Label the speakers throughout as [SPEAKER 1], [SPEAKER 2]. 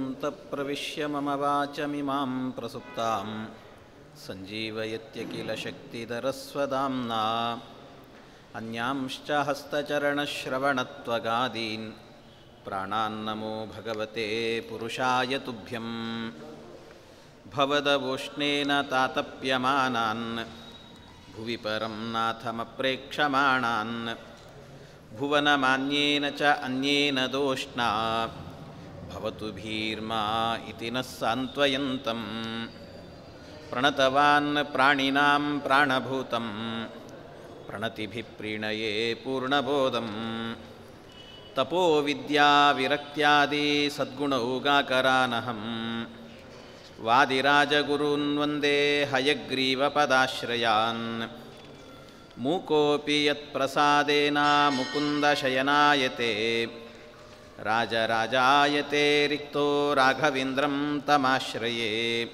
[SPEAKER 1] योऽन्तःप्रविश्य मम वाचमिमां प्रसुप्तां सञ्जीवयत्य किल शक्तिधरस्वदाम्ना अन्यांश्च हस्तचरणश्रवणत्वगादीन् प्राणान्नमो भगवते पुरुषाय तुभ्यं भवदवोष्णेन तातप्यमानान् भुवि परं नाथमप्रेक्षमाणान् भुवनमान्येन च अन्येन दोष्णा भवतु भीर्मा इति नः सान्त्वयन्तं प्रणतवान् प्राणिनां प्राणभूतं प्रणतिभिः प्रीणये पूर्णबोधं तपोविद्याविरक्त्यादि सद्गुणौगाकरानहं वादिराजगुरून् वन्दे हयग्रीवपदाश्रयान् मूकोऽपि यत्प्रसादेन मुकुन्दशयनायते राजराजायते रिक्तो राघवेन्द्रं तमाश्रये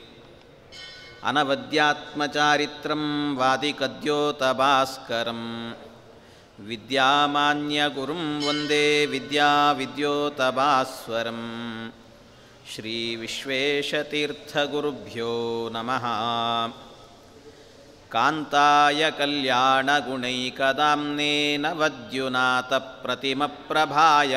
[SPEAKER 1] अनवद्यात्मचारित्रं वादिकद्योतभास्करं विद्यामान्यगुरुं वन्दे विद्याविद्योतभास्वरं श्रीविश्वेशतीर्थगुरुभ्यो नमः कान्ताय कल्याणगुणैकदाम्नेन वद्युनाथप्रतिमप्रभाय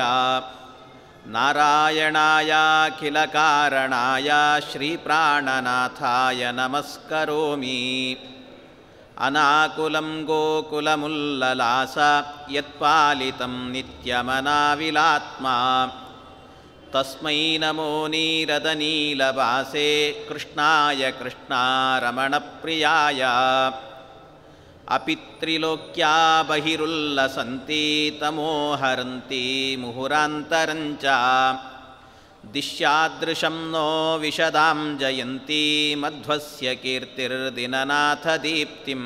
[SPEAKER 1] नारायणायाखिलकारणाय श्रीप्राणनाथाय नमस्करोमि अनाकुलं गोकुलमुल्ललास यत्पालितं नित्यमनाविलात्मा तस्मै नमो नीरदनीलवासे कृष्णाय कृष्णारमणप्रियाय अपि त्रिलोक्या बहिरुल्लसन्ति तमोहरन्ति मुहुरान्तरञ्च दिश्यादृशं नो विशदां जयन्ती मध्वस्य कीर्तिर्दिननाथदीप्तिम्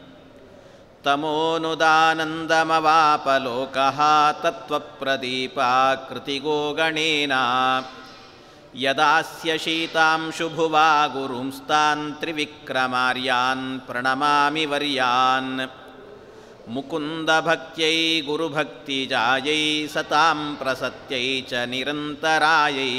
[SPEAKER 1] तमोनुदानन्दमवापलोकः तत्त्वप्रदीपाकृतिगो गणेन यदास्य शीतांशुभुवा गुरुंस्तान् त्रिविक्रमार्यान् प्रणमामि वर्यान् मुकुन्दभक्त्यै गुरुभक्तिजायै सतां प्रसत्यै च निरन्तरायै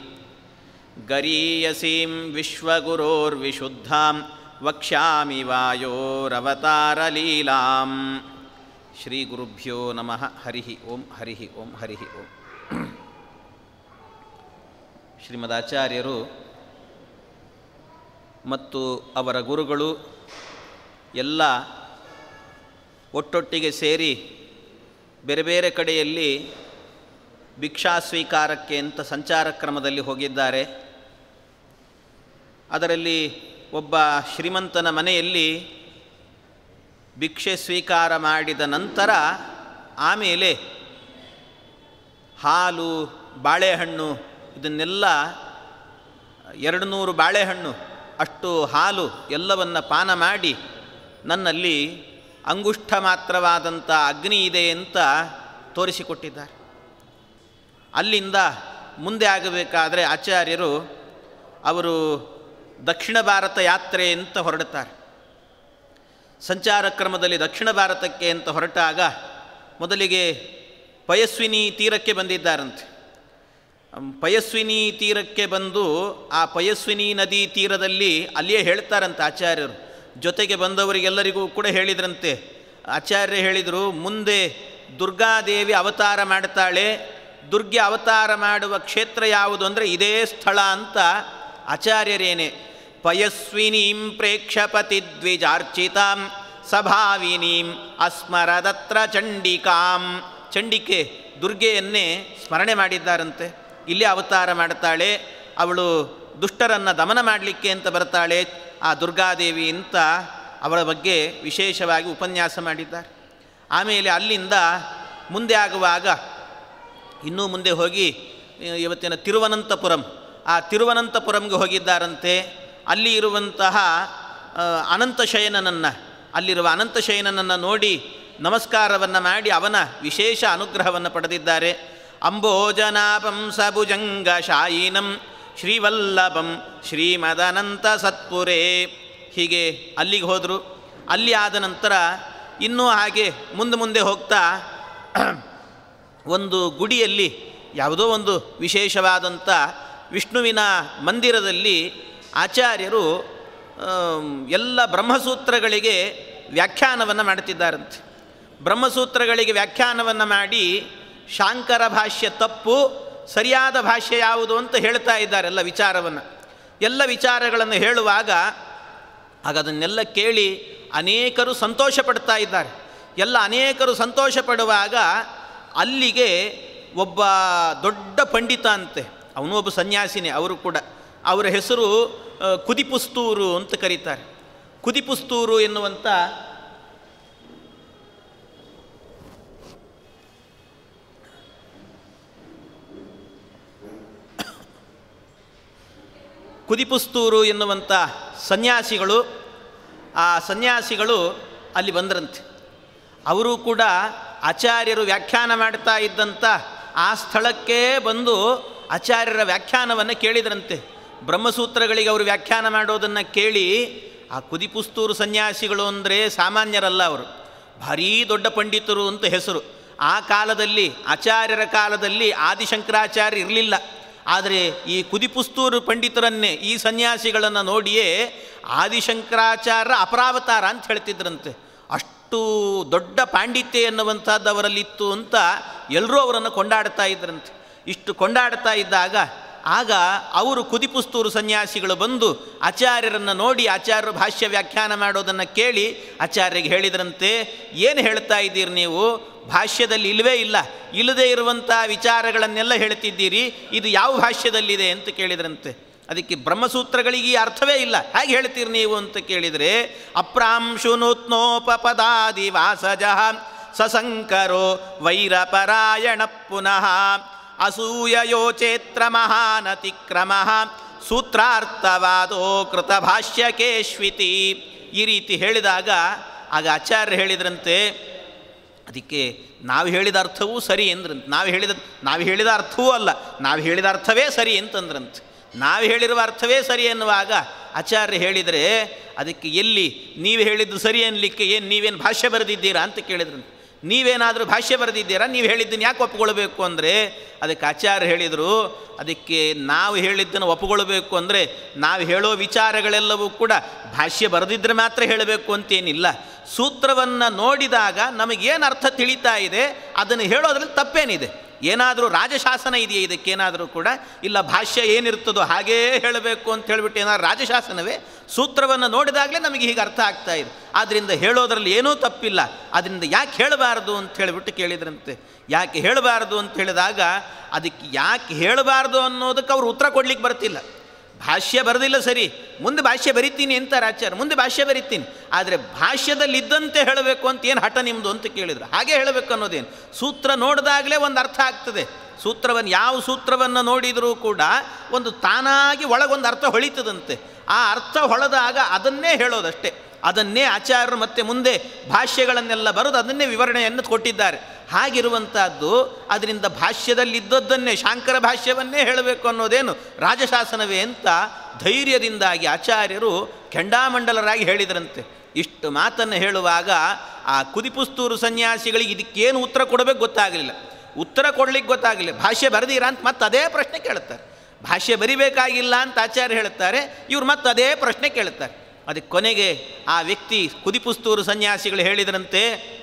[SPEAKER 1] गरीयसीं विश्वगुरोर्विशुद्धां वक्ष्यामि वायोरवतारलीलां श्रीगुरुभ्यो नमः हरिः ओं हरिः ओं हरिः ओं ಶ್ರೀಮದಾಚಾರ್ಯರು ಮತ್ತು ಅವರ ಗುರುಗಳು ಎಲ್ಲ ಒಟ್ಟೊಟ್ಟಿಗೆ ಸೇರಿ ಬೇರೆ ಬೇರೆ ಕಡೆಯಲ್ಲಿ ಭಿಕ್ಷಾ ಸ್ವೀಕಾರಕ್ಕೆ ಅಂತ ಸಂಚಾರ ಕ್ರಮದಲ್ಲಿ ಹೋಗಿದ್ದಾರೆ ಅದರಲ್ಲಿ ಒಬ್ಬ ಶ್ರೀಮಂತನ ಮನೆಯಲ್ಲಿ ಭಿಕ್ಷೆ ಸ್ವೀಕಾರ ಮಾಡಿದ ನಂತರ ಆಮೇಲೆ ಹಾಲು ಬಾಳೆಹಣ್ಣು ಇದನ್ನೆಲ್ಲ ಎರಡು ನೂರು ಬಾಳೆಹಣ್ಣು ಅಷ್ಟು ಹಾಲು ಎಲ್ಲವನ್ನು ಪಾನ ಮಾಡಿ ನನ್ನಲ್ಲಿ ಅಂಗುಷ್ಠ ಮಾತ್ರವಾದಂಥ ಅಗ್ನಿ ಇದೆ ಅಂತ ತೋರಿಸಿಕೊಟ್ಟಿದ್ದಾರೆ ಅಲ್ಲಿಂದ ಮುಂದೆ ಆಗಬೇಕಾದರೆ ಆಚಾರ್ಯರು ಅವರು ದಕ್ಷಿಣ ಭಾರತ ಯಾತ್ರೆ ಅಂತ ಹೊರಡುತ್ತಾರೆ ಸಂಚಾರ ಕ್ರಮದಲ್ಲಿ ದಕ್ಷಿಣ ಭಾರತಕ್ಕೆ ಅಂತ ಹೊರಟಾಗ ಮೊದಲಿಗೆ ಪಯಸ್ವಿನಿ ತೀರಕ್ಕೆ ಬಂದಿದ್ದಾರಂತೆ ಪಯಸ್ವಿನಿ ತೀರಕ್ಕೆ ಬಂದು ಆ ಪಯಸ್ವಿನಿ ನದಿ ತೀರದಲ್ಲಿ ಅಲ್ಲಿಯೇ ಹೇಳ್ತಾರಂತೆ ಆಚಾರ್ಯರು ಜೊತೆಗೆ ಬಂದವರಿಗೆಲ್ಲರಿಗೂ ಕೂಡ ಹೇಳಿದ್ರಂತೆ ಆಚಾರ್ಯ ಹೇಳಿದರು ಮುಂದೆ ದುರ್ಗಾದೇವಿ ಅವತಾರ ಮಾಡ್ತಾಳೆ ದುರ್ಗೆ ಅವತಾರ ಮಾಡುವ ಕ್ಷೇತ್ರ ಯಾವುದು ಅಂದರೆ ಇದೇ ಸ್ಥಳ ಅಂತ ಆಚಾರ್ಯರೇನೆ ಪಯಸ್ವಿನೀಂ ಪ್ರೇಕ್ಷಪತಿ ದ್ವಿಜಾರ್ಚಿತಾಂ ಸಭಾವಿನೀಂ ಅಸ್ಮರದತ್ರ ಚಂಡಿಕಾಂ ಚಂಡಿಕೆ ದುರ್ಗೆಯನ್ನೇ ಸ್ಮರಣೆ ಮಾಡಿದ್ದಾರಂತೆ ಇಲ್ಲಿ ಅವತಾರ ಮಾಡ್ತಾಳೆ ಅವಳು ದುಷ್ಟರನ್ನು ದಮನ ಮಾಡಲಿಕ್ಕೆ ಅಂತ ಬರ್ತಾಳೆ ಆ ದುರ್ಗಾದೇವಿ ಅಂತ ಅವಳ ಬಗ್ಗೆ ವಿಶೇಷವಾಗಿ ಉಪನ್ಯಾಸ ಮಾಡಿದ್ದಾರೆ ಆಮೇಲೆ ಅಲ್ಲಿಂದ ಮುಂದೆ ಆಗುವಾಗ ಇನ್ನೂ ಮುಂದೆ ಹೋಗಿ ಇವತ್ತಿನ ತಿರುವನಂತಪುರಂ ಆ ತಿರುವನಂತಪುರಂಗೆ ಹೋಗಿದ್ದಾರಂತೆ ಅಲ್ಲಿ ಇರುವಂತಹ ಅನಂತಶಯನನನ್ನು ಅಲ್ಲಿರುವ ಅನಂತಶಯನನನ್ನು ನೋಡಿ ನಮಸ್ಕಾರವನ್ನು ಮಾಡಿ ಅವನ ವಿಶೇಷ ಅನುಗ್ರಹವನ್ನು ಪಡೆದಿದ್ದಾರೆ ಅಂಬೋಜನಾಪಂ ಸಭುಜಂಗ ಶಾಯಿನಂ ಶ್ರೀವಲ್ಲಭಂ ಶ್ರೀಮದನಂತ ಸತ್ಪುರೇ ಹೀಗೆ ಅಲ್ಲಿಗೆ ಹೋದರು ಅಲ್ಲಿ ಆದ ನಂತರ ಇನ್ನೂ ಹಾಗೆ ಮುಂದೆ ಮುಂದೆ ಹೋಗ್ತಾ ಒಂದು ಗುಡಿಯಲ್ಲಿ ಯಾವುದೋ ಒಂದು ವಿಶೇಷವಾದಂಥ ವಿಷ್ಣುವಿನ ಮಂದಿರದಲ್ಲಿ ಆಚಾರ್ಯರು ಆಮ್, ಎಲ್ಲ ಬ್ರಹ್ಮಸೂತ್ರಗಳಿಗೆ ವ್ಯಾಖ್ಯಾನವನ್ನು ಮಾಡ್ತಿದ್ದಾರಂತೆ ಬ್ರಹ್ಮಸೂತ್ರಗಳಿಗೆ ವ್ಯಾಖ್ಯಾನವನ್ನು ಮಾಡಿ ಶಾಂಕರ ಭಾಷ್ಯ ತಪ್ಪು ಸರಿಯಾದ ಭಾಷ್ಯ ಯಾವುದು ಅಂತ ಹೇಳ್ತಾ ಇದ್ದಾರೆ ಎಲ್ಲ ವಿಚಾರವನ್ನು ಎಲ್ಲ ವಿಚಾರಗಳನ್ನು ಹೇಳುವಾಗ ಆಗ ಅದನ್ನೆಲ್ಲ ಕೇಳಿ ಅನೇಕರು ಸಂತೋಷ ಪಡ್ತಾ ಇದ್ದಾರೆ ಎಲ್ಲ ಅನೇಕರು ಸಂತೋಷ ಪಡುವಾಗ ಅಲ್ಲಿಗೆ ಒಬ್ಬ ದೊಡ್ಡ ಪಂಡಿತ ಅಂತೆ ಅವನು ಒಬ್ಬ ಸನ್ಯಾಸಿನೇ ಅವರು ಕೂಡ ಅವರ ಹೆಸರು ಆ, ಕುದಿಪುಸ್ತೂರು ಅಂತ ಕರೀತಾರೆ ಕುದಿಪುಸ್ತೂರು ಎನ್ನುವಂಥ ಕುದಿಪುಸ್ತೂರು ಎನ್ನುವಂಥ ಸನ್ಯಾಸಿಗಳು ಆ ಸನ್ಯಾಸಿಗಳು ಅಲ್ಲಿ ಬಂದರಂತೆ ಅವರು ಕೂಡ ಆಚಾರ್ಯರು ವ್ಯಾಖ್ಯಾನ ಮಾಡ್ತಾ ಇದ್ದಂಥ ಆ ಸ್ಥಳಕ್ಕೆ ಬಂದು ಆಚಾರ್ಯರ ವ್ಯಾಖ್ಯಾನವನ್ನು ಕೇಳಿದ್ರಂತೆ ಬ್ರಹ್ಮಸೂತ್ರಗಳಿಗೆ ಅವರು ವ್ಯಾಖ್ಯಾನ ಮಾಡೋದನ್ನು ಕೇಳಿ ಆ ಕುದಿಪುಸ್ತೂರು ಸನ್ಯಾಸಿಗಳು ಅಂದರೆ ಸಾಮಾನ್ಯರಲ್ಲ ಅವರು ಭಾರೀ ದೊಡ್ಡ ಪಂಡಿತರು ಅಂತ ಹೆಸರು ಆ ಕಾಲದಲ್ಲಿ ಆಚಾರ್ಯರ ಕಾಲದಲ್ಲಿ ಆದಿಶಂಕರಾಚಾರ್ಯ ಇರಲಿಲ್ಲ ಆದರೆ ಈ ಕುದಿಪುಸ್ತೂರು ಪಂಡಿತರನ್ನೇ ಈ ಸನ್ಯಾಸಿಗಳನ್ನು ನೋಡಿಯೇ ಆದಿಶಂಕರಾಚಾರ್ಯ ಅಪರಾವತಾರ ಅಂತ ಹೇಳ್ತಿದ್ರಂತೆ ಅಷ್ಟು ದೊಡ್ಡ ಪಾಂಡಿತ್ಯ ಎನ್ನುವಂಥದ್ದು ಅವರಲ್ಲಿತ್ತು ಅಂತ ಎಲ್ಲರೂ ಅವರನ್ನು ಕೊಂಡಾಡ್ತಾ ಇದ್ರಂತೆ ಇಷ್ಟು ಕೊಂಡಾಡ್ತಾ ಇದ್ದಾಗ ಆಗ ಅವರು ಕುದಿಪುಸ್ತೂರು ಸನ್ಯಾಸಿಗಳು ಬಂದು ಆಚಾರ್ಯರನ್ನು ನೋಡಿ ಆಚಾರ್ಯರು ಭಾಷ್ಯ ವ್ಯಾಖ್ಯಾನ ಮಾಡೋದನ್ನು ಕೇಳಿ ಆಚಾರ್ಯರಿಗೆ ಹೇಳಿದ್ರಂತೆ ಏನು ಹೇಳ್ತಾ ಇದ್ದೀರಿ ನೀವು ಭಾಷ್ಯದಲ್ಲಿ ಇಲ್ಲವೇ ಇಲ್ಲ ಇಲ್ಲದೇ ಇರುವಂಥ ವಿಚಾರಗಳನ್ನೆಲ್ಲ ಹೇಳ್ತಿದ್ದೀರಿ ಇದು ಯಾವ ಭಾಷ್ಯದಲ್ಲಿದೆ ಅಂತ ಕೇಳಿದ್ರಂತೆ ಅದಕ್ಕೆ ಬ್ರಹ್ಮಸೂತ್ರಗಳಿಗೆ ಈ ಅರ್ಥವೇ ಇಲ್ಲ ಹೇಗೆ ಹೇಳ್ತೀರಿ ನೀವು ಅಂತ ಕೇಳಿದರೆ ಅಪ್ರಾಂಶುನೂತ್ನೋಪಪದಾದಿ ವಾಸಜ ಸಸಂಕರೋ ವೈರಪರಾಯಣ ಪುನಃ ಅಸೂಯಯೋಚೇತ್ರ ಮಹಾನತಿಕ್ರಮ ಸೂತ್ರಾರ್ಥವಾದೋ ಕೃತ ಭಾಷ್ಯಕೇಶ್ವಿತಿ ಈ ರೀತಿ ಹೇಳಿದಾಗ ಆಗ ಆಚಾರ್ಯ ಹೇಳಿದ್ರಂತೆ ಅದಕ್ಕೆ ನಾವು ಹೇಳಿದ ಅರ್ಥವೂ ಸರಿ ಎಂದ್ರಂತೆ ನಾವು ಹೇಳಿದ ನಾವು ಹೇಳಿದ ಅರ್ಥವೂ ಅಲ್ಲ ನಾವು ಹೇಳಿದ ಅರ್ಥವೇ ಸರಿ ಅಂತಂದ್ರಂತೆ ನಾವು ಹೇಳಿರುವ ಅರ್ಥವೇ ಸರಿ ಎನ್ನುವಾಗ ಆಚಾರ್ಯ ಹೇಳಿದರೆ ಅದಕ್ಕೆ ಎಲ್ಲಿ ನೀವು ಹೇಳಿದ್ದು ಸರಿ ಅನ್ನಲಿಕ್ಕೆ ಏನು ನೀವೇನು ಭಾಷ್ಯ ಬರೆದಿದ್ದೀರಾ ಅಂತ ಕೇಳಿದ್ರಂತೆ ನೀವೇನಾದರೂ ಭಾಷ್ಯ ಬರೆದಿದ್ದೀರಾ ನೀವು ಹೇಳಿದ್ದನ್ನು ಯಾಕೆ ಒಪ್ಕೊಳ್ಬೇಕು ಅಂದರೆ ಅದಕ್ಕೆ ಆಚಾರ್ಯ ಹೇಳಿದರು ಅದಕ್ಕೆ ನಾವು ಹೇಳಿದ್ದನ್ನು ಒಪ್ಕೊಳ್ಬೇಕು ಅಂದರೆ ನಾವು ಹೇಳೋ ವಿಚಾರಗಳೆಲ್ಲವೂ ಕೂಡ ಭಾಷ್ಯ ಬರೆದಿದ್ದರೆ ಮಾತ್ರ ಹೇಳಬೇಕು ಅಂತೇನಿಲ್ಲ ಸೂತ್ರವನ್ನು ನೋಡಿದಾಗ ನಮಗೇನು ಅರ್ಥ ತಿಳಿತಾ ಇದೆ ಅದನ್ನು ಹೇಳೋದ್ರಲ್ಲಿ ತಪ್ಪೇನಿದೆ ಏನಾದರೂ ರಾಜಶಾಸನ ಇದೆಯೇ ಇದಕ್ಕೇನಾದರೂ ಕೂಡ ಇಲ್ಲ ಭಾಷ್ಯ ಏನಿರ್ತದೋ ಹಾಗೇ ಹೇಳಬೇಕು ಅಂತ ಹೇಳಿಬಿಟ್ಟು ಏನಾದ್ರು ರಾಜಶಾಸನವೇ ಸೂತ್ರವನ್ನು ನೋಡಿದಾಗಲೇ ನಮಗೆ ಹೀಗೆ ಅರ್ಥ ಆಗ್ತಾ ಇದೆ ಆದ್ದರಿಂದ ಹೇಳೋದ್ರಲ್ಲಿ ಏನೂ ತಪ್ಪಿಲ್ಲ ಅದರಿಂದ ಯಾಕೆ ಹೇಳಬಾರ್ದು ಅಂತ ಹೇಳಿಬಿಟ್ಟು ಕೇಳಿದ್ರಂತೆ ಯಾಕೆ ಹೇಳಬಾರ್ದು ಅಂತ ಹೇಳಿದಾಗ ಅದಕ್ಕೆ ಯಾಕೆ ಹೇಳಬಾರ್ದು ಅನ್ನೋದಕ್ಕೆ ಅವ್ರು ಉತ್ತರ ಕೊಡ್ಲಿಕ್ಕೆ ಬರ್ತಿಲ್ಲ ಭಾಷ್ಯ ಬರೆದಿಲ್ಲ ಸರಿ ಮುಂದೆ ಭಾಷ್ಯ ಬರಿತೀನಿ ಅಂತಾರೆ ಆಚಾರ್ಯ ಮುಂದೆ ಭಾಷ್ಯ ಬರಿತೀನಿ ಆದರೆ ಭಾಷ್ಯದಲ್ಲಿ ಇದ್ದಂತೆ ಹೇಳಬೇಕು ಅಂತ ಏನು ಹಠ ನಿಮ್ಮದು ಅಂತ ಕೇಳಿದ್ರು ಹಾಗೆ ಹೇಳಬೇಕು ಅನ್ನೋದೇನು ಸೂತ್ರ ನೋಡಿದಾಗಲೇ ಒಂದು ಅರ್ಥ ಆಗ್ತದೆ ಸೂತ್ರವನ್ನು ಯಾವ ಸೂತ್ರವನ್ನು ನೋಡಿದರೂ ಕೂಡ ಒಂದು ತಾನಾಗಿ ಒಳಗೊಂದು ಅರ್ಥ ಹೊಳಿತದಂತೆ ಆ ಅರ್ಥ ಹೊಳೆದಾಗ ಅದನ್ನೇ ಹೇಳೋದಷ್ಟೇ ಅದನ್ನೇ ಆಚಾರ್ಯರು ಮತ್ತೆ ಮುಂದೆ ಭಾಷ್ಯಗಳನ್ನೆಲ್ಲ ಬರೆದು ಅದನ್ನೇ ವಿವರಣೆಯನ್ನು ಕೊಟ್ಟಿದ್ದಾರೆ ಹಾಗಿರುವಂಥದ್ದು ಅದರಿಂದ ಭಾಷ್ಯದಲ್ಲಿದ್ದದ್ದನ್ನೇ ಶಾಂಕರ ಭಾಷ್ಯವನ್ನೇ ಹೇಳಬೇಕು ಅನ್ನೋದೇನು ರಾಜಶಾಸನವೇ ಅಂತ ಧೈರ್ಯದಿಂದಾಗಿ ಆಚಾರ್ಯರು ಕೆಂಡಾಮಂಡಲರಾಗಿ ಹೇಳಿದ್ರಂತೆ ಇಷ್ಟು ಮಾತನ್ನು ಹೇಳುವಾಗ ಆ ಕುದಿಪುಸ್ತೂರು ಸನ್ಯಾಸಿಗಳಿಗೆ ಇದಕ್ಕೇನು ಉತ್ತರ ಕೊಡಬೇಕು ಗೊತ್ತಾಗಲಿಲ್ಲ ಉತ್ತರ ಕೊಡ್ಲಿಕ್ಕೆ ಗೊತ್ತಾಗಲಿಲ್ಲ ಭಾಷ್ಯ ಬರೆದೀರಾ ಅಂತ ಮತ್ತೆ ಅದೇ ಪ್ರಶ್ನೆ ಕೇಳುತ್ತಾರೆ ಭಾಷ್ಯ ಬರಿಬೇಕಾಗಿಲ್ಲ ಅಂತ ಆಚಾರ್ಯ ಹೇಳುತ್ತಾರೆ ಇವ್ರು ಮತ್ತೆ ಅದೇ ಪ್ರಶ್ನೆ ಕೇಳುತ್ತಾರೆ ಅದಕ್ಕೆ ಕೊನೆಗೆ ಆ ವ್ಯಕ್ತಿ ಕುದಿಪುಸ್ತೂರು ಸನ್ಯಾಸಿಗಳು ಹೇಳಿದ್ರಂತೆ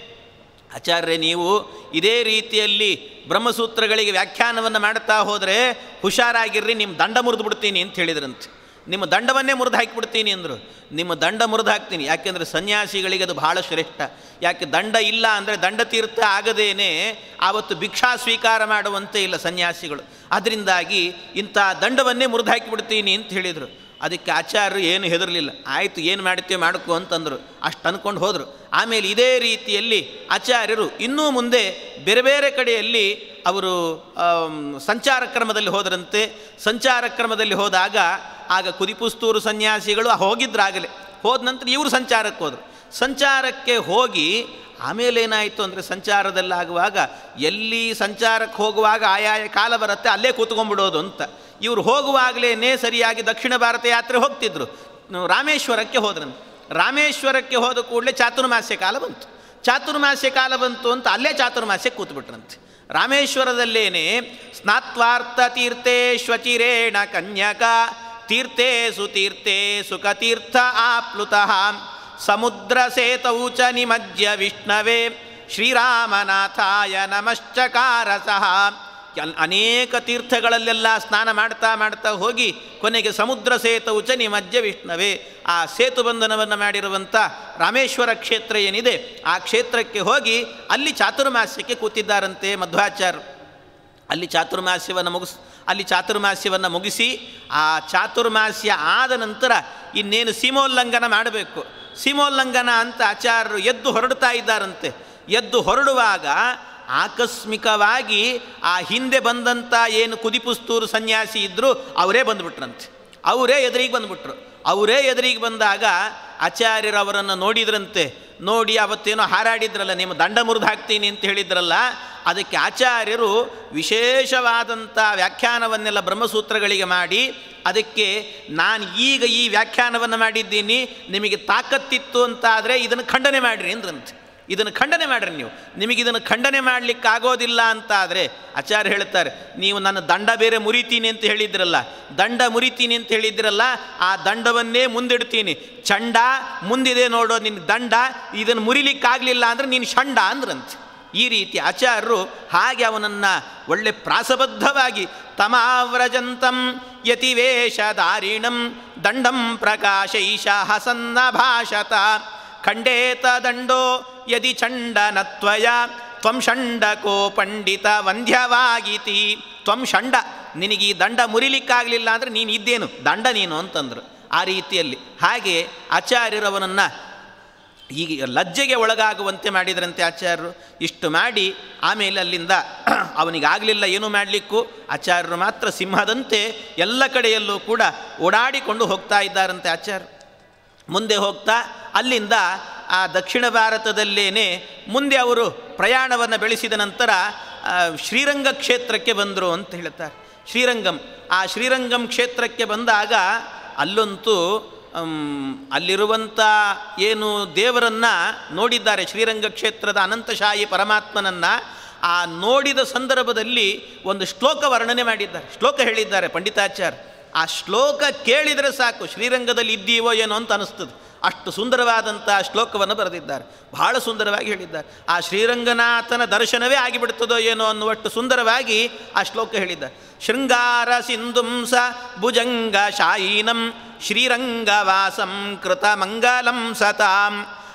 [SPEAKER 1] ಆಚಾರ್ಯ ನೀವು ಇದೇ ರೀತಿಯಲ್ಲಿ ಬ್ರಹ್ಮಸೂತ್ರಗಳಿಗೆ ವ್ಯಾಖ್ಯಾನವನ್ನು ಮಾಡ್ತಾ ಹೋದರೆ ಹುಷಾರಾಗಿರ್ರಿ ನಿಮ್ಮ ದಂಡ ಮುರಿದು ಬಿಡ್ತೀನಿ ಅಂತ ಹೇಳಿದ್ರಂತೆ ನಿಮ್ಮ ದಂಡವನ್ನೇ ಮುರಿದು ಹಾಕಿಬಿಡ್ತೀನಿ ಅಂದರು ನಿಮ್ಮ ದಂಡ ಮುರಿದು ಹಾಕ್ತೀನಿ ಯಾಕೆಂದರೆ ಸನ್ಯಾಸಿಗಳಿಗೆ ಅದು ಬಹಳ ಶ್ರೇಷ್ಠ ಯಾಕೆ ದಂಡ ಇಲ್ಲ ಅಂದರೆ ದಂಡ ತೀರ್ಥ ಆಗದೇನೆ ಆವತ್ತು ಭಿಕ್ಷಾ ಸ್ವೀಕಾರ ಮಾಡುವಂತೆ ಇಲ್ಲ ಸನ್ಯಾಸಿಗಳು ಅದರಿಂದಾಗಿ ಇಂಥ ದಂಡವನ್ನೇ ಮುರಿದು ಹಾಕಿಬಿಡ್ತೀನಿ ಅಂತ ಹೇಳಿದರು ಅದಕ್ಕೆ ಆಚಾರ್ಯರು ಏನು ಹೆದರಲಿಲ್ಲ ಆಯಿತು ಏನು ಮಾಡ್ತೀವಿ ಮಾಡ್ಕೊ ಅಂತಂದರು ಅಷ್ಟು ಅಂದ್ಕೊಂಡು ಹೋದರು ಆಮೇಲೆ ಇದೇ ರೀತಿಯಲ್ಲಿ ಆಚಾರ್ಯರು ಇನ್ನೂ ಮುಂದೆ ಬೇರೆ ಬೇರೆ ಕಡೆಯಲ್ಲಿ ಅವರು ಆಮ್, ಸಂಚಾರ ಕ್ರಮದಲ್ಲಿ ಹೋದರಂತೆ ಸಂಚಾರ ಕ್ರಮದಲ್ಲಿ ಹೋದಾಗ ಆಗ ಕುದಿಪುಸ್ತೂರು ಸನ್ಯಾಸಿಗಳು ಹೋಗಿದ್ರಾಗಲೇ ಹೋದ ನಂತರ ಇವರು ಸಂಚಾರಕ್ಕೆ ಹೋದರು ಸಂಚಾರಕ್ಕೆ ಹೋಗಿ ಆಮೇಲೆ ಏನಾಯಿತು ಅಂದರೆ ಸಂಚಾರದಲ್ಲಾಗುವಾಗ ಎಲ್ಲಿ ಸಂಚಾರಕ್ಕೆ ಹೋಗುವಾಗ ಆಯಾಯ ಕಾಲ ಬರುತ್ತೆ ಅಲ್ಲೇ ಕೂತ್ಕೊಂಡ್ಬಿಡೋದು ಅಂತ ಇವರು ಹೋಗುವಾಗಲೇ ಸರಿಯಾಗಿ ದಕ್ಷಿಣ ಭಾರತ ಯಾತ್ರೆ ಹೋಗ್ತಿದ್ರು ರಾಮೇಶ್ವರಕ್ಕೆ ಹೋದ್ರಂತೆ ರಾಮೇಶ್ವರಕ್ಕೆ ಹೋದ ಕೂಡಲೇ ಚಾತುರ್ಮಾಸ್ಯ ಕಾಲ ಬಂತು ಚಾತುರ್ಮಾಸ್ಯ ಕಾಲ ಬಂತು ಅಂತ ಅಲ್ಲೇ ಚಾತುರ್ಮಾಸ್ಯ ಕೂತ್ಬಿಟ್ರಂತೆ ರಾಮೇಶ್ವರದಲ್ಲೇನೆ ಸ್ನಾತ್ವಾರ್ಥ ತೀರ್ಥೇಶ್ವಚಿರೇಣ ಕನ್ಯಕ ತೀರ್ಥೇ ಸುತೀರ್ಥೇ ಸುಖತೀರ್ಥ ಆಪ್ಲುತಃ ಸಮುದ್ರ ಸೇತೌ ಚ ನಿಮಜ್ಯ ವಿಷ್ಣವೇ ಶ್ರೀರಾಮನಾಥಾಯ ನಮಶ್ಚಕಾರ ಸಹ ಎಲ್- ಅನೇಕ ತೀರ್ಥಗಳಲ್ಲೆಲ್ಲ ಸ್ನಾನ ಮಾಡ್ತಾ ಮಾಡ್ತಾ ಹೋಗಿ ಕೊನೆಗೆ ಸಮುದ್ರ ಸೇತವು ಚ ನಿಮಜ್ಜ ವಿಷ್ಣವೇ ಆ ಸೇತು ಬಂಧನವನ್ನು ಮಾಡಿರುವಂಥ ರಾಮೇಶ್ವರ ಕ್ಷೇತ್ರ ಏನಿದೆ ಆ ಕ್ಷೇತ್ರಕ್ಕೆ ಹೋಗಿ ಅಲ್ಲಿ ಚಾತುರ್ಮಾಸ್ಯಕ್ಕೆ ಕೂತಿದ್ದಾರಂತೆ ಮಧ್ವಾಚಾರ್ಯರು ಅಲ್ಲಿ ಚಾತುರ್ಮಾಸ್ಯವನ್ನು ಮುಗಿಸ್ ಅಲ್ಲಿ ಚಾತುರ್ಮಾಸ್ಯವನ್ನು ಮುಗಿಸಿ ಆ ಚಾತುರ್ಮಾಸ್ಯ ಆದ ನಂತರ ಇನ್ನೇನು ಸೀಮೋಲ್ಲಂಘನ ಮಾಡಬೇಕು ಸೀಮೋಲ್ಲಂಘನ ಅಂತ ಆಚಾರ್ಯರು ಎದ್ದು ಹೊರಡ್ತಾ ಇದ್ದಾರಂತೆ ಎದ್ದು ಹೊರಡುವಾಗ ಆಕಸ್ಮಿಕವಾಗಿ ಆ ಹಿಂದೆ ಬಂದಂಥ ಏನು ಕುದಿಪುಸ್ತೂರು ಸನ್ಯಾಸಿ ಇದ್ದರು ಅವರೇ ಬಂದುಬಿಟ್ರಂತೆ ಅವರೇ ಎದುರಿಗೆ ಬಂದುಬಿಟ್ರು ಅವರೇ ಎದುರಿಗೆ ಬಂದಾಗ ಆಚಾರ್ಯರು ಅವರನ್ನು ನೋಡಿದ್ರಂತೆ ನೋಡಿ ಅವತ್ತೇನೋ ಹಾರಾಡಿದ್ರಲ್ಲ ನಿಮ್ಮ ದಂಡ ಮುರಿದು ಹಾಕ್ತೀನಿ ಅಂತ ಹೇಳಿದ್ರಲ್ಲ ಅದಕ್ಕೆ ಆಚಾರ್ಯರು ವಿಶೇಷವಾದಂಥ ವ್ಯಾಖ್ಯಾನವನ್ನೆಲ್ಲ ಬ್ರಹ್ಮಸೂತ್ರಗಳಿಗೆ ಮಾಡಿ ಅದಕ್ಕೆ ನಾನು ಈಗ ಈ ವ್ಯಾಖ್ಯಾನವನ್ನು ಮಾಡಿದ್ದೀನಿ ನಿಮಗೆ ತಾಕತ್ತಿತ್ತು ಅಂತಾದರೆ ಇದನ್ನು ಖಂಡನೆ ಮಾಡಿರಿ ಅಂದ್ರಂತೆ ಇದನ್ನು ಖಂಡನೆ ಮಾಡ್ರಿ ನೀವು ನಿಮಗೆ ಇದನ್ನು ಖಂಡನೆ ಮಾಡಲಿಕ್ಕೆ ಆಗೋದಿಲ್ಲ ಅಂತಾದರೆ ಆಚಾರ್ಯ ಹೇಳ್ತಾರೆ ನೀವು ನನ್ನ ದಂಡ ಬೇರೆ ಮುರಿತೀನಿ ಅಂತ ಹೇಳಿದ್ರಲ್ಲ ದಂಡ ಮುರಿತೀನಿ ಅಂತ ಹೇಳಿದ್ರಲ್ಲ ಆ ದಂಡವನ್ನೇ ಮುಂದಿಡ್ತೀನಿ ಚಂಡ ಮುಂದಿದೆ ನೋಡೋ ನಿನ್ನ ದಂಡ ಇದನ್ನು ಮುರಿಲಿಕ್ಕಾಗಲಿಲ್ಲ ಅಂದರೆ ನೀನು ಷಂಡ ಅಂದ್ರಂತೆ ಈ ರೀತಿ ಆಚಾರ್ಯರು ಹಾಗೆ ಅವನನ್ನು ಒಳ್ಳೆ ಪ್ರಾಸಬದ್ಧವಾಗಿ ತಮಾವ್ರಜಂತಂ ಯತಿವೇಷಧಾರಿಣಂ ದಂಡಂ ಪ್ರಕಾಶೈಷ ಹಸನ್ನ ಭಾಷತ ಖಂಡೇತ ದಂಡೋ ಯದಿ ಚಂಡನತ್ವಯ ತ್ವಂ ಷಂಡಕೋ ಪಂಡಿತ ವಂದ್ಯವಾಗಿತಿ ತ್ವಂ ಷಂಡ ನಿನಗೆ ಈ ದಂಡ ಮುರಿಲಿಕ್ಕಾಗಲಿಲ್ಲ ಅಂದರೆ ನೀನು ಇದ್ದೇನು ದಂಡ ನೀನು ಅಂತಂದರು ಆ ರೀತಿಯಲ್ಲಿ ಹಾಗೆ ಆಚಾರ್ಯರವನನ್ನು ಈಗ ಲಜ್ಜೆಗೆ ಒಳಗಾಗುವಂತೆ ಮಾಡಿದ್ರಂತೆ ಆಚಾರ್ಯರು ಇಷ್ಟು ಮಾಡಿ ಆಮೇಲೆ ಅಲ್ಲಿಂದ ಅವನಿಗಾಗಲಿಲ್ಲ ಏನೂ ಮಾಡಲಿಕ್ಕೂ ಆಚಾರ್ಯರು ಮಾತ್ರ ಸಿಂಹದಂತೆ ಎಲ್ಲ ಕಡೆಯಲ್ಲೂ ಕೂಡ ಓಡಾಡಿಕೊಂಡು ಹೋಗ್ತಾ ಇದ್ದಾರಂತೆ ಆಚಾರ್ಯರು ಮುಂದೆ ಹೋಗ್ತಾ ಅಲ್ಲಿಂದ ಆ ದಕ್ಷಿಣ ಭಾರತದಲ್ಲೇನೆ ಮುಂದೆ ಅವರು ಪ್ರಯಾಣವನ್ನು ಬೆಳೆಸಿದ ನಂತರ ಆ, ಶ್ರೀರಂಗ ಕ್ಷೇತ್ರಕ್ಕೆ ಬಂದರು ಅಂತ ಹೇಳ್ತಾರೆ ಶ್ರೀರಂಗಂ ಆ ಶ್ರೀರಂಗಂ ಕ್ಷೇತ್ರಕ್ಕೆ ಬಂದಾಗ ಅಲ್ಲಂತೂ ಅಮ್, ಅಲ್ಲಿರುವಂಥ ಏನು ದೇವರನ್ನು ನೋಡಿದ್ದಾರೆ ಶ್ರೀರಂಗ ಕ್ಷೇತ್ರದ ಅನಂತಶಾಹಿ ಪರಮಾತ್ಮನನ್ನು ಆ ನೋಡಿದ ಸಂದರ್ಭದಲ್ಲಿ ಒಂದು ಶ್ಲೋಕ ವರ್ಣನೆ ಮಾಡಿದ್ದಾರೆ ಶ್ಲೋಕ ಹೇಳಿದ್ದಾರೆ ಪಂಡಿತಾಚಾರ್ಯ ಆ ಶ್ಲೋಕ ಕೇಳಿದರೆ ಸಾಕು ಶ್ರೀರಂಗದಲ್ಲಿ ಇದ್ದೀವೋ ಏನೋ ಅಂತ ಅನಿಸ್ತದೆ ಅಷ್ಟು ಸುಂದರವಾದಂಥ ಶ್ಲೋಕವನ್ನು ಬರೆದಿದ್ದಾರೆ ಬಹಳ ಸುಂದರವಾಗಿ ಹೇಳಿದ್ದಾರೆ ಆ ಶ್ರೀರಂಗನಾಥನ ದರ್ಶನವೇ ಆಗಿಬಿಡ್ತದೋ ಏನೋ ಅನ್ನುವಷ್ಟು ಸುಂದರವಾಗಿ ಆ ಶ್ಲೋಕ ಹೇಳಿದ್ದಾರೆ ಶೃಂಗಾರ ಸಿಂಧುಂಸ ಭುಜಂಗ ಶಾಯಿನಂ ಶ್ರೀರಂಗವಾಸಂ ಕೃತ ಮಂಗಲಂ ಸತಾಂ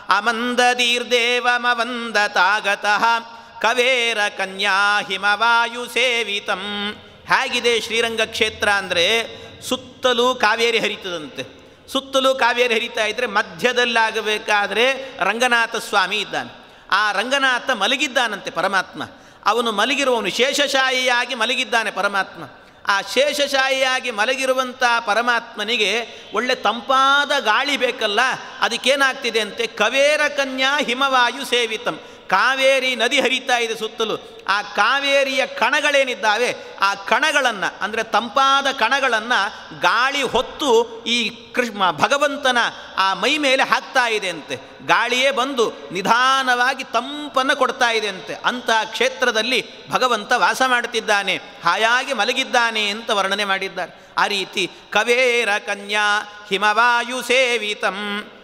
[SPEAKER 1] ಅಮಂದದೀರ್ದೇವಮವಂದತಾಗತಃ ಕವೇರ ಕನ್ಯಾ ಹಿಮವಾಯು ಸೇವಿತಂ ಹೇಗಿದೆ ಶ್ರೀರಂಗ ಕ್ಷೇತ್ರ ಅಂದರೆ ಸುತ್ತಲೂ ಕಾವೇರಿ ಹರಿತದಂತೆ ಸುತ್ತಲೂ ಕಾವೇರಿ ಹರಿತಾ ಇದ್ದರೆ ಮಧ್ಯದಲ್ಲಾಗಬೇಕಾದ್ರೆ ರಂಗನಾಥ ಸ್ವಾಮಿ ಇದ್ದಾನೆ ಆ ರಂಗನಾಥ ಮಲಗಿದ್ದಾನಂತೆ ಪರಮಾತ್ಮ ಅವನು ಮಲಗಿರುವವನು ಶೇಷಶಾಹಿಯಾಗಿ ಮಲಗಿದ್ದಾನೆ ಪರಮಾತ್ಮ ಆ ಶೇಷಶಾಹಿಯಾಗಿ ಮಲಗಿರುವಂಥ ಪರಮಾತ್ಮನಿಗೆ ಒಳ್ಳೆ ತಂಪಾದ ಗಾಳಿ ಬೇಕಲ್ಲ ಅದಕ್ಕೇನಾಗ್ತಿದೆ ಅಂತೆ ಕವೇರ ಕನ್ಯಾ ಹಿಮವಾಯು ಸೇವಿತಂ ಕಾವೇರಿ ನದಿ ಹರಿತಾ ಇದೆ ಸುತ್ತಲೂ ಆ ಕಾವೇರಿಯ ಕಣಗಳೇನಿದ್ದಾವೆ ಆ ಕಣಗಳನ್ನು ಅಂದರೆ ತಂಪಾದ ಕಣಗಳನ್ನು ಗಾಳಿ ಹೊತ್ತು ಈ ಕೃಷ್ಣ ಭಗವಂತನ ಆ ಮೈ ಮೇಲೆ ಹಾಕ್ತಾ ಇದೆ ಅಂತೆ ಗಾಳಿಯೇ ಬಂದು ನಿಧಾನವಾಗಿ ತಂಪನ್ನು ಕೊಡ್ತಾ ಇದೆ ಅಂತೆ ಅಂತಹ ಕ್ಷೇತ್ರದಲ್ಲಿ ಭಗವಂತ ವಾಸ ಮಾಡುತ್ತಿದ್ದಾನೆ ಹಾಯಾಗಿ ಮಲಗಿದ್ದಾನೆ ಅಂತ ವರ್ಣನೆ ಮಾಡಿದ್ದಾರೆ ಆ ರೀತಿ ಕವೇರ ಕನ್ಯಾ ಹಿಮವಾಯು ಸೇವಿತಂ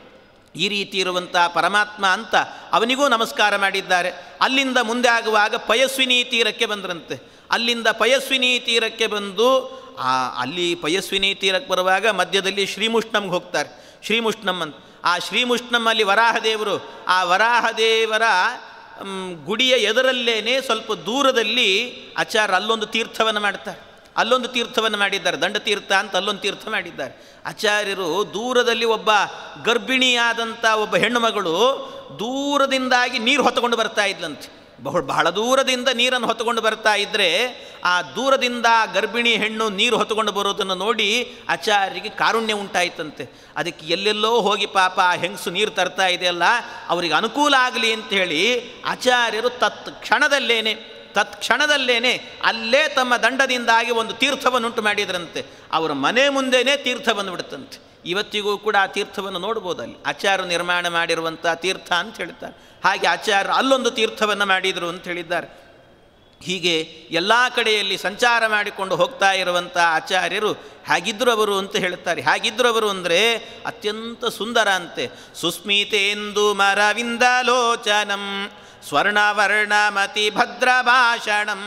[SPEAKER 1] ಈ ರೀತಿ ಇರುವಂಥ ಪರಮಾತ್ಮ ಅಂತ ಅವನಿಗೂ ನಮಸ್ಕಾರ ಮಾಡಿದ್ದಾರೆ ಅಲ್ಲಿಂದ ಮುಂದೆ ಆಗುವಾಗ ಪಯಸ್ವಿನಿ ತೀರಕ್ಕೆ ಬಂದ್ರಂತೆ ಅಲ್ಲಿಂದ ಪಯಸ್ವಿನಿ ತೀರಕ್ಕೆ ಬಂದು ಆ ಅಲ್ಲಿ ಪಯಸ್ವಿನಿ ತೀರಕ್ಕೆ ಬರುವಾಗ ಮಧ್ಯದಲ್ಲಿ ಶ್ರೀಮುಷ್ಣಂಗೆ ಹೋಗ್ತಾರೆ ಶ್ರೀಮುಷ್ಣಂ ಅಂತ ಆ ಶ್ರೀಮುಷ್ಣಂ ಅಲ್ಲಿ ವರಾಹದೇವರು ಆ ವರಾಹದೇವರ ಮ್, ಗುಡಿಯ ಎದುರಲ್ಲೇನೆ ಸ್ವಲ್ಪ ದೂರದಲ್ಲಿ ಆಚಾರ ಅಲ್ಲೊಂದು ತೀರ್ಥವನ್ನು ಮಾಡ್ತಾರೆ ಅಲ್ಲೊಂದು ತೀರ್ಥವನ್ನು ಮಾಡಿದ್ದಾರೆ ದಂಡತೀರ್ಥ ಅಂತ ಅಲ್ಲೊಂದು ತೀರ್ಥ ಮಾಡಿದ್ದಾರೆ ಆಚಾರ್ಯರು ದೂರದಲ್ಲಿ ಒಬ್ಬ ಗರ್ಭಿಣಿಯಾದಂಥ ಒಬ್ಬ ಹೆಣ್ಣು ಮಗಳು ದೂರದಿಂದಾಗಿ ನೀರು ಹೊತ್ತಕೊಂಡು ಬರ್ತಾ ಇದ್ಲಂತೆ ಬಹು ಬಹಳ ದೂರದಿಂದ ನೀರನ್ನು ಹೊತ್ತಕೊಂಡು ಬರ್ತಾ ಇದ್ದರೆ ಆ ದೂರದಿಂದ ಆ ಗರ್ಭಿಣಿ ಹೆಣ್ಣು ನೀರು ಹೊತ್ತಕೊಂಡು ಬರೋದನ್ನು ನೋಡಿ ಆಚಾರ್ಯರಿಗೆ ಕಾರುಣ್ಯ ಉಂಟಾಯ್ತಂತೆ ಅದಕ್ಕೆ ಎಲ್ಲೆಲ್ಲೋ ಹೋಗಿ ಪಾಪ ಆ ಹೆಂಗಸು ನೀರು ತರ್ತಾ ಇದೆಯಲ್ಲ ಅವರಿಗೆ ಅನುಕೂಲ ಆಗಲಿ ಅಂಥೇಳಿ ಆಚಾರ್ಯರು ತತ್ ಕ್ಷಣದಲ್ಲೇನೆ ತತ್ಕ್ಷಣದಲ್ಲೇನೆ ಅಲ್ಲೇ ತಮ್ಮ ದಂಡದಿಂದಾಗಿ ಒಂದು ತೀರ್ಥವನ್ನುಂಟು ಮಾಡಿದ್ರಂತೆ ಅವರ ಮನೆ ಮುಂದೆನೇ ತೀರ್ಥ ಬಂದುಬಿಡುತ್ತಂತೆ ಇವತ್ತಿಗೂ ಕೂಡ ಆ ತೀರ್ಥವನ್ನು ನೋಡ್ಬೋದು ಅಲ್ಲಿ ಆಚಾರ್ಯ ನಿರ್ಮಾಣ ಮಾಡಿರುವಂಥ ತೀರ್ಥ ಅಂತ ಹೇಳ್ತಾರೆ ಹಾಗೆ ಆಚಾರ್ಯ ಅಲ್ಲೊಂದು ತೀರ್ಥವನ್ನು ಮಾಡಿದರು ಅಂತ ಹೇಳಿದ್ದಾರೆ ಹೀಗೆ ಎಲ್ಲ ಕಡೆಯಲ್ಲಿ ಸಂಚಾರ ಮಾಡಿಕೊಂಡು ಹೋಗ್ತಾ ಇರುವಂಥ ಆಚಾರ್ಯರು ಹಾಗಿದ್ರು ಅವರು ಅಂತ ಹೇಳ್ತಾರೆ ಹಾಗಿದ್ರು ಅವರು ಅಂದರೆ ಅತ್ಯಂತ ಸುಂದರ ಅಂತೆ ಸುಸ್ಮಿತೇಂದು ಮರವಿಂದಲೋಚನಂ ಸ್ವರ್ಣವರ್ಣಮತಿ ಭದ್ರಭಾಷಣಂ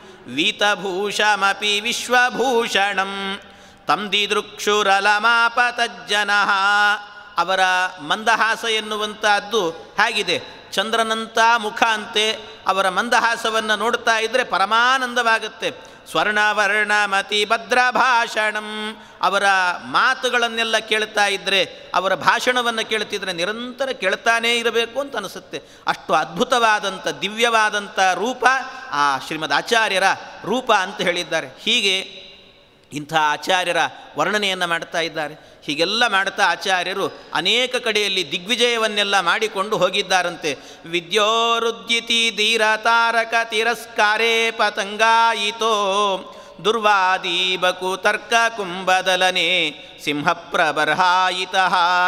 [SPEAKER 1] ವೀತಭೂಷಮಪಿ ವಿಶ್ವಭೂಷಣಂ ತಂ ದಿದೃಕ್ಷುರಲಮಾಪತಜ್ಜನ ಅವರ ಮಂದಹಾಸ ಎನ್ನುವಂಥದ್ದು ಹೇಗಿದೆ ಚಂದ್ರನಂಥ ಮುಖ ಅಂತೆ ಅವರ ಮಂದಹಾಸವನ್ನು ನೋಡ್ತಾ ಇದ್ದರೆ ಪರಮಾನಂದವಾಗುತ್ತೆ ಸ್ವರ್ಣವರ್ಣ ಮತಿ ಭದ್ರಭಾಷಣಂ ಅವರ ಮಾತುಗಳನ್ನೆಲ್ಲ ಕೇಳ್ತಾ ಇದ್ದರೆ ಅವರ ಭಾಷಣವನ್ನು ಕೇಳ್ತಿದ್ರೆ ನಿರಂತರ ಕೇಳ್ತಾನೇ ಇರಬೇಕು ಅಂತ ಅನಿಸುತ್ತೆ ಅಷ್ಟು ಅದ್ಭುತವಾದಂಥ ದಿವ್ಯವಾದಂಥ ರೂಪ ಆ ಶ್ರೀಮದ್ ಆಚಾರ್ಯರ ರೂಪ ಅಂತ ಹೇಳಿದ್ದಾರೆ ಹೀಗೆ ಇಂಥ ಆಚಾರ್ಯರ ವರ್ಣನೆಯನ್ನು ಮಾಡ್ತಾ ಇದ್ದಾರೆ ಹೀಗೆಲ್ಲ ಮಾಡ್ತಾ ಆಚಾರ್ಯರು ಅನೇಕ ಕಡೆಯಲ್ಲಿ ದಿಗ್ವಿಜಯವನ್ನೆಲ್ಲ ಮಾಡಿಕೊಂಡು ಹೋಗಿದ್ದಾರಂತೆ ವಿದ್ಯೋರುದ್ಯಿತಿ ಧೀರ ತಾರಕ ತಿರಸ್ಕಾರೇ ಪತಂಗಾಯಿತೋ ದುರ್ವಾದಿ ಬಕು ತರ್ಕ ಕುಂಭದಲನೆ ಸಿಂಹಪ್ರಬರ್ಹಾಯಿತ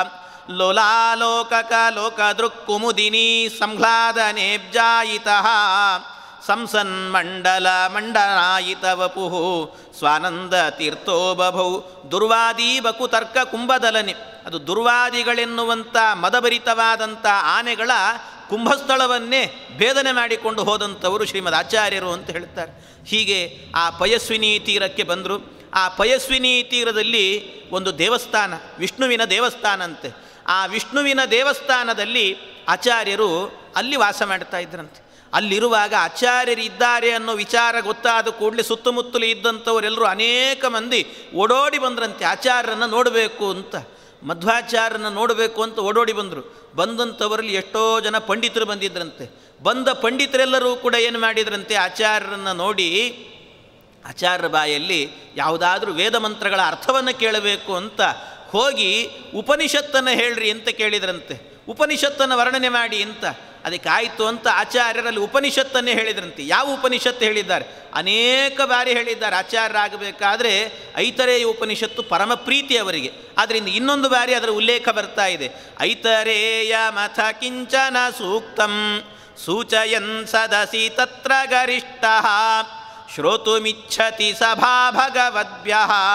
[SPEAKER 1] ಲೋಲಾಲೋಕಕ ಲೋಕದೃಕ್ಕುಮುದಿನಿ ಸಂಹ್ಲಾದನೇಬ್ಜಾಯಿತ ಸಂಸನ್ಮಂಡಲ ಮಂಡನಾಯಿತ ವಪು ಸ್ವಾನಂದ ತೀರ್ಥೋ ಬಭೌ ದುರ್ವಾದಿ ಬಕು ತರ್ಕ ಕುಂಭದಲನೆ ಅದು ದುರ್ವಾದಿಗಳೆನ್ನುವಂಥ ಮದಭರಿತವಾದಂಥ ಆನೆಗಳ ಕುಂಭಸ್ಥಳವನ್ನೇ ಭೇದನೆ ಮಾಡಿಕೊಂಡು ಹೋದಂಥವರು ಶ್ರೀಮದ್ ಆಚಾರ್ಯರು ಅಂತ ಹೇಳ್ತಾರೆ ಹೀಗೆ ಆ ಪಯಸ್ವಿನಿ ತೀರಕ್ಕೆ ಬಂದರು ಆ ಪಯಸ್ವಿನಿ ತೀರದಲ್ಲಿ ಒಂದು ದೇವಸ್ಥಾನ ವಿಷ್ಣುವಿನ ದೇವಸ್ಥಾನ ಅಂತೆ ಆ ವಿಷ್ಣುವಿನ ದೇವಸ್ಥಾನದಲ್ಲಿ ಆಚಾರ್ಯರು ಅಲ್ಲಿ ವಾಸ ಮಾಡ್ತಾ ಇದ್ರಂತೆ ಅಲ್ಲಿರುವಾಗ ಆಚಾರ್ಯರಿದ್ದಾರೆ ಅನ್ನೋ ವಿಚಾರ ಗೊತ್ತಾದ ಕೂಡಲೇ ಸುತ್ತಮುತ್ತಲು ಇದ್ದಂಥವರೆಲ್ಲರೂ ಅನೇಕ ಮಂದಿ ಓಡೋಡಿ ಬಂದ್ರಂತೆ ಆಚಾರ್ಯರನ್ನು ನೋಡಬೇಕು ಅಂತ ಮಧ್ವಾಚಾರ್ಯರನ್ನ ನೋಡಬೇಕು ಅಂತ ಓಡೋಡಿ ಬಂದರು ಬಂದಂಥವರಲ್ಲಿ ಎಷ್ಟೋ ಜನ ಪಂಡಿತರು ಬಂದಿದ್ರಂತೆ ಬಂದ ಪಂಡಿತರೆಲ್ಲರೂ ಕೂಡ ಏನು ಮಾಡಿದ್ರಂತೆ ಆಚಾರ್ಯರನ್ನು ನೋಡಿ ಆಚಾರ್ಯರ ಬಾಯಲ್ಲಿ ಯಾವುದಾದ್ರೂ ವೇದ ಮಂತ್ರಗಳ ಅರ್ಥವನ್ನು ಕೇಳಬೇಕು ಅಂತ ಹೋಗಿ ಉಪನಿಷತ್ತನ್ನು ಹೇಳ್ರಿ ಅಂತ ಕೇಳಿದ್ರಂತೆ ಉಪನಿಷತ್ತನ್ನು ವರ್ಣನೆ ಮಾಡಿ ಅಂತ ಅದಕ್ಕೆ ಆಯಿತು ಅಂತ ಆಚಾರ್ಯರಲ್ಲಿ ಉಪನಿಷತ್ತನ್ನೇ ಹೇಳಿದ್ರಂತೆ ಯಾವ ಉಪನಿಷತ್ತು ಹೇಳಿದ್ದಾರೆ ಅನೇಕ ಬಾರಿ ಹೇಳಿದ್ದಾರೆ ಆಚಾರ್ಯರಾಗಬೇಕಾದ್ರೆ ಐತರೇಯ ಉಪನಿಷತ್ತು ಪರಮ ಪ್ರೀತಿ ಅವರಿಗೆ ಆದ್ದರಿಂದ ಇನ್ನೊಂದು ಬಾರಿ ಅದರ ಉಲ್ಲೇಖ ಬರ್ತಾ ಇದೆ ಐತರೇಯ ಮಥ ಕಿಂಚನ ಸೂಕ್ತಂ ಸೂಚಯನ್ ಸದಸಿ ತತ್ರ ಗರಿಷ್ಠ ಶ್ರೋತುಮಿಚ್ಛತಿ ಸಭಾ ಭಗವದ್ಭ್ಯ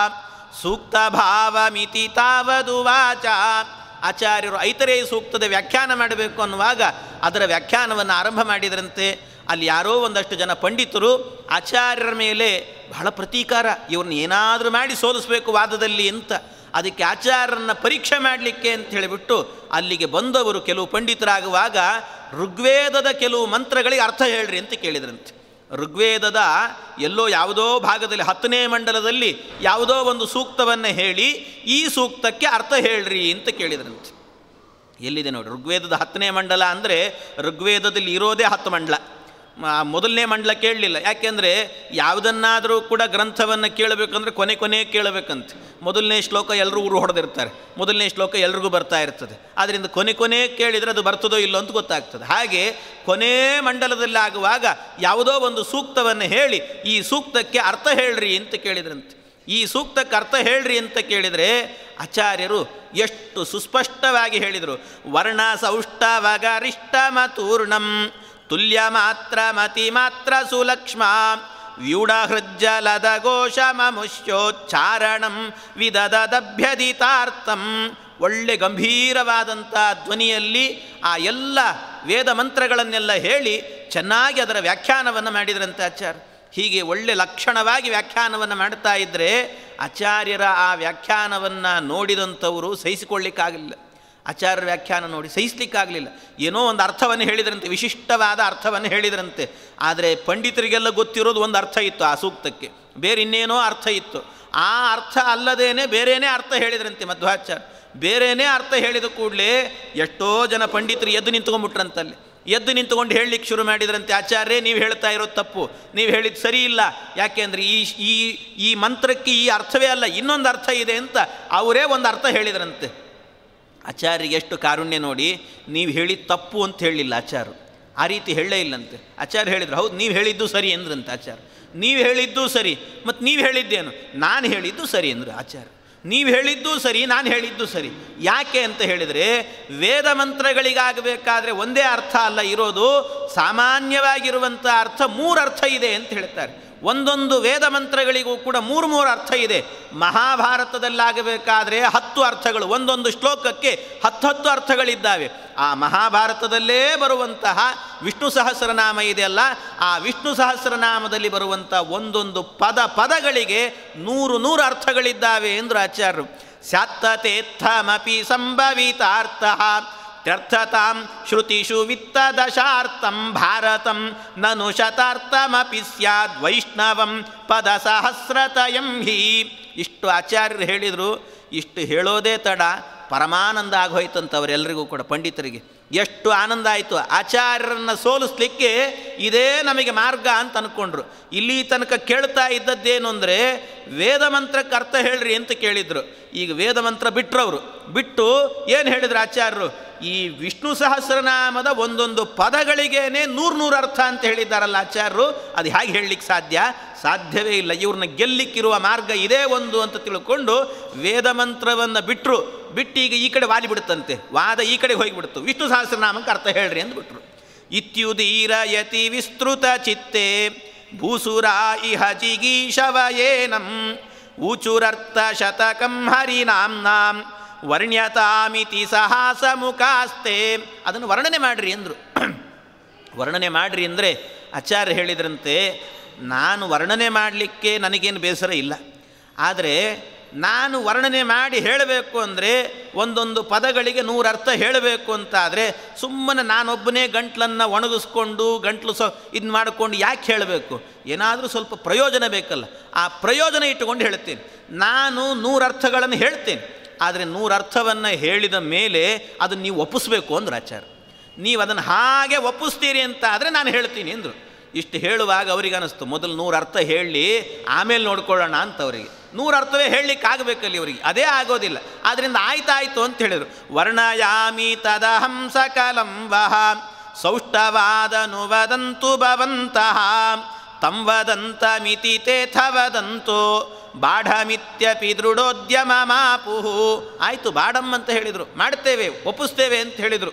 [SPEAKER 1] ಸೂಕ್ತ ಭಾವಮಿತಿ ತಾವದುವಾಚ ಆಚಾರ್ಯರು ಐತರೇಯ ಸೂಕ್ತದ ವ್ಯಾಖ್ಯಾನ ಮಾಡಬೇಕು ಅನ್ನುವಾಗ ಅದರ ವ್ಯಾಖ್ಯಾನವನ್ನು ಆರಂಭ ಮಾಡಿದ್ರಂತೆ ಅಲ್ಲಿ ಯಾರೋ ಒಂದಷ್ಟು ಜನ ಪಂಡಿತರು ಆಚಾರ್ಯರ ಮೇಲೆ ಬಹಳ ಪ್ರತೀಕಾರ ಇವ್ರನ್ನ ಏನಾದರೂ ಮಾಡಿ ಸೋಲಿಸಬೇಕು ವಾದದಲ್ಲಿ ಅಂತ ಅದಕ್ಕೆ ಆಚಾರ್ಯರನ್ನ ಪರೀಕ್ಷೆ ಮಾಡಲಿಕ್ಕೆ ಅಂತ ಹೇಳಿಬಿಟ್ಟು ಅಲ್ಲಿಗೆ ಬಂದವರು ಕೆಲವು ಪಂಡಿತರಾಗುವಾಗ ಋಗ್ವೇದದ ಕೆಲವು ಮಂತ್ರಗಳಿಗೆ ಅರ್ಥ ಹೇಳ್ರಿ ಅಂತ ಕೇಳಿದ್ರಂತೆ ಋಗ್ವೇದದ ಎಲ್ಲೋ ಯಾವುದೋ ಭಾಗದಲ್ಲಿ ಹತ್ತನೇ ಮಂಡಲದಲ್ಲಿ ಯಾವುದೋ ಒಂದು ಸೂಕ್ತವನ್ನು ಹೇಳಿ ಈ ಸೂಕ್ತಕ್ಕೆ ಅರ್ಥ ಹೇಳ್ರಿ ಅಂತ ಕೇಳಿದ್ರಂತೆ ಎಲ್ಲಿದೆ ನೋಡಿ ಋಗ್ವೇದದ ಹತ್ತನೇ ಮಂಡಲ ಅಂದರೆ ಋಗ್ವೇದದಲ್ಲಿ ಇರೋದೇ ಹತ್ತು ಮಂಡಲ ಮ- ಮೊದಲನೇ ಮಂಡಲ ಕೇಳಲಿಲ್ಲ ಯಾಕೆಂದರೆ ಯಾವುದನ್ನಾದರೂ ಕೂಡ ಗ್ರಂಥವನ್ನು ಕೇಳಬೇಕಂದ್ರೆ ಕೊನೆ ಕೊನೆ ಕೇಳಬೇಕಂತೆ ಮೊದಲನೇ ಶ್ಲೋಕ ಎಲ್ಲರೂ ಊರು ಹೊಡೆದಿರ್ತಾರೆ ಮೊದಲನೇ ಶ್ಲೋಕ ಎಲ್ರಿಗೂ ಬರ್ತಾ ಇರ್ತದೆ ಆದ್ದರಿಂದ ಕೊನೆ ಕೊನೆ ಕೇಳಿದರೆ ಅದು ಬರ್ತದೋ ಇಲ್ಲೋ ಅಂತ ಗೊತ್ತಾಗ್ತದೆ ಹಾಗೆ ಕೊನೆ ಮಂಡಲದಲ್ಲಿ ಆಗುವಾಗ ಯಾವುದೋ ಒಂದು ಸೂಕ್ತವನ್ನು ಹೇಳಿ ಈ ಸೂಕ್ತಕ್ಕೆ ಅರ್ಥ ಹೇಳ್ರಿ ಅಂತ ಕೇಳಿದ್ರಂತೆ ಈ ಸೂಕ್ತಕ್ಕೆ ಅರ್ಥ ಹೇಳ್ರಿ ಅಂತ ಕೇಳಿದರೆ ಆಚಾರ್ಯರು ಎಷ್ಟು ಸುಸ್ಪಷ್ಟವಾಗಿ ಹೇಳಿದರು ವರ್ಣ ಸೌಷ್ಠವಗರಿಷ್ಠ ಮತೂರ್ಣಂ ತುಲ್ಯ ಮಾತ್ರ ಮತಿ ಮಾತ್ರ ಸುಲಕ್ಷ್ಮ ವ್ಯೂಢಹೃಜ್ಜಲದ ಘೋಷಮುಷ್ಯೋಚ್ಚಾರಣಂ ವಿದದಭ್ಯದಿತಾರ್ಥಂ ಒಳ್ಳೆ ಗಂಭೀರವಾದಂಥ ಧ್ವನಿಯಲ್ಲಿ ಆ ಎಲ್ಲ ವೇದ ಮಂತ್ರಗಳನ್ನೆಲ್ಲ ಹೇಳಿ ಚೆನ್ನಾಗಿ ಅದರ ವ್ಯಾಖ್ಯಾನವನ್ನು ಮಾಡಿದ್ರಂತೆ ಆಚಾರ್ಯ ಹೀಗೆ ಒಳ್ಳೆ ಲಕ್ಷಣವಾಗಿ ವ್ಯಾಖ್ಯಾನವನ್ನು ಮಾಡ್ತಾ ಇದ್ದರೆ ಆಚಾರ್ಯರ ಆ ವ್ಯಾಖ್ಯಾನವನ್ನು ನೋಡಿದಂಥವರು ಸಹಿಸಿಕೊಳ್ಳಿಕ್ಕಾಗಲಿಲ್ಲ ಆಚಾರ್ಯರ ವ್ಯಾಖ್ಯಾನ ನೋಡಿ ಸಹಿಸ್ಲಿಕ್ಕಾಗಲಿಲ್ಲ ಏನೋ ಒಂದು ಅರ್ಥವನ್ನು ಹೇಳಿದ್ರಂತೆ ವಿಶಿಷ್ಟವಾದ ಅರ್ಥವನ್ನು ಹೇಳಿದ್ರಂತೆ ಆದರೆ ಪಂಡಿತರಿಗೆಲ್ಲ ಗೊತ್ತಿರೋದು ಒಂದು ಅರ್ಥ ಇತ್ತು ಆ ಸೂಕ್ತಕ್ಕೆ ಬೇರೆ ಇನ್ನೇನೋ ಅರ್ಥ ಇತ್ತು ಆ ಅರ್ಥ ಅಲ್ಲದೇನೆ ಬೇರೆಯೇ ಅರ್ಥ ಹೇಳಿದ್ರಂತೆ ಮಧ್ವಾಚಾರ್ಯ ಬೇರೆಯೇ ಅರ್ಥ ಹೇಳಿದ ಕೂಡಲೇ ಎಷ್ಟೋ ಜನ ಪಂಡಿತರು ಎದ್ದು ನಿಂತ್ಕೊಂಡ್ಬಿಟ್ರಂತಲ್ಲಿ ಎದ್ದು ನಿಂತ್ಕೊಂಡು ಹೇಳಲಿಕ್ಕೆ ಶುರು ಮಾಡಿದ್ರಂತೆ ಆಚಾರ್ಯ ನೀವು ಹೇಳ್ತಾ ಇರೋದು ತಪ್ಪು ನೀವು ಹೇಳಿದ್ದು ಸರಿ ಇಲ್ಲ ಯಾಕೆಂದರೆ ಈ ಈ ಈ ಮಂತ್ರಕ್ಕೆ ಈ ಅರ್ಥವೇ ಅಲ್ಲ ಇನ್ನೊಂದು ಅರ್ಥ ಇದೆ ಅಂತ ಅವರೇ ಒಂದು ಅರ್ಥ ಹೇಳಿದ್ರಂತೆ ಆಚಾರ್ಯರಿಗೆ ಎಷ್ಟು ಕಾರುಣ್ಯ ನೋಡಿ ನೀವು ಹೇಳಿದ ತಪ್ಪು ಅಂತ ಹೇಳಲಿಲ್ಲ ಆಚಾರ್ಯರು ಆ ರೀತಿ ಹೇಳಲೇ ಇಲ್ಲಂತೆ ಆಚಾರ್ಯ ಹೇಳಿದ್ರು ಹೌದು ನೀವು ಹೇಳಿದ್ದು ಸರಿ ಅಂದ್ರಂತೆ ಆಚಾರ್ಯ ನೀವು ಹೇಳಿದ್ದು ಸರಿ ಮತ್ತು ನೀವು ಹೇಳಿದ್ದೇನು ನಾನು ಹೇಳಿದ್ದು ಸರಿ ಅಂದರು ಆಚಾರ್ಯ ನೀವು ಹೇಳಿದ್ದು ಸರಿ ನಾನು ಹೇಳಿದ್ದು ಸರಿ ಯಾಕೆ ಅಂತ ಹೇಳಿದರೆ ವೇದ ಮಂತ್ರಗಳಿಗಾಗಬೇಕಾದ್ರೆ ಒಂದೇ ಅರ್ಥ ಅಲ್ಲ ಇರೋದು ಸಾಮಾನ್ಯವಾಗಿರುವಂಥ ಅರ್ಥ ಮೂರು ಅರ್ಥ ಇದೆ ಅಂತ ಹೇಳ್ತಾರೆ ಒಂದೊಂದು ವೇದ ಮಂತ್ರಗಳಿಗೂ ಕೂಡ ಮೂರು ಮೂರು ಅರ್ಥ ಇದೆ ಮಹಾಭಾರತದಲ್ಲಾಗಬೇಕಾದ್ರೆ ಹತ್ತು ಅರ್ಥಗಳು ಒಂದೊಂದು ಶ್ಲೋಕಕ್ಕೆ ಹತ್ತತ್ತು ಅರ್ಥಗಳಿದ್ದಾವೆ ಆ ಮಹಾಭಾರತದಲ್ಲೇ ಬರುವಂತಹ ವಿಷ್ಣು ಸಹಸ್ರನಾಮ ಇದೆಯಲ್ಲ ಆ ವಿಷ್ಣು ಸಹಸ್ರನಾಮದಲ್ಲಿ ಬರುವಂಥ ಒಂದೊಂದು ಪದ ಪದಗಳಿಗೆ ನೂರು ನೂರು ಅರ್ಥಗಳಿದ್ದಾವೆ ಎಂದರು ಆಚಾರ್ಯರು ಸ್ಯಾತ್ತತೇತ್ಥಮಪಿ ಸಂಭವಿತಾರ್ಥ ತ್ಯರ್ಥತಾಂ ಶ್ರುತಿಷು ವಿತ್ತದಶಾರ್ಥಂ ಭಾರತಂ ನನು ಶತಾರ್ಥಮಪಿ ಸ್ಯಾದ್ ವೈಷ್ಣವಂ ಪದ ಸಹಸ್ರತಯಂ ಹಿ ಇಷ್ಟು ಆಚಾರ್ಯರು ಹೇಳಿದರು ಇಷ್ಟು ಹೇಳೋದೇ ತಡ ಪರಮಾನಂದ ಆಗೋಯ್ತಂತವರೆಲ್ಲರಿಗೂ ಕೂಡ ಪಂಡಿತರಿಗೆ ಎಷ್ಟು ಆನಂದ ಆಯಿತು ಆಚಾರ್ಯರನ್ನು ಸೋಲಿಸ್ಲಿಕ್ಕೆ ಇದೇ ನಮಗೆ ಮಾರ್ಗ ಅಂತ ಅಂದ್ಕೊಂಡ್ರು ಇಲ್ಲಿ ತನಕ ಕೇಳ್ತಾ ಇದ್ದದ್ದೇನು ಅಂದರೆ ವೇದ ಮಂತ್ರಕ್ಕೆ ಅರ್ಥ ಹೇಳ್ರಿ ಅಂತ ಕೇಳಿದರು ಈಗ ವೇದ ಮಂತ್ರ ಬಿಟ್ಟರವರು ಬಿಟ್ಟು ಏನು ಹೇಳಿದ್ರು ಆಚಾರ್ಯರು ಈ ವಿಷ್ಣು ಸಹಸ್ರನಾಮದ ಒಂದೊಂದು ಪದಗಳಿಗೇನೆ ನೂರು ನೂರು ಅರ್ಥ ಅಂತ ಹೇಳಿದ್ದಾರಲ್ಲ ಆಚಾರ್ಯರು ಅದು ಹೇಗೆ ಹೇಳಲಿಕ್ಕೆ ಸಾಧ್ಯ ಸಾಧ್ಯವೇ ಇಲ್ಲ ಇವ್ರನ್ನ ಗೆಲ್ಲಿಕ್ಕಿರುವ ಮಾರ್ಗ ಇದೇ ಒಂದು ಅಂತ ತಿಳ್ಕೊಂಡು ವೇದ ಮಂತ್ರವನ್ನು ಬಿಟ್ಟರು ಬಿಟ್ಟು ಈಗ ಈ ಕಡೆ ವಾಲಿ ಬಿಡುತ್ತಂತೆ ವಾದ ಈ ಕಡೆ ಹೋಗಿಬಿಡ್ತು ವಿಷ್ಣು ಸಹಸ್ರನಾಮಕ್ಕೆ ಅರ್ಥ ಹೇಳ್ರಿ ಅಂದ್ಬಿಟ್ರು ಇತ್ಯುದೀರ ಯತಿ ವಿಸ್ತೃತ ಚಿತ್ತೆ ಭೂಸುರ ಇಹ ಜಿಗೀಶವಯೇನಂ ಊಚುರರ್ಥ ಶತಕಂ ಹರಿನಾಂನಾಂ ವರ್ಣ್ಯತಾಮಿತಿ ಸಹಾಸ ಮುಖಾಸ್ತೆ ಅದನ್ನು ವರ್ಣನೆ ಮಾಡ್ರಿ ಅಂದರು ವರ್ಣನೆ ಮಾಡ್ರಿ ಅಂದರೆ ಆಚಾರ್ಯ ಹೇಳಿದ್ರಂತೆ ನಾನು ವರ್ಣನೆ ಮಾಡಲಿಕ್ಕೆ ನನಗೇನು ಬೇಸರ ಇಲ್ಲ ಆದರೆ ನಾನು ವರ್ಣನೆ ಮಾಡಿ ಹೇಳಬೇಕು ಅಂದರೆ ಒಂದೊಂದು ಪದಗಳಿಗೆ ನೂರು ಅರ್ಥ ಹೇಳಬೇಕು ಅಂತಾದರೆ ಸುಮ್ಮನೆ ನಾನೊಬ್ಬನೇ ಗಂಟ್ಲನ್ನು ಒಣಗಿಸ್ಕೊಂಡು ಗಂಟ್ಲು ಸೊ ಇದು ಮಾಡಿಕೊಂಡು ಯಾಕೆ ಹೇಳಬೇಕು ಏನಾದರೂ ಸ್ವಲ್ಪ ಪ್ರಯೋಜನ ಬೇಕಲ್ಲ ಆ ಪ್ರಯೋಜನ ಇಟ್ಟುಕೊಂಡು ಹೇಳ್ತೇನೆ ನಾನು ನೂರು ಅರ್ಥಗಳನ್ನು ಹೇಳ್ತೇನೆ ಆದರೆ ನೂರು ಅರ್ಥವನ್ನು ಹೇಳಿದ ಮೇಲೆ ಅದನ್ನು ನೀವು ಒಪ್ಪಿಸ್ಬೇಕು ಅಂದ್ರೆ ಆಚಾರ್ಯ ನೀವು ಅದನ್ನು ಹಾಗೆ ಒಪ್ಪಿಸ್ತೀರಿ ಅಂತ ಆದರೆ ನಾನು ಹೇಳ್ತೀನಿ ಅಂದರು ಇಷ್ಟು ಹೇಳುವಾಗ ಅವ್ರಿಗೆ ಅನ್ನಿಸ್ತು ಮೊದಲು ನೂರು ಅರ್ಥ ಹೇಳಿ ಆಮೇಲೆ ನೋಡ್ಕೊಳ್ಳೋಣ ಅಂತ ಅವರಿಗೆ ನೂರು ಅರ್ಥವೇ ಹೇಳಲಿಕ್ಕೆ ಆಗಬೇಕಲ್ಲಿ ಅವರಿಗೆ ಅದೇ ಆಗೋದಿಲ್ಲ ಆದ್ದರಿಂದ ಆಯ್ತಾಯ್ತು ಅಂತ ಹೇಳಿದರು ವರ್ಣಯಾಮಿ ತದಹಂ ಸಕಲಂ ವಹ ಸೌಷ್ಠವಾದನು ವದಂತು ಭವಂತಹ ತಂ ವದಂತ ಮಿತಿ ತೇಥ ವದಂತು ಬಾಢಮಿತ್ಯಪಿ ದೃಢೋದ್ಯಮ ಮಾಪುಹು ಆಯಿತು ಬಾಡಮ್ ಅಂತ ಹೇಳಿದರು ಮಾಡ್ತೇವೆ ಒಪ್ಪಿಸ್ತೇವೆ ಅಂತ ಹೇಳಿದರು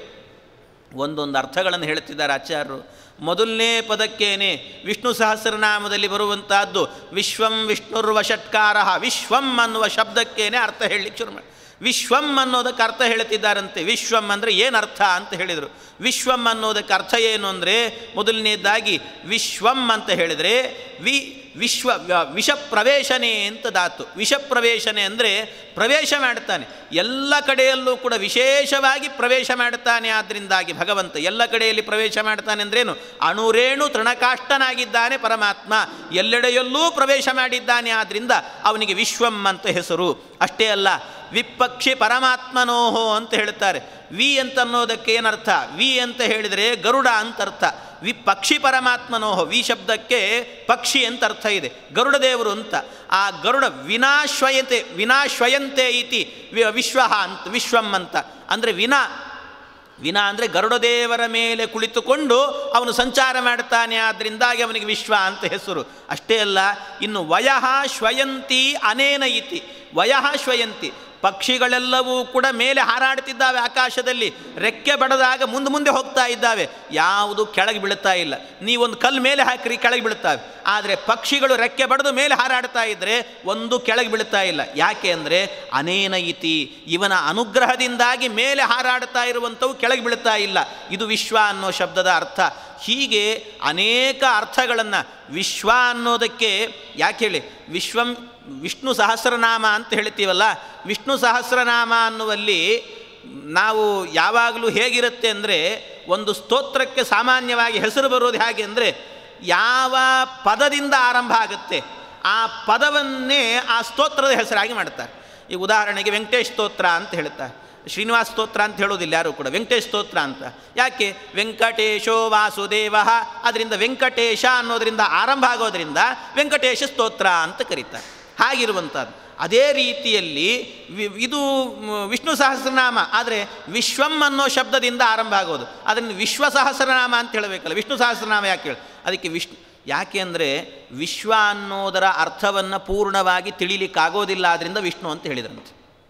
[SPEAKER 1] ಒಂದೊಂದು ಅರ್ಥಗಳನ್ನು ಹೇಳ್ತಿದ್ದಾರೆ ಆಚಾರ್ಯರು ಮೊದಲನೇ ಪದಕ್ಕೇನೆ ವಿಷ್ಣು ಸಹಸ್ರನಾಮದಲ್ಲಿ ಬರುವಂತಹದ್ದು ವಿಶ್ವಂ ವಿಷ್ಣುರ್ವಷಟ್ಕಾರ ವಿಶ್ವಂ ಅನ್ನುವ ಶಬ್ದಕ್ಕೇನೆ ಅರ್ಥ ಹೇಳಲಿಕ್ಕೆ ಶುರು ಮಾಡಿ ವಿಶ್ವಂ ಅನ್ನೋದಕ್ಕೆ ಅರ್ಥ ಹೇಳ್ತಿದ್ದಾರಂತೆ ವಿಶ್ವಂ ಅಂದರೆ ಏನು ಅರ್ಥ ಅಂತ ಹೇಳಿದರು ವಿಶ್ವಂ ಅನ್ನೋದಕ್ಕೆ ಅರ್ಥ ಏನು ಅಂದರೆ ಮೊದಲನೇದಾಗಿ ವಿಶ್ವಂ ಅಂತ ಹೇಳಿದರೆ ವಿ ವಿಶ್ವ ವಿಷ ಪ್ರವೇಶನೆ ಅಂತ ಧಾತು ವಿಷ ಪ್ರವೇಶನೆ ಅಂದರೆ ಪ್ರವೇಶ ಮಾಡ್ತಾನೆ ಎಲ್ಲ ಕಡೆಯಲ್ಲೂ ಕೂಡ ವಿಶೇಷವಾಗಿ ಪ್ರವೇಶ ಮಾಡ್ತಾನೆ ಆದ್ದರಿಂದಾಗಿ ಭಗವಂತ ಎಲ್ಲ ಕಡೆಯಲ್ಲಿ ಪ್ರವೇಶ ಮಾಡ್ತಾನೆ ಅಂದ್ರೇನು ಅಣುರೇಣು ತೃಣಕಾಷ್ಟನಾಗಿದ್ದಾನೆ ಪರಮಾತ್ಮ ಎಲ್ಲೆಡೆಯಲ್ಲೂ ಪ್ರವೇಶ ಮಾಡಿದ್ದಾನೆ ಆದ್ದರಿಂದ ಅವನಿಗೆ ವಿಶ್ವಂ ಅಂತ ಹೆಸರು ಅಷ್ಟೇ ಅಲ್ಲ ವಿಪಕ್ಷಿ ಪರಮಾತ್ಮನೋಹೋ ಅಂತ ಹೇಳ್ತಾರೆ ವಿ ಅಂತ ಅನ್ನೋದಕ್ಕೆ ಏನರ್ಥ ವಿ ಅಂತ ಹೇಳಿದರೆ ಗರುಡ ಅಂತ ಅರ್ಥ ವಿ ಪಕ್ಷಿ ಪರಮಾತ್ಮನೋಹೋ ವಿ ಶಬ್ದಕ್ಕೆ ಪಕ್ಷಿ ಅಂತ ಅರ್ಥ ಇದೆ ಗರುಡ ದೇವರು ಅಂತ ಆ ಗರುಡ ವಿನಾಶ್ವಯತೆ ವಿನಾಶ್ವಯಂತೆ ಇತಿ ವಿ- ವಿಶ್ವ ಅಂತ ವಿಶ್ವಂ ಅಂತ ಅಂದರೆ ವಿನಾ ವಿನ ಅಂದರೆ ಗರುಡದೇವರ ಮೇಲೆ ಕುಳಿತುಕೊಂಡು ಅವನು ಸಂಚಾರ ಮಾಡ್ತಾನೆ ಆದ್ದರಿಂದಾಗಿ ಅವನಿಗೆ ವಿಶ್ವ ಅಂತ ಹೆಸರು ಅಷ್ಟೇ ಅಲ್ಲ ಇನ್ನು ವಯಃ ಶ್ವಯಂತಿ ಅನೇನ ಇತಿ ವಯಃ ಶ್ವಯಂತಿ ಪಕ್ಷಿಗಳೆಲ್ಲವೂ ಕೂಡ ಮೇಲೆ ಹಾರಾಡ್ತಿದ್ದಾವೆ ಆಕಾಶದಲ್ಲಿ ರೆಕ್ಕೆ ಬಡದಾಗ ಮುಂದೆ ಮುಂದೆ ಹೋಗ್ತಾ ಇದ್ದಾವೆ ಯಾವುದು ಕೆಳಗೆ ಬೀಳ್ತಾ ಇಲ್ಲ ನೀವೊಂದು ಕಲ್ಲು ಮೇಲೆ ಹಾಕಿರಿ ಕೆಳಗೆ ಬೀಳ್ತಾವೆ ಆದರೆ ಪಕ್ಷಿಗಳು ರೆಕ್ಕೆ ಬಡಿದು ಮೇಲೆ ಹಾರಾಡ್ತಾ ಇದ್ದರೆ ಒಂದು ಕೆಳಗೆ ಬೀಳ್ತಾ ಇಲ್ಲ ಯಾಕೆ ಅಂದರೆ ಅನೇನ ಇತಿ ಇವನ ಅನುಗ್ರಹದಿಂದಾಗಿ ಮೇಲೆ ಹಾರಾಡ್ತಾ ಇರುವಂಥವು ಕೆಳಗೆ ಬೀಳ್ತಾ ಇಲ್ಲ ಇದು ವಿಶ್ವ ಅನ್ನೋ ಶಬ್ದದ ಅರ್ಥ ಹೀಗೆ ಅನೇಕ ಅರ್ಥಗಳನ್ನು ವಿಶ್ವ ಅನ್ನೋದಕ್ಕೆ ಯಾಕೆ ಹೇಳಿ ವಿಶ್ವಂ ವಿಷ್ಣು ಸಹಸ್ರನಾಮ ಅಂತ ಹೇಳ್ತೀವಲ್ಲ ವಿಷ್ಣು ಸಹಸ್ರನಾಮ ಅನ್ನುವಲ್ಲಿ ನಾವು ಯಾವಾಗಲೂ ಹೇಗಿರುತ್ತೆ ಅಂದರೆ ಒಂದು ಸ್ತೋತ್ರಕ್ಕೆ ಸಾಮಾನ್ಯವಾಗಿ ಹೆಸರು ಬರೋದು ಹೇಗೆ ಅಂದರೆ ಯಾವ ಪದದಿಂದ ಆರಂಭ ಆಗುತ್ತೆ ಆ ಪದವನ್ನೇ ಆ ಸ್ತೋತ್ರದ ಹೆಸರಾಗಿ ಮಾಡ್ತಾರೆ ಈಗ ಉದಾಹರಣೆಗೆ ವೆಂಕಟೇಶ್ ಸ್ತೋತ್ರ ಅಂತ ಹೇಳ್ತಾರೆ ಶ್ರೀನಿವಾಸ ಸ್ತೋತ್ರ ಅಂತ ಹೇಳೋದಿಲ್ಲ ಯಾರು ಕೂಡ ವೆಂಕಟೇಶ್ ಸ್ತೋತ್ರ ಅಂತ ಯಾಕೆ ವೆಂಕಟೇಶೋ ವಾಸುದೇವ ಅದರಿಂದ ವೆಂಕಟೇಶ ಅನ್ನೋದರಿಂದ ಆರಂಭ ಆಗೋದ್ರಿಂದ ವೆಂಕಟೇಶ ಸ್ತೋತ್ರ ಅಂತ ಕರೀತಾರೆ ಹಾಗಿರುವಂಥದ್ದು ಅದೇ ರೀತಿಯಲ್ಲಿ ವಿ- ಇದು ಮ್, ವಿಷ್ಣು ಸಹಸ್ರನಾಮ ಆದರೆ ವಿಶ್ವಂ ಅನ್ನೋ ಶಬ್ದದಿಂದ ಆರಂಭ ಆಗೋದು ಅದನ್ನು ವಿಶ್ವ ಸಹಸ್ರನಾಮ ಅಂತ ಹೇಳಬೇಕಲ್ಲ ವಿಷ್ಣು ಸಹಸ್ರನಾಮ ಯಾಕೆ ಹೇಳಿ ಅದಕ್ಕೆ ವಿಷ್ಣು ಯಾಕೆ ಅಂದರೆ ವಿಶ್ವ ಅನ್ನೋದರ ಅರ್ಥವನ್ನು ಪೂರ್ಣವಾಗಿ ತಿಳಿಲಿಕ್ಕಾಗೋದಿಲ್ಲ ಆದ್ದರಿಂದ ವಿಷ್ಣು ಅಂತ ಹೇಳಿದ್ರಂತೆ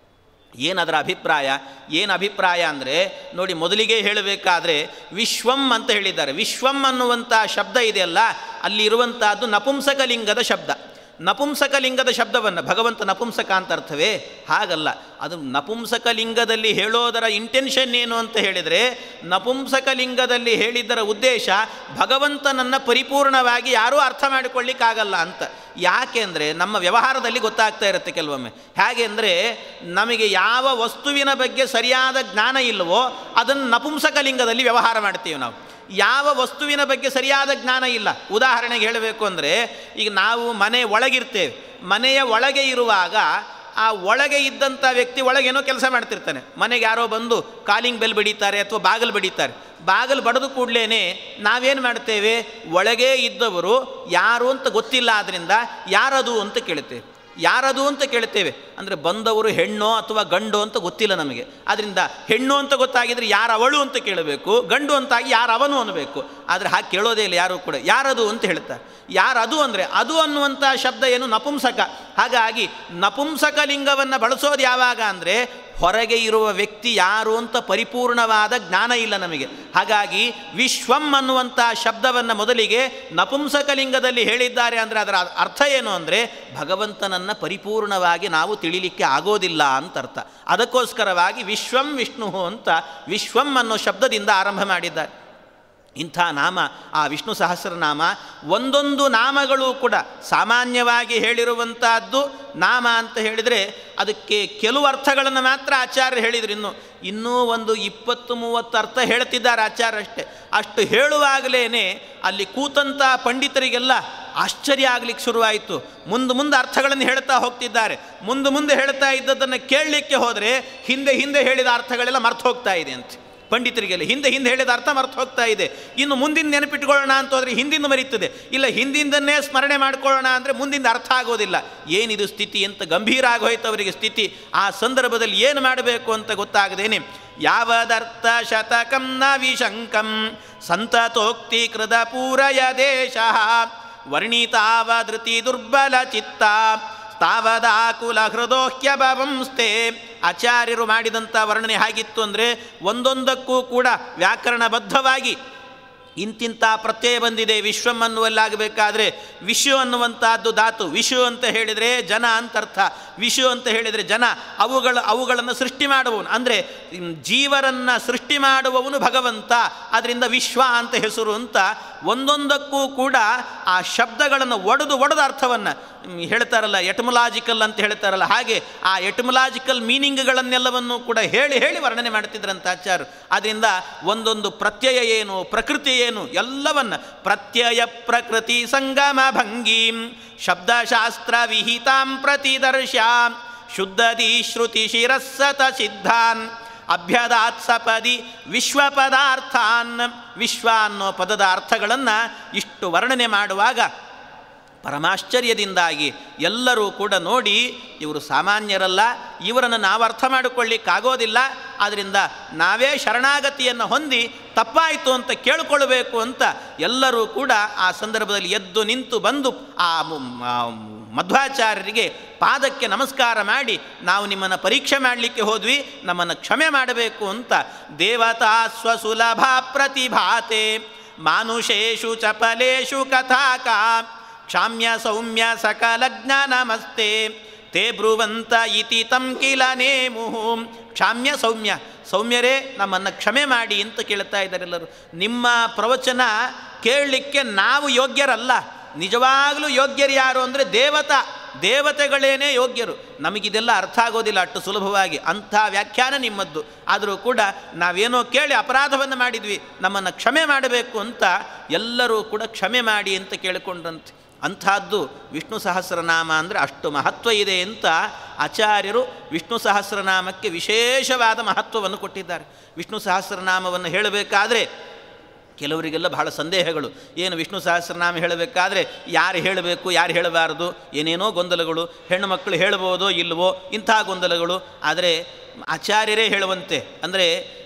[SPEAKER 1] ಏನದರ ಅಭಿಪ್ರಾಯ ಏನು ಅಭಿಪ್ರಾಯ ಅಂದರೆ ನೋಡಿ ಮೊದಲಿಗೆ ಹೇಳಬೇಕಾದ್ರೆ ವಿಶ್ವಂ ಅಂತ ಹೇಳಿದ್ದಾರೆ ವಿಶ್ವಂ ಅನ್ನುವಂಥ ಶಬ್ದ ಇದೆಯಲ್ಲ ಅಲ್ಲಿರುವಂಥದ್ದು ನಪುಂಸಕಲಿಂಗದ ಶಬ್ದ ನಪುಂಸಕಲಿಂಗದ ಶಬ್ದವನ್ನು ಭಗವಂತ ನಪುಂಸಕ ಅಂತ ಅರ್ಥವೇ ಹಾಗಲ್ಲ ಅದು ನಪುಂಸಕಲಿಂಗದಲ್ಲಿ ಹೇಳೋದರ ಇಂಟೆನ್ಷನ್ ಏನು ಅಂತ ಹೇಳಿದರೆ ನಪುಂಸಕಲಿಂಗದಲ್ಲಿ ಹೇಳಿದ್ದರ ಉದ್ದೇಶ ಭಗವಂತನನ್ನು ಪರಿಪೂರ್ಣವಾಗಿ ಯಾರೂ ಅರ್ಥ ಮಾಡಿಕೊಳ್ಳಿಕ್ಕಾಗಲ್ಲ ಅಂತ ಯಾಕೆ ಅಂದರೆ ನಮ್ಮ ವ್ಯವಹಾರದಲ್ಲಿ ಗೊತ್ತಾಗ್ತಾ ಇರುತ್ತೆ ಕೆಲವೊಮ್ಮೆ ಹೇಗೆ ಅಂದರೆ ನಮಗೆ ಯಾವ ವಸ್ತುವಿನ ಬಗ್ಗೆ ಸರಿಯಾದ ಜ್ಞಾನ ಇಲ್ಲವೋ ಅದನ್ನು ನಪುಂಸಕಲಿಂಗದಲ್ಲಿ ವ್ಯವಹಾರ ಮಾಡ್ತೀವಿ ನಾವು ಯಾವ ವಸ್ತುವಿನ ಬಗ್ಗೆ ಸರಿಯಾದ ಜ್ಞಾನ ಇಲ್ಲ ಉದಾಹರಣೆಗೆ ಹೇಳಬೇಕು ಅಂದರೆ ಈಗ ನಾವು ಮನೆ ಒಳಗಿರ್ತೇವೆ ಮನೆಯ ಒಳಗೆ ಇರುವಾಗ ಆ ಒಳಗೆ ಇದ್ದಂಥ ವ್ಯಕ್ತಿ ಒಳಗೇನೋ ಕೆಲಸ ಮಾಡ್ತಿರ್ತಾನೆ ಮನೆಗೆ ಯಾರೋ ಬಂದು ಕಾಲಿಂಗ್ ಬೆಲ್ ಬಡಿತಾರೆ ಅಥವಾ ಬಾಗಿಲು ಬಡಿತಾರೆ ಬಾಗಿಲು ಬಡಿದು ಕೂಡಲೇ ನಾವೇನು ಮಾಡ್ತೇವೆ ಒಳಗೇ ಇದ್ದವರು ಯಾರು ಅಂತ ಗೊತ್ತಿಲ್ಲ ಆದ್ದರಿಂದ ಯಾರದು ಅಂತ ಕೇಳ್ತೇವೆ ಯಾರದು ಅಂತ ಕೇಳ್ತೇವೆ ಅಂದರೆ ಬಂದವರು ಹೆಣ್ಣೋ ಅಥವಾ ಗಂಡು ಅಂತ ಗೊತ್ತಿಲ್ಲ ನಮಗೆ ಆದ್ದರಿಂದ ಹೆಣ್ಣು ಅಂತ ಗೊತ್ತಾಗಿದ್ರೆ ಯಾರವಳು ಅಂತ ಕೇಳಬೇಕು ಗಂಡು ಅಂತಾಗಿ ಯಾರವನು ಅನ್ನಬೇಕು ಆದರೆ ಹಾಗೆ ಕೇಳೋದೇ ಇಲ್ಲ ಯಾರು ಕೂಡ ಯಾರದು ಅಂತ ಹೇಳ್ತಾರೆ ಯಾರದು ಅಂದರೆ ಅದು ಅನ್ನುವಂಥ ಶಬ್ದ ಏನು ನಪುಂಸಕ ಹಾಗಾಗಿ ನಪುಂಸಕ ಲಿಂಗವನ್ನು ಬಳಸೋದು ಯಾವಾಗ ಅಂದರೆ ಹೊರಗೆ ಇರುವ ವ್ಯಕ್ತಿ ಯಾರು ಅಂತ ಪರಿಪೂರ್ಣವಾದ ಜ್ಞಾನ ಇಲ್ಲ ನಮಗೆ ಹಾಗಾಗಿ ವಿಶ್ವಂ ಅನ್ನುವಂಥ ಶಬ್ದವನ್ನು ಮೊದಲಿಗೆ ನಪುಂಸಕಲಿಂಗದಲ್ಲಿ ಹೇಳಿದ್ದಾರೆ ಅಂದರೆ ಅದರ ಅರ್ಥ ಏನು ಅಂದರೆ ಭಗವಂತನನ್ನು ಪರಿಪೂರ್ಣವಾಗಿ ನಾವು ತಿಳಿಲಿಕ್ಕೆ ಆಗೋದಿಲ್ಲ ಅಂತ ಅರ್ಥ ಅದಕ್ಕೋಸ್ಕರವಾಗಿ ವಿಶ್ವಂ ವಿಷ್ಣು ಅಂತ ವಿಶ್ವಂ ಅನ್ನೋ ಶಬ್ದದಿಂದ ಆರಂಭ ಮಾಡಿದ್ದಾರೆ ಇಂಥ ನಾಮ ಆ ವಿಷ್ಣು ಸಹಸ್ರನಾಮ ಒಂದೊಂದು ನಾಮಗಳು ಕೂಡ ಸಾಮಾನ್ಯವಾಗಿ ಹೇಳಿರುವಂಥದ್ದು ನಾಮ ಅಂತ ಹೇಳಿದರೆ ಅದಕ್ಕೆ ಕೆಲವು ಅರ್ಥಗಳನ್ನು ಮಾತ್ರ ಆಚಾರ್ಯರು ಹೇಳಿದರು ಇನ್ನು ಇನ್ನೂ ಒಂದು ಇಪ್ಪತ್ತು ಮೂವತ್ತು ಅರ್ಥ ಹೇಳ್ತಿದ್ದಾರೆ ಆಚಾರ್ಯ ಅಷ್ಟೇ ಅಷ್ಟು ಹೇಳುವಾಗಲೇ ಅಲ್ಲಿ ಕೂತಂಥ ಪಂಡಿತರಿಗೆಲ್ಲ ಆಶ್ಚರ್ಯ ಆಗಲಿಕ್ಕೆ ಶುರುವಾಯಿತು ಮುಂದೆ ಮುಂದೆ ಅರ್ಥಗಳನ್ನು ಹೇಳ್ತಾ ಹೋಗ್ತಿದ್ದಾರೆ ಮುಂದೆ ಮುಂದೆ ಹೇಳ್ತಾ ಇದ್ದದ್ದನ್ನು ಕೇಳಲಿಕ್ಕೆ ಹೋದರೆ ಹಿಂದೆ ಹಿಂದೆ ಹೇಳಿದ ಅರ್ಥಗಳೆಲ್ಲ ಮರ್ತು ಹೋಗ್ತಾ ಇದೆ ಅಂತ ಪಂಡಿತರಿಗೆಲ್ಲ ಹಿಂದೆ ಹಿಂದೆ ಹೇಳಿದ ಅರ್ಥ ಮರ್ತು ಹೋಗ್ತಾ ಇದೆ ಇನ್ನು ಮುಂದಿನ ನೆನಪಿಟ್ಕೊಳ್ಳೋಣ ಅಂತ ಹೋದರೆ ಹಿಂದಿಂದ ಮರೀತದೆ ಇಲ್ಲ ಹಿಂದಿಂದನ್ನೇ ಸ್ಮರಣೆ ಮಾಡ್ಕೊಳ್ಳೋಣ ಅಂದರೆ ಮುಂದಿಂದ ಅರ್ಥ ಆಗೋದಿಲ್ಲ ಏನಿದು ಸ್ಥಿತಿ ಅಂತ ಗಂಭೀರ ಆಗೋಯ್ತು ಅವರಿಗೆ ಸ್ಥಿತಿ ಆ ಸಂದರ್ಭದಲ್ಲಿ ಏನು ಮಾಡಬೇಕು ಅಂತ ಗೊತ್ತಾಗದೇನೆ ಯಾವದರ್ಥ ಶತಕಂ ನ ವಿಶಂಕಂ ಸಂತತೋಕ್ತಿ ಕೃತ ಪೂರಯ ದೇಶ ವರ್ಣಿತಾವಧೃತಿ ದುರ್ಬಲ ಚಿತ್ತ ತಾವದಾಕುಲ ಹೃದೋಹ್ಯಭವಂಸ್ತೆ ಆಚಾರ್ಯರು ಮಾಡಿದಂಥ ವರ್ಣನೆ ಹೇಗಿತ್ತು ಅಂದರೆ ಒಂದೊಂದಕ್ಕೂ ಕೂಡ ವ್ಯಾಕರಣಬದ್ಧವಾಗಿ ಇಂತಿಂಥ ಪ್ರತ್ಯಯ ಬಂದಿದೆ ವಿಶ್ವಂ ಅನ್ನುವಲ್ಲಾಗಬೇಕಾದ್ರೆ ವಿಶ್ವ ಅನ್ನುವಂಥದ್ದು ಧಾತು ವಿಶ್ವ ಅಂತ ಹೇಳಿದರೆ ಜನ ಅಂತ ಅರ್ಥ ವಿಶ್ವ ಅಂತ ಹೇಳಿದರೆ ಜನ ಅವುಗಳ ಅವುಗಳನ್ನು ಸೃಷ್ಟಿ ಮಾಡುವವನು ಅಂದರೆ ಜೀವರನ್ನು ಸೃಷ್ಟಿ ಮಾಡುವವನು ಭಗವಂತ ಅದರಿಂದ ವಿಶ್ವ ಅಂತ ಹೆಸರು ಅಂತ ಒಂದೊಂದಕ್ಕೂ ಕೂಡ ಆ ಶಬ್ದಗಳನ್ನು ಒಡೆದು ಒಡೆದ ಅರ್ಥವನ್ನು ಹೇಳ್ತಾರಲ್ಲ ಎಟಮಲಾಜಿಕಲ್ ಅಂತ ಹೇಳ್ತಾರಲ್ಲ ಹಾಗೆ ಆ ಎಟಮಲಾಜಿಕಲ್ ಮೀನಿಂಗ್ಗಳನ್ನೆಲ್ಲವನ್ನು ಕೂಡ ಹೇಳಿ ಹೇಳಿ ವರ್ಣನೆ ಮಾಡ್ತಿದ್ರಂತ ಆಚಾರ್ಯರು ಅದರಿಂದ ಒಂದೊಂದು ಪ್ರತ್ಯಯ ಏನು ಪ್ರಕೃತಿ ಏನು ಎಲ್ಲವನ್ನ ಪ್ರತ್ಯಯ ಪ್ರಕೃತಿ ಸಂಗಮ ಭಂಗೀಂ ಶಬ್ದಶಾಸ್ತ್ರ ವಿಹಿತಾಂ ಪ್ರತಿದರ್ಶ್ಯಾಂ ಶುದ್ಧದಿ ಶ್ರುತಿ ಶಿರಸ್ಸತ ಸಿದ್ಧಾನ್ ಅಭ್ಯದಾತ್ ಸಪದಿ ವಿಶ್ವ ಪದಾರ್ಥಾನ್ ವಿಶ್ವ ಅನ್ನೋ ಪದದ ಅರ್ಥಗಳನ್ನು ಇಷ್ಟು ವರ್ಣನೆ ಮಾಡುವಾಗ ಪರಮಾಶ್ಚರ್ಯದಿಂದಾಗಿ ಎಲ್ಲರೂ ಕೂಡ ನೋಡಿ ಇವರು ಸಾಮಾನ್ಯರಲ್ಲ ಇವರನ್ನು ನಾವು ಅರ್ಥ ಮಾಡಿಕೊಳ್ಳಿಕ್ಕಾಗೋದಿಲ್ಲ ಆದ್ದರಿಂದ ನಾವೇ ಶರಣಾಗತಿಯನ್ನು ಹೊಂದಿ ತಪ್ಪಾಯಿತು ಅಂತ ಕೇಳಿಕೊಳ್ಳಬೇಕು ಅಂತ ಎಲ್ಲರೂ ಕೂಡ ಆ ಸಂದರ್ಭದಲ್ಲಿ ಎದ್ದು ನಿಂತು ಬಂದು ಆ ಮಧ್ವಾಚಾರ್ಯರಿಗೆ ಪಾದಕ್ಕೆ ನಮಸ್ಕಾರ ಮಾಡಿ ನಾವು ನಿಮ್ಮನ್ನು ಪರೀಕ್ಷೆ ಮಾಡಲಿಕ್ಕೆ ಹೋದ್ವಿ ನಮ್ಮನ್ನು ಕ್ಷಮೆ ಮಾಡಬೇಕು ಅಂತ ದೇವತಾ ಸ್ವಸುಲಭ ಪ್ರತಿಭಾತೆ ಮಾನುಷೇಷು ಚಪಲೇಶು ಕಥಾಕಾ ಕ್ಷಾಮ್ಯ ಸೌಮ್ಯ ಸಕಲ ಜ್ಞಾನಮಸ್ತೆ ತೇ ಬ್ರುವಂತ ಇತಿ ತಂ ಕಿಲ ನೇಮುಹು ಕ್ಷಾಮ್ಯ ಸೌಮ್ಯ ಸೌಮ್ಯರೇ ನಮ್ಮನ್ನು ಕ್ಷಮೆ ಮಾಡಿ ಅಂತ ಕೇಳ್ತಾ ಇದ್ದಾರೆ ಎಲ್ಲರೂ ನಿಮ್ಮ ಪ್ರವಚನ ಕೇಳಲಿಕ್ಕೆ ನಾವು ಯೋಗ್ಯರಲ್ಲ ನಿಜವಾಗಲೂ ಯೋಗ್ಯರು ಯಾರು ಅಂದರೆ ದೇವತಾ ದೇವತೆಗಳೇನೇ ಯೋಗ್ಯರು ನಮಗಿದೆಲ್ಲ ಅರ್ಥ ಆಗೋದಿಲ್ಲ ಅಷ್ಟು ಸುಲಭವಾಗಿ ಅಂಥ ವ್ಯಾಖ್ಯಾನ ನಿಮ್ಮದ್ದು ಆದರೂ ಕೂಡ ನಾವೇನೋ ಕೇಳಿ ಅಪರಾಧವನ್ನು ಮಾಡಿದ್ವಿ ನಮ್ಮನ್ನು ಕ್ಷಮೆ ಮಾಡಬೇಕು ಅಂತ ಎಲ್ಲರೂ ಕೂಡ ಕ್ಷಮೆ ಮಾಡಿ ಅಂತ ಕೇಳಿಕೊಂಡ್ರಂತೆ ಅಂಥದ್ದು ವಿಷ್ಣು ಸಹಸ್ರನಾಮ ಅಂದರೆ ಅಷ್ಟು ಮಹತ್ವ ಇದೆ ಅಂತ ಆಚಾರ್ಯರು ವಿಷ್ಣು ಸಹಸ್ರನಾಮಕ್ಕೆ ವಿಶೇಷವಾದ ಮಹತ್ವವನ್ನು ಕೊಟ್ಟಿದ್ದಾರೆ ವಿಷ್ಣು ಸಹಸ್ರನಾಮವನ್ನು ಹೇಳಬೇಕಾದ್ರೆ ಕೆಲವರಿಗೆಲ್ಲ ಬಹಳ ಸಂದೇಹಗಳು ಏನು ವಿಷ್ಣು ಸಹಸ್ರನಾಮ ಹೇಳಬೇಕಾದ್ರೆ ಯಾರು ಹೇಳಬೇಕು ಯಾರು ಹೇಳಬಾರದು ಏನೇನೋ ಗೊಂದಲಗಳು ಹೆಣ್ಣು ಮಕ್ಕಳು ಹೇಳ್ಬೋದೋ ಇಲ್ವೋ ಇಂಥ ಗೊಂದಲಗಳು ಆದರೆ ಆಚಾರ್ಯರೇ ಹೇಳುವಂತೆ ಅಂದರೆ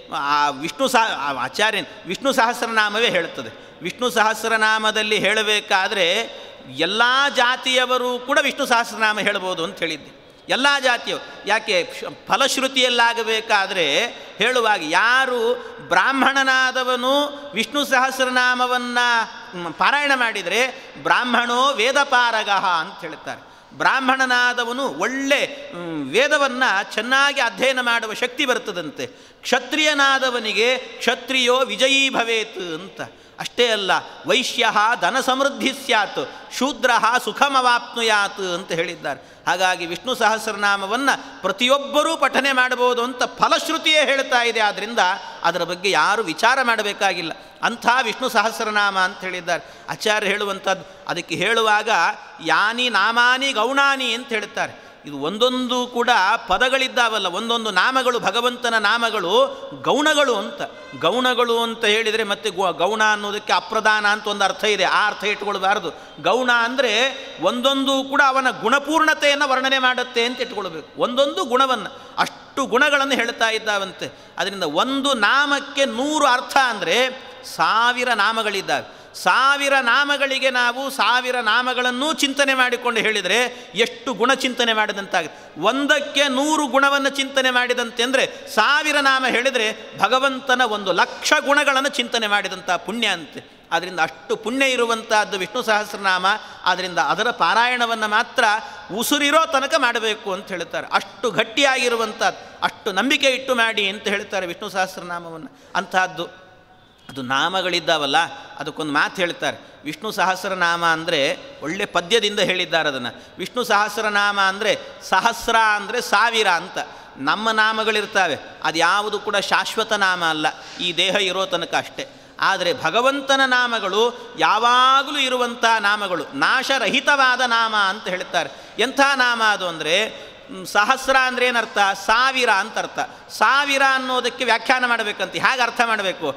[SPEAKER 1] ಆ ವಿಷ್ಣು ಸಹ ಆ ಆಚಾರ್ಯ ವಿಷ್ಣು ಸಹಸ್ರನಾಮವೇ ಹೇಳುತ್ತದೆ ವಿಷ್ಣು ಸಹಸ್ರನಾಮದಲ್ಲಿ ಹೇಳಬೇಕಾದ್ರೆ ಎಲ್ಲ ಜಾತಿಯವರು ಕೂಡ ವಿಷ್ಣು ಸಹಸ್ರನಾಮ ಹೇಳ್ಬೋದು ಅಂತ ಹೇಳಿದ್ದೆ ಎಲ್ಲ ಜಾತಿಯವರು ಯಾಕೆ ಶ- ಫಲಶ್ರುತಿಯಲ್ಲಾಗಬೇಕಾದ್ರೆ ಹೇಳುವಾಗ ಯಾರು ಬ್ರಾಹ್ಮಣನಾದವನು ವಿಷ್ಣು ಸಹಸ್ರನಾಮವನ್ನು ಪಾರಾಯಣ ಮಾಡಿದರೆ ಬ್ರಾಹ್ಮಣೋ ವೇದಪಾರಗಃ ಅಂತ ಹೇಳ್ತಾರೆ ಬ್ರಾಹ್ಮಣನಾದವನು ಒಳ್ಳೆ ವೇದವನ್ನು ಚೆನ್ನಾಗಿ ಅಧ್ಯಯನ ಮಾಡುವ ಶಕ್ತಿ ಬರ್ತದಂತೆ ಕ್ಷತ್ರಿಯನಾದವನಿಗೆ ಕ್ಷತ್ರಿಯೋ ವಿಜಯೀ ಭವೇತ್ ಅಂತ ಅಷ್ಟೇ ಅಲ್ಲ ವೈಶ್ಯ ಧನ ಸಮೃದ್ಧಿ ಸ್ಯಾತ್ ಶೂದ್ರ ಸುಖಮವಾಪ್ನುಯಾತ್ ಅಂತ ಹೇಳಿದ್ದಾರೆ ಹಾಗಾಗಿ ವಿಷ್ಣು ಸಹಸ್ರನಾಮವನ್ನು ಪ್ರತಿಯೊಬ್ಬರೂ ಪಠನೆ ಮಾಡಬಹುದು ಅಂತ ಫಲಶ್ರುತಿಯೇ ಹೇಳ್ತಾ ಇದೆ ಆದ್ದರಿಂದ ಅದರ ಬಗ್ಗೆ ಯಾರು ವಿಚಾರ ಮಾಡಬೇಕಾಗಿಲ್ಲ ಅಂಥ ವಿಷ್ಣು ಸಹಸ್ರನಾಮ ಅಂತ ಹೇಳಿದ್ದಾರೆ ಆಚಾರ್ಯ ಹೇಳುವಂಥದ್ದು ಅದಕ್ಕೆ ಹೇಳುವಾಗ ಯಾನಿ ನಾಮಾನಿ ಗೌಣಾನಿ ಅಂತ ಹೇಳ್ತಾರೆ ಇದು ಒಂದೊಂದು ಕೂಡ ಪದಗಳಿದ್ದಾವಲ್ಲ ಒಂದೊಂದು ನಾಮಗಳು ಭಗವಂತನ ನಾಮಗಳು ಗೌಣಗಳು ಅಂತ ಗೌಣಗಳು ಅಂತ ಹೇಳಿದರೆ ಮತ್ತೆ ಗು- ಗೌಣ ಅನ್ನೋದಕ್ಕೆ ಅಪ್ರಧಾನ ಅಂತ ಒಂದು ಅರ್ಥ ಇದೆ ಆ ಅರ್ಥ ಇಟ್ಕೊಳ್ಬಾರ್ದು ಗೌಣ ಅಂದರೆ ಒಂದೊಂದು ಕೂಡ ಅವನ ಗುಣಪೂರ್ಣತೆಯನ್ನು ವರ್ಣನೆ ಮಾಡುತ್ತೆ ಅಂತ ಇಟ್ಕೊಳ್ಬೇಕು ಒಂದೊಂದು ಗುಣವನ್ನು ಅಷ್ಟು ಗುಣಗಳನ್ನು ಹೇಳ್ತಾ ಇದ್ದಾವಂತೆ ಅದರಿಂದ ಒಂದು ನಾಮಕ್ಕೆ ನೂರು ಅರ್ಥ ಅಂದರೆ ಸಾವಿರ ನಾಮಗಳಿದ್ದಾವೆ ಸಾವಿರ ನಾಮಗಳಿಗೆ ನಾವು ಸಾವಿರ ನಾಮಗಳನ್ನೂ ಚಿಂತನೆ ಮಾಡಿಕೊಂಡು ಹೇಳಿದರೆ ಎಷ್ಟು ಗುಣ ಚಿಂತನೆ ಮಾಡಿದಂತಾಗುತ್ತೆ ಒಂದಕ್ಕೆ ನೂರು ಗುಣವನ್ನು ಚಿಂತನೆ ಮಾಡಿದಂತೆ ಅಂದರೆ ಸಾವಿರ ನಾಮ ಹೇಳಿದರೆ ಭಗವಂತನ ಒಂದು ಲಕ್ಷ ಗುಣಗಳನ್ನು ಚಿಂತನೆ ಮಾಡಿದಂಥ ಪುಣ್ಯ ಅಂತೆ ಆದ್ದರಿಂದ ಅಷ್ಟು ಪುಣ್ಯ ಇರುವಂಥದ್ದು ವಿಷ್ಣು ಸಹಸ್ರನಾಮ ಆದ್ದರಿಂದ ಅದರ ಪಾರಾಯಣವನ್ನು ಮಾತ್ರ ಉಸುರಿರೋ ತನಕ ಮಾಡಬೇಕು ಅಂತ ಹೇಳ್ತಾರೆ ಅಷ್ಟು ಗಟ್ಟಿಯಾಗಿರುವಂಥದ್ದು ಅಷ್ಟು ನಂಬಿಕೆ ಇಟ್ಟು ಮಾಡಿ ಅಂತ ಹೇಳ್ತಾರೆ ವಿಷ್ಣು ಸಹಸ್ರನಾಮವನ್ನು ಅಂಥದ್ದು ಅದು ನಾಮಗಳಿದ್ದಾವಲ್ಲ ಅದಕ್ಕೊಂದು ಮಾತು ಹೇಳ್ತಾರೆ ವಿಷ್ಣು ಸಹಸ್ರನಾಮ ಅಂದರೆ ಒಳ್ಳೆ ಪದ್ಯದಿಂದ ಹೇಳಿದ್ದಾರೆ ಅದನ್ನು ವಿಷ್ಣು ಸಹಸ್ರನಾಮ ಅಂದರೆ ಸಹಸ್ರ ಅಂದರೆ ಸಾವಿರ ಅಂತ ನಮ್ಮ ನಾಮಗಳಿರ್ತವೆ ಅದು ಯಾವುದು ಕೂಡ ಶಾಶ್ವತ ನಾಮ ಅಲ್ಲ ಈ ದೇಹ ಇರೋ ತನಕ ಅಷ್ಟೇ ಆದರೆ ಭಗವಂತನ ನಾಮಗಳು ಯಾವಾಗಲೂ ಇರುವಂಥ ನಾಮಗಳು ನಾಶರಹಿತವಾದ ನಾಮ ಅಂತ ಹೇಳ್ತಾರೆ ಎಂಥ ನಾಮ ಅದು ಅಂದರೆ ಮ್, ಸಹಸ್ರ ಅಂದರೆ ಏನರ್ಥ ಸಾವಿರ ಅಂತ ಅರ್ಥ ಸಾವಿರ ಅನ್ನೋದಕ್ಕೆ ವ್ಯಾಖ್ಯಾನ ಮಾಡಬೇಕಂತ ಹೇಗೆ ಅರ್ಥ ಮಾಡಬೇಕು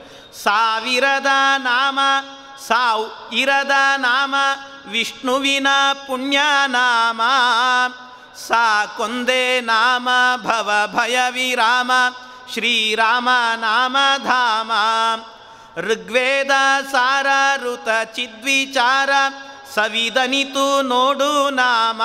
[SPEAKER 1] ಸಾವಿರದ ನಾಮ ಸಾವ್ ಇರದ ನಾಮ ವಿಷ್ಣುವಿನ ಪುಣ್ಯ ನಾಮ ಸಾಕೊಂದೇ ನಾಮ ಭವ ಭಯ ವಿರಾಮ ಶ್ರೀರಾಮ ನಾಮ ಧಾಮ ಋಗ್ವೇದ ಸಾರ ಋತ ಚಿದ್ವಿಚಾರ ಸವಿದನಿತು ನೋಡು ನಾಮ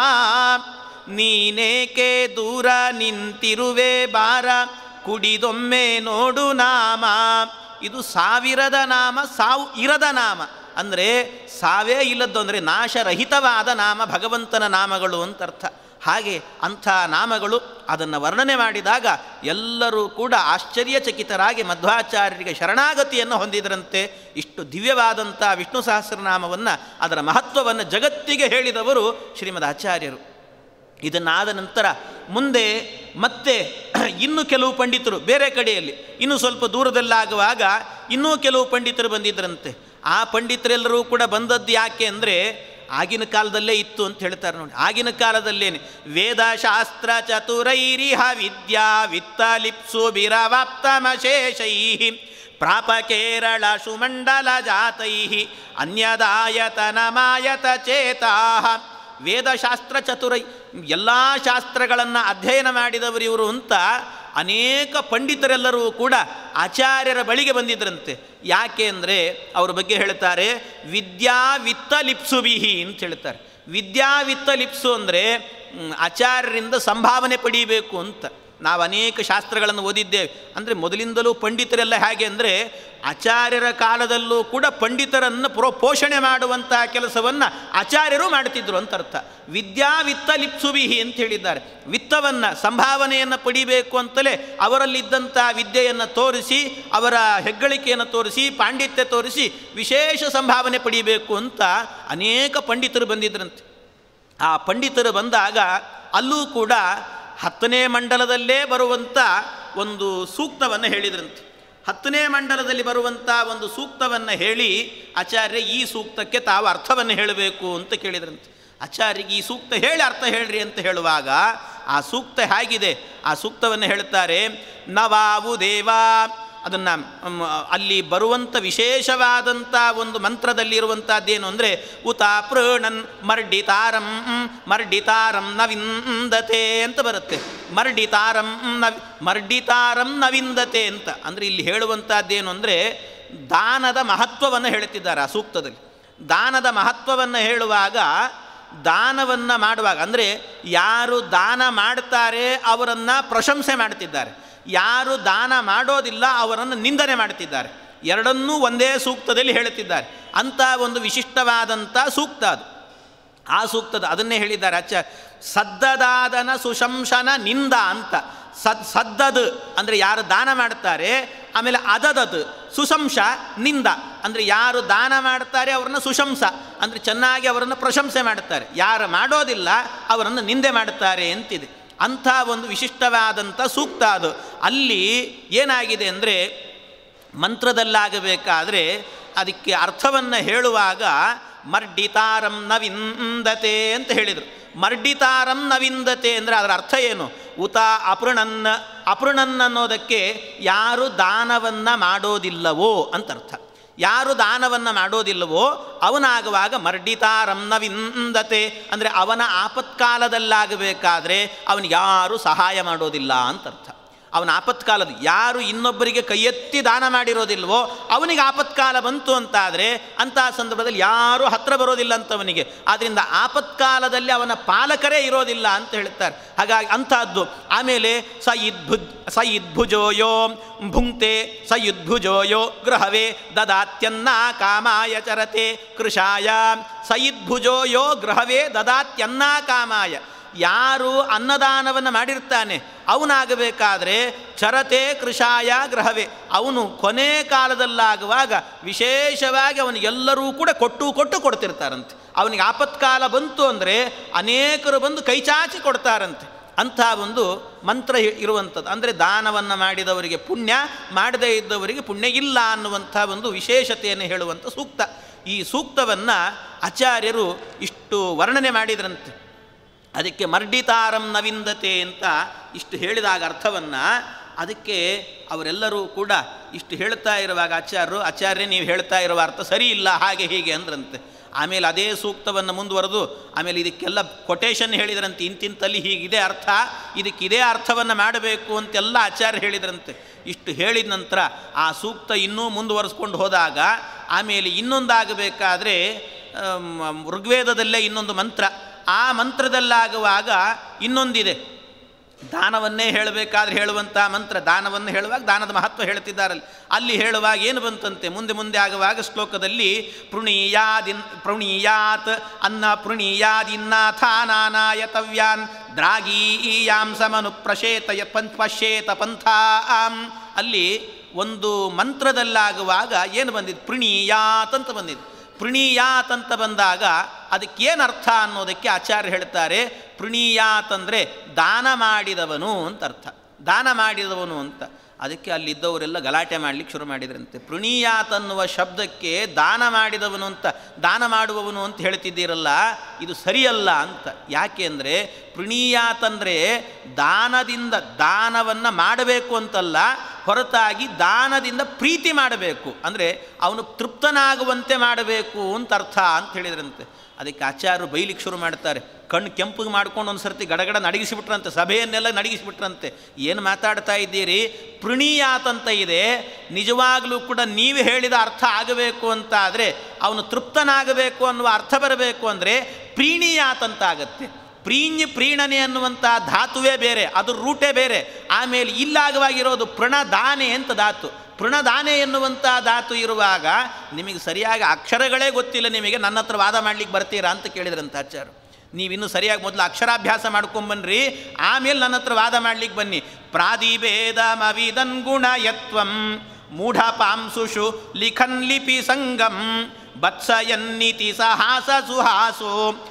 [SPEAKER 1] ನೀನೇಕೆ ದೂರ ನಿಂತಿರುವೆ ಬಾರ ಕುಡಿದೊಮ್ಮೆ ನೋಡು ನಾಮ ಇದು ಸಾವಿರದ ನಾಮ ಸಾವು ಇರದ ನಾಮ ಅಂದರೆ ಸಾವೇ ಇಲ್ಲದ್ದು ಅಂದರೆ ನಾಶರಹಿತವಾದ ನಾಮ ಭಗವಂತನ ನಾಮಗಳು ಅಂತ ಅರ್ಥ ಹಾಗೆ ಅಂಥ ನಾಮಗಳು ಅದನ್ನು ವರ್ಣನೆ ಮಾಡಿದಾಗ ಎಲ್ಲರೂ ಕೂಡ ಆಶ್ಚರ್ಯಚಕಿತರಾಗಿ ಮಧ್ವಾಚಾರ್ಯರಿಗೆ ಶರಣಾಗತಿಯನ್ನು ಹೊಂದಿದರಂತೆ ಇಷ್ಟು ದಿವ್ಯವಾದಂಥ ವಿಷ್ಣು ಸಹಸ್ರನಾಮವನ್ನು ಅದರ ಮಹತ್ವವನ್ನು ಜಗತ್ತಿಗೆ ಹೇಳಿದವರು ಶ್ರೀಮದ್ ಆಚಾರ್ಯರು ಇದನ್ನಾದ ನಂತರ ಮುಂದೆ ಮತ್ತೆ ಇನ್ನು ಕೆಲವು ಪಂಡಿತರು ಬೇರೆ ಕಡೆಯಲ್ಲಿ ಇನ್ನು ಸ್ವಲ್ಪ ದೂರದಲ್ಲಾಗುವಾಗ ಇನ್ನೂ ಕೆಲವು ಪಂಡಿತರು ಬಂದಿದ್ದರಂತೆ ಆ ಪಂಡಿತರೆಲ್ಲರೂ ಕೂಡ ಬಂದದ್ದು ಯಾಕೆ ಅಂದರೆ ಆಗಿನ ಕಾಲದಲ್ಲೇ ಇತ್ತು ಅಂತ ಹೇಳ್ತಾರೆ ನೋಡಿ ಆಗಿನ ಕಾಲದಲ್ಲೇನೆ ವೇದಶಾಸ್ತ್ರ ಚತುರೈರಿಹ ವಿದ್ಯಾ ವಿತ್ತಲಿಪ್ಸು ಬಿರವಾಪ್ತಮಶೇಷೈ ಪ್ರಾಪ ಕೇರಳ ಸುಮಂಡಲ ಜಾತೈ ಅನ್ಯದಾಯತನಮಾಯತ ಚೇತಾ ವೇದಶಾಸ್ತ್ರ ಚತುರೈ ಎಲ್ಲ ಶಾಸ್ತ್ರಗಳನ್ನು ಅಧ್ಯಯನ ಮಾಡಿದವರು ಇವರು ಅಂತ ಅನೇಕ ಪಂಡಿತರೆಲ್ಲರೂ ಕೂಡ ಆಚಾರ್ಯರ ಬಳಿಗೆ ಬಂದಿದ್ದರಂತೆ ಯಾಕೆ ಅಂದರೆ ಅವ್ರ ಬಗ್ಗೆ ಹೇಳ್ತಾರೆ ವಿದ್ಯಾ ವಿತ್ತ ಲಿಪ್ಸು ಬಿಹಿ ಅಂತ ಹೇಳ್ತಾರೆ ವಿದ್ಯಾ ವಿತ್ತ ಲಿಪ್ಸು ಅಂದರೆ ಮ್, ಆಚಾರ್ಯರಿಂದ ಸಂಭಾವನೆ ಪಡೀಬೇಕು ಅಂತ ನಾವು ಅನೇಕ ಶಾಸ್ತ್ರಗಳನ್ನು ಓದಿದ್ದೇವೆ ಅಂದರೆ ಮೊದಲಿಂದಲೂ ಪಂಡಿತರೆಲ್ಲ ಹೇಗೆ ಅಂದರೆ ಆಚಾರ್ಯರ ಕಾಲದಲ್ಲೂ ಕೂಡ ಪಂಡಿತರನ್ನು ಪ್ರೋ ಪೋಷಣೆ ಮಾಡುವಂಥ ಕೆಲಸವನ್ನು ಆಚಾರ್ಯರು ಮಾಡ್ತಿದ್ರು ಅಂತ ಅರ್ಥ ವಿದ್ಯಾ ವಿತ್ತ ಲಿಪ್ಸುಬಿಹಿ ಅಂತ ಹೇಳಿದ್ದಾರೆ ವಿತ್ತವನ್ನು ಸಂಭಾವನೆಯನ್ನು ಪಡಿಬೇಕು ಅಂತಲೇ ಅವರಲ್ಲಿದ್ದಂಥ ವಿದ್ಯೆಯನ್ನು ತೋರಿಸಿ ಅವರ ಹೆಗ್ಗಳಿಕೆಯನ್ನು ತೋರಿಸಿ ಪಾಂಡಿತ್ಯ ತೋರಿಸಿ ವಿಶೇಷ ಸಂಭಾವನೆ ಪಡಿಬೇಕು ಅಂತ ಅನೇಕ ಪಂಡಿತರು ಬಂದಿದ್ರಂತೆ ಆ ಪಂಡಿತರು ಬಂದಾಗ ಅಲ್ಲೂ ಕೂಡ ಹತ್ತನೇ ಮಂಡಲದಲ್ಲೇ ಬರುವಂಥ ಒಂದು ಸೂಕ್ತವನ್ನು ಹೇಳಿದ್ರಂತೆ ಹತ್ತನೇ ಮಂಡಲದಲ್ಲಿ ಬರುವಂಥ ಒಂದು ಸೂಕ್ತವನ್ನು ಹೇಳಿ ಆಚಾರ್ಯ ಈ ಸೂಕ್ತಕ್ಕೆ ತಾವು ಅರ್ಥವನ್ನು ಹೇಳಬೇಕು ಅಂತ ಕೇಳಿದ್ರಂತೆ ಆಚಾರ್ಯಗೆ ಈ ಸೂಕ್ತ ಹೇಳಿ ಅರ್ಥ ಹೇಳ್ರಿ ಅಂತ ಹೇಳುವಾಗ ಆ ಸೂಕ್ತ ಹೇಗಿದೆ ಆ ಸೂಕ್ತವನ್ನು ಹೇಳ್ತಾರೆ ನವಾವು ದೇವ ಅದನ್ನು ಅಲ್ಲಿ ಬರುವಂಥ ವಿಶೇಷವಾದಂಥ ಒಂದು ಮಂತ್ರದಲ್ಲಿರುವಂಥದ್ದೇನು ಅಂದರೆ ಉತ ಪ್ರಣನ್ ಮರ್ಡಿತಾರಂ ಮರ್ಡಿತಾರಂ ನವಿಂದತೆ ಅಂತ ಬರುತ್ತೆ ಮರ್ಡಿತಾರಂ ನವಿ ಮರ್ಡಿತಾರಂ ನವಿಂದತೆ ಅಂತ ಅಂದರೆ ಇಲ್ಲಿ ಹೇಳುವಂಥದ್ದೇನು ಅಂದರೆ ದಾನದ ಮಹತ್ವವನ್ನು ಹೇಳುತ್ತಿದ್ದಾರೆ ಆ ಸೂಕ್ತದಲ್ಲಿ ದಾನದ ಮಹತ್ವವನ್ನು ಹೇಳುವಾಗ ದಾನವನ್ನು ಮಾಡುವಾಗ ಅಂದರೆ ಯಾರು ದಾನ ಮಾಡ್ತಾರೆ ಅವರನ್ನು ಪ್ರಶಂಸೆ ಮಾಡ್ತಿದ್ದಾರೆ ಯಾರು ದಾನ ಮಾಡೋದಿಲ್ಲ ಅವರನ್ನು ನಿಂದನೆ ಮಾಡ್ತಿದ್ದಾರೆ ಎರಡನ್ನೂ ಒಂದೇ ಸೂಕ್ತದಲ್ಲಿ ಹೇಳುತ್ತಿದ್ದಾರೆ ಅಂಥ ಒಂದು ವಿಶಿಷ್ಟವಾದಂಥ ಸೂಕ್ತ ಅದು ಆ ಸೂಕ್ತದ ಅದನ್ನೇ ಹೇಳಿದ್ದಾರೆ ಅಚ್ಚ ಸದ್ದದಾದನ ಸುಶಂಸನ ನಿಂದ ಅಂತ ಸದ್ ಸದ್ದದು ಅಂದರೆ ಯಾರು ದಾನ ಮಾಡ್ತಾರೆ ಆಮೇಲೆ ಅದದದು ಸುಶಂಸ ನಿಂದ ಅಂದರೆ ಯಾರು ದಾನ ಮಾಡ್ತಾರೆ ಅವರನ್ನು ಸುಶಂಸ ಅಂದರೆ ಚೆನ್ನಾಗಿ ಅವರನ್ನು ಪ್ರಶಂಸೆ ಮಾಡುತ್ತಾರೆ ಯಾರು ಮಾಡೋದಿಲ್ಲ ಅವರನ್ನು ನಿಂದೆ ಮಾಡುತ್ತಾರೆ ಅಂತಿದೆ ಅಂಥ ಒಂದು ವಿಶಿಷ್ಟವಾದಂಥ ಸೂಕ್ತ ಅದು ಅಲ್ಲಿ ಏನಾಗಿದೆ ಅಂದರೆ ಮಂತ್ರದಲ್ಲಾಗಬೇಕಾದ್ರೆ ಅದಕ್ಕೆ ಅರ್ಥವನ್ನು ಹೇಳುವಾಗ ಮರ್ಡಿತಾರಂ ನವಿಂದತೆ ಅಂತ ಹೇಳಿದರು ಮರ್ಡಿತಾರಂ ನವಿಂದತೆ ಅಂದರೆ ಅದರ ಅರ್ಥ ಏನು ಉತ ಅಪೃಣನ್ನ ಅಪೃಣನ್ ಅನ್ನೋದಕ್ಕೆ ಯಾರು ದಾನವನ್ನು ಮಾಡೋದಿಲ್ಲವೋ ಅಂತ ಅರ್ಥ ಯಾರು ದಾನವನ್ನು ಮಾಡೋದಿಲ್ಲವೋ ಅವನಾಗುವಾಗ ಮರ್ಡಿತಾರಂ ನವಿಂದತೆ ಅಂದರೆ ಅವನ ಆಪತ್ಕಾಲದಲ್ಲಾಗಬೇಕಾದ್ರೆ ಅವನಿಗೆ ಯಾರೂ ಸಹಾಯ ಮಾಡೋದಿಲ್ಲ ಅಂತ ಅರ್ಥ ಅವನ ಆಪತ್ಕಾಲದ ಯಾರು ಇನ್ನೊಬ್ಬರಿಗೆ ಕೈ ಎತ್ತಿ ದಾನ ಮಾಡಿರೋದಿಲ್ವೋ ಅವನಿಗೆ ಆಪತ್ಕಾಲ ಬಂತು ಅಂತಾದರೆ ಅಂತಹ ಸಂದರ್ಭದಲ್ಲಿ ಯಾರೂ ಹತ್ರ ಬರೋದಿಲ್ಲ ಅಂತವನಿಗೆ ಆದ್ದರಿಂದ ಆಪತ್ಕಾಲದಲ್ಲಿ ಅವನ ಪಾಲಕರೇ ಇರೋದಿಲ್ಲ ಅಂತ ಹೇಳ್ತಾರೆ ಹಾಗಾಗಿ ಅಂಥದ್ದು ಆಮೇಲೆ ಸ ಇದ್ಭುಜ್ ಸ ಇದ್ಭುಜೋಯೋ ಭುಂಕ್ತೆ ಸ ಯುದ್ಭುಜೋಯೋ ಗೃಹವೇ ದದಾತ್ಯನ್ನ ಕಾಮಾಯ ಚರತೆ ಕೃಷಾಯ ಸ ಇದ್ಭುಜೋಯೋ ಗೃಹವೇ ದದಾತ್ಯನ್ನ ಕಾಮಾಯ ಯಾರು ಅನ್ನದಾನವನ್ನು ಮಾಡಿರ್ತಾನೆ ಅವನಾಗಬೇಕಾದ್ರೆ ಚರತೆ ಕೃಷಾಯ ಗ್ರಹವೇ ಅವನು ಕೊನೆ ಕಾಲದಲ್ಲಾಗುವಾಗ ವಿಶೇಷವಾಗಿ ಅವನಿಗೆಲ್ಲರೂ ಕೂಡ ಕೊಟ್ಟು ಕೊಟ್ಟು ಕೊಡ್ತಿರ್ತಾರಂತೆ ಅವನಿಗೆ ಆಪತ್ಕಾಲ ಬಂತು ಅಂದರೆ ಅನೇಕರು ಬಂದು ಕೈಚಾಚಿ ಕೊಡ್ತಾರಂತೆ ಅಂಥ ಒಂದು ಮಂತ್ರ ಇರುವಂಥದ್ದು ಅಂದರೆ ದಾನವನ್ನು ಮಾಡಿದವರಿಗೆ ಪುಣ್ಯ ಮಾಡದೇ ಇದ್ದವರಿಗೆ ಪುಣ್ಯ ಇಲ್ಲ ಅನ್ನುವಂಥ ಒಂದು ವಿಶೇಷತೆಯನ್ನು ಹೇಳುವಂಥ ಸೂಕ್ತ ಈ ಸೂಕ್ತವನ್ನು ಆಚಾರ್ಯರು ಇಷ್ಟು ವರ್ಣನೆ ಮಾಡಿದ್ರಂತೆ ಅದಕ್ಕೆ ಮರ್ಡಿತಾರಂ ನವಿಂದತೆ ಅಂತ ಇಷ್ಟು ಹೇಳಿದಾಗ ಅರ್ಥವನ್ನು ಅದಕ್ಕೆ ಅವರೆಲ್ಲರೂ ಕೂಡ ಇಷ್ಟು ಹೇಳ್ತಾ ಇರುವಾಗ ಆಚಾರ್ಯರು ಆಚಾರ್ಯ ನೀವು ಹೇಳ್ತಾ ಇರುವ ಅರ್ಥ ಸರಿ ಇಲ್ಲ ಹಾಗೆ ಹೀಗೆ ಅಂದ್ರಂತೆ ಆಮೇಲೆ ಅದೇ ಸೂಕ್ತವನ್ನು ಮುಂದುವರೆದು ಆಮೇಲೆ ಇದಕ್ಕೆಲ್ಲ ಕೊಟೇಶನ್ ಹೇಳಿದ್ರಂತೆ ಇಂತಿಂತಲ್ಲಿ ಹೀಗಿದೆ ಅರ್ಥ ಇದಕ್ಕಿದೇ ಅರ್ಥವನ್ನು ಮಾಡಬೇಕು ಅಂತೆಲ್ಲ ಆಚಾರ್ಯ ಹೇಳಿದ್ರಂತೆ ಇಷ್ಟು ಹೇಳಿದ ನಂತರ ಆ ಸೂಕ್ತ ಇನ್ನೂ ಮುಂದುವರಿಸ್ಕೊಂಡು ಹೋದಾಗ ಆಮೇಲೆ ಇನ್ನೊಂದಾಗಬೇಕಾದ್ರೆ ಋಗ್ವೇದದಲ್ಲೇ ಇನ್ನೊಂದು ಮಂತ್ರ ಆ ಮಂತ್ರದಲ್ಲಾಗುವಾಗ ಇನ್ನೊಂದಿದೆ ದಾನವನ್ನೇ ಹೇಳಬೇಕಾದ್ರೆ ಹೇಳುವಂಥ ಮಂತ್ರ ದಾನವನ್ನು ಹೇಳುವಾಗ ದಾನದ ಮಹತ್ವ ಹೇಳ್ತಿದ್ದಾರಲ್ಲಿ ಅಲ್ಲಿ ಹೇಳುವಾಗ ಏನು ಬಂತಂತೆ ಮುಂದೆ ಮುಂದೆ ಆಗುವಾಗ ಶ್ಲೋಕದಲ್ಲಿ ಪೃಣೀಯಾದಿನ್ ಪೃಣೀಯಾತ್ ಅನ್ನ ಪೃಣೀಯಾದಿನ್ನಾಥಾನಾನಾಯ ತವ್ಯಾನ್ ದ್ರಾಗೀಯಾಂ ಸಮನು ಪ್ರಶೇತಯ ಪಂತ್ ಪಶ್ಯೇತ ಪಂಥಾಂ ಅಲ್ಲಿ ಒಂದು ಮಂತ್ರದಲ್ಲಾಗುವಾಗ ಏನು ಬಂದಿದ್ದು ಪೃಣೀಯಾತ್ ಅಂತ ಬಂದಿದ್ದು ಪೃಣೀಯಾತ್ ಅಂತ ಬಂದಾಗ ಅದಕ್ಕೇನು ಅರ್ಥ ಅನ್ನೋದಕ್ಕೆ ಆಚಾರ್ಯ ಹೇಳ್ತಾರೆ ಪೃಣೀಯಾತ್ ಅಂದರೆ ದಾನ ಮಾಡಿದವನು ಅಂತ ಅರ್ಥ ದಾನ ಮಾಡಿದವನು ಅಂತ ಅದಕ್ಕೆ ಅಲ್ಲಿದ್ದವರೆಲ್ಲ ಗಲಾಟೆ ಮಾಡಲಿಕ್ಕೆ ಶುರು ಮಾಡಿದ್ರಂತೆ ಪೃಣೀಯಾತ್ ಅನ್ನುವ ಶಬ್ದಕ್ಕೆ ದಾನ ಮಾಡಿದವನು ಅಂತ ದಾನ ಮಾಡುವವನು ಅಂತ ಹೇಳ್ತಿದ್ದೀರಲ್ಲ ಇದು ಸರಿಯಲ್ಲ ಅಂತ ಯಾಕೆ ಅಂದರೆ ಪೃಣೀಯಾತ್ ಅಂದರೆ ದಾನದಿಂದ ದಾನವನ್ನು ಮಾಡಬೇಕು ಅಂತಲ್ಲ ಹೊರತಾಗಿ ದಾನದಿಂದ ಪ್ರೀತಿ ಮಾಡಬೇಕು ಅಂದರೆ ಅವನು ತೃಪ್ತನಾಗುವಂತೆ ಮಾಡಬೇಕು ಅಂತ ಅರ್ಥ ಅಂತ ಹೇಳಿದ್ರಂತೆ ಅದಕ್ಕೆ ಆಚಾರ್ಯರು ಬೈಲಿಕ್ಕೆ ಶುರು ಮಾಡ್ತಾರೆ ಕಣ್ಣು ಕೆಂಪಿಗೆ ಮಾಡ್ಕೊಂಡು ಒಂದು ಸರ್ತಿ ಗಡಗಡ ನಡಗಿಸಿಬಿಟ್ರಂತೆ ಸಭೆಯನ್ನೆಲ್ಲ ನಡಗಿಸಿಬಿಟ್ರಂತೆ ಏನು ಮಾತಾಡ್ತಾ ಇದ್ದೀರಿ ಪೃಣೀಯಾತ್ ಅಂತ ಇದೆ ನಿಜವಾಗಲೂ ಕೂಡ ನೀವು ಹೇಳಿದ ಅರ್ಥ ಆಗಬೇಕು ಅಂತ ಆದರೆ ಅವನು ತೃಪ್ತನಾಗಬೇಕು ಅನ್ನುವ ಅರ್ಥ ಬರಬೇಕು ಅಂದರೆ ಪ್ರೀಣಿಯಾತ್ ಅಂತ ಆಗತ್ತೆ ಪ್ರೀಣ್ಯ ಪ್ರೀಣನೆ ಅನ್ನುವಂಥ ಧಾತುವೇ ಬೇರೆ ಅದು ರೂಟೇ ಬೇರೆ ಆಮೇಲೆ ಇಲ್ಲಾಗವಾಗಿರೋದು ಪ್ರಣದಾನೆ ಅಂತ ಧಾತು ಪೃಣದಾನೆ ಎನ್ನುವಂಥ ಧಾತು ಇರುವಾಗ ನಿಮಗೆ ಸರಿಯಾಗಿ ಅಕ್ಷರಗಳೇ ಗೊತ್ತಿಲ್ಲ ನಿಮಗೆ ನನ್ನ ಹತ್ರ ವಾದ ಮಾಡ್ಲಿಕ್ಕೆ ಬರ್ತೀರಾ ಅಂತ ಕೇಳಿದ್ರಂತ ಆಚಾರ್ಯ ನೀವಿನ್ನೂ ಸರಿಯಾಗಿ ಮೊದಲು ಅಕ್ಷರಾಭ್ಯಾಸ ಮಾಡ್ಕೊಂಬನ್ರಿ ಆಮೇಲೆ ನನ್ನ ಹತ್ರ ವಾದ ಮಾಡ್ಲಿಕ್ಕೆ ಬನ್ನಿ ಪ್ರಾದಿಭೇದಮವಿದನ್ ಗುಣಯತ್ವಂ ಮೂಢ ಪಾಂಸುಷು ಲಿಖನ್ ಲಿಪಿ ಸಂಗಂ ಬತ್ಸಯನ್ನಿತಿ ಸಹಾಸ ಸುಹಾಸೋ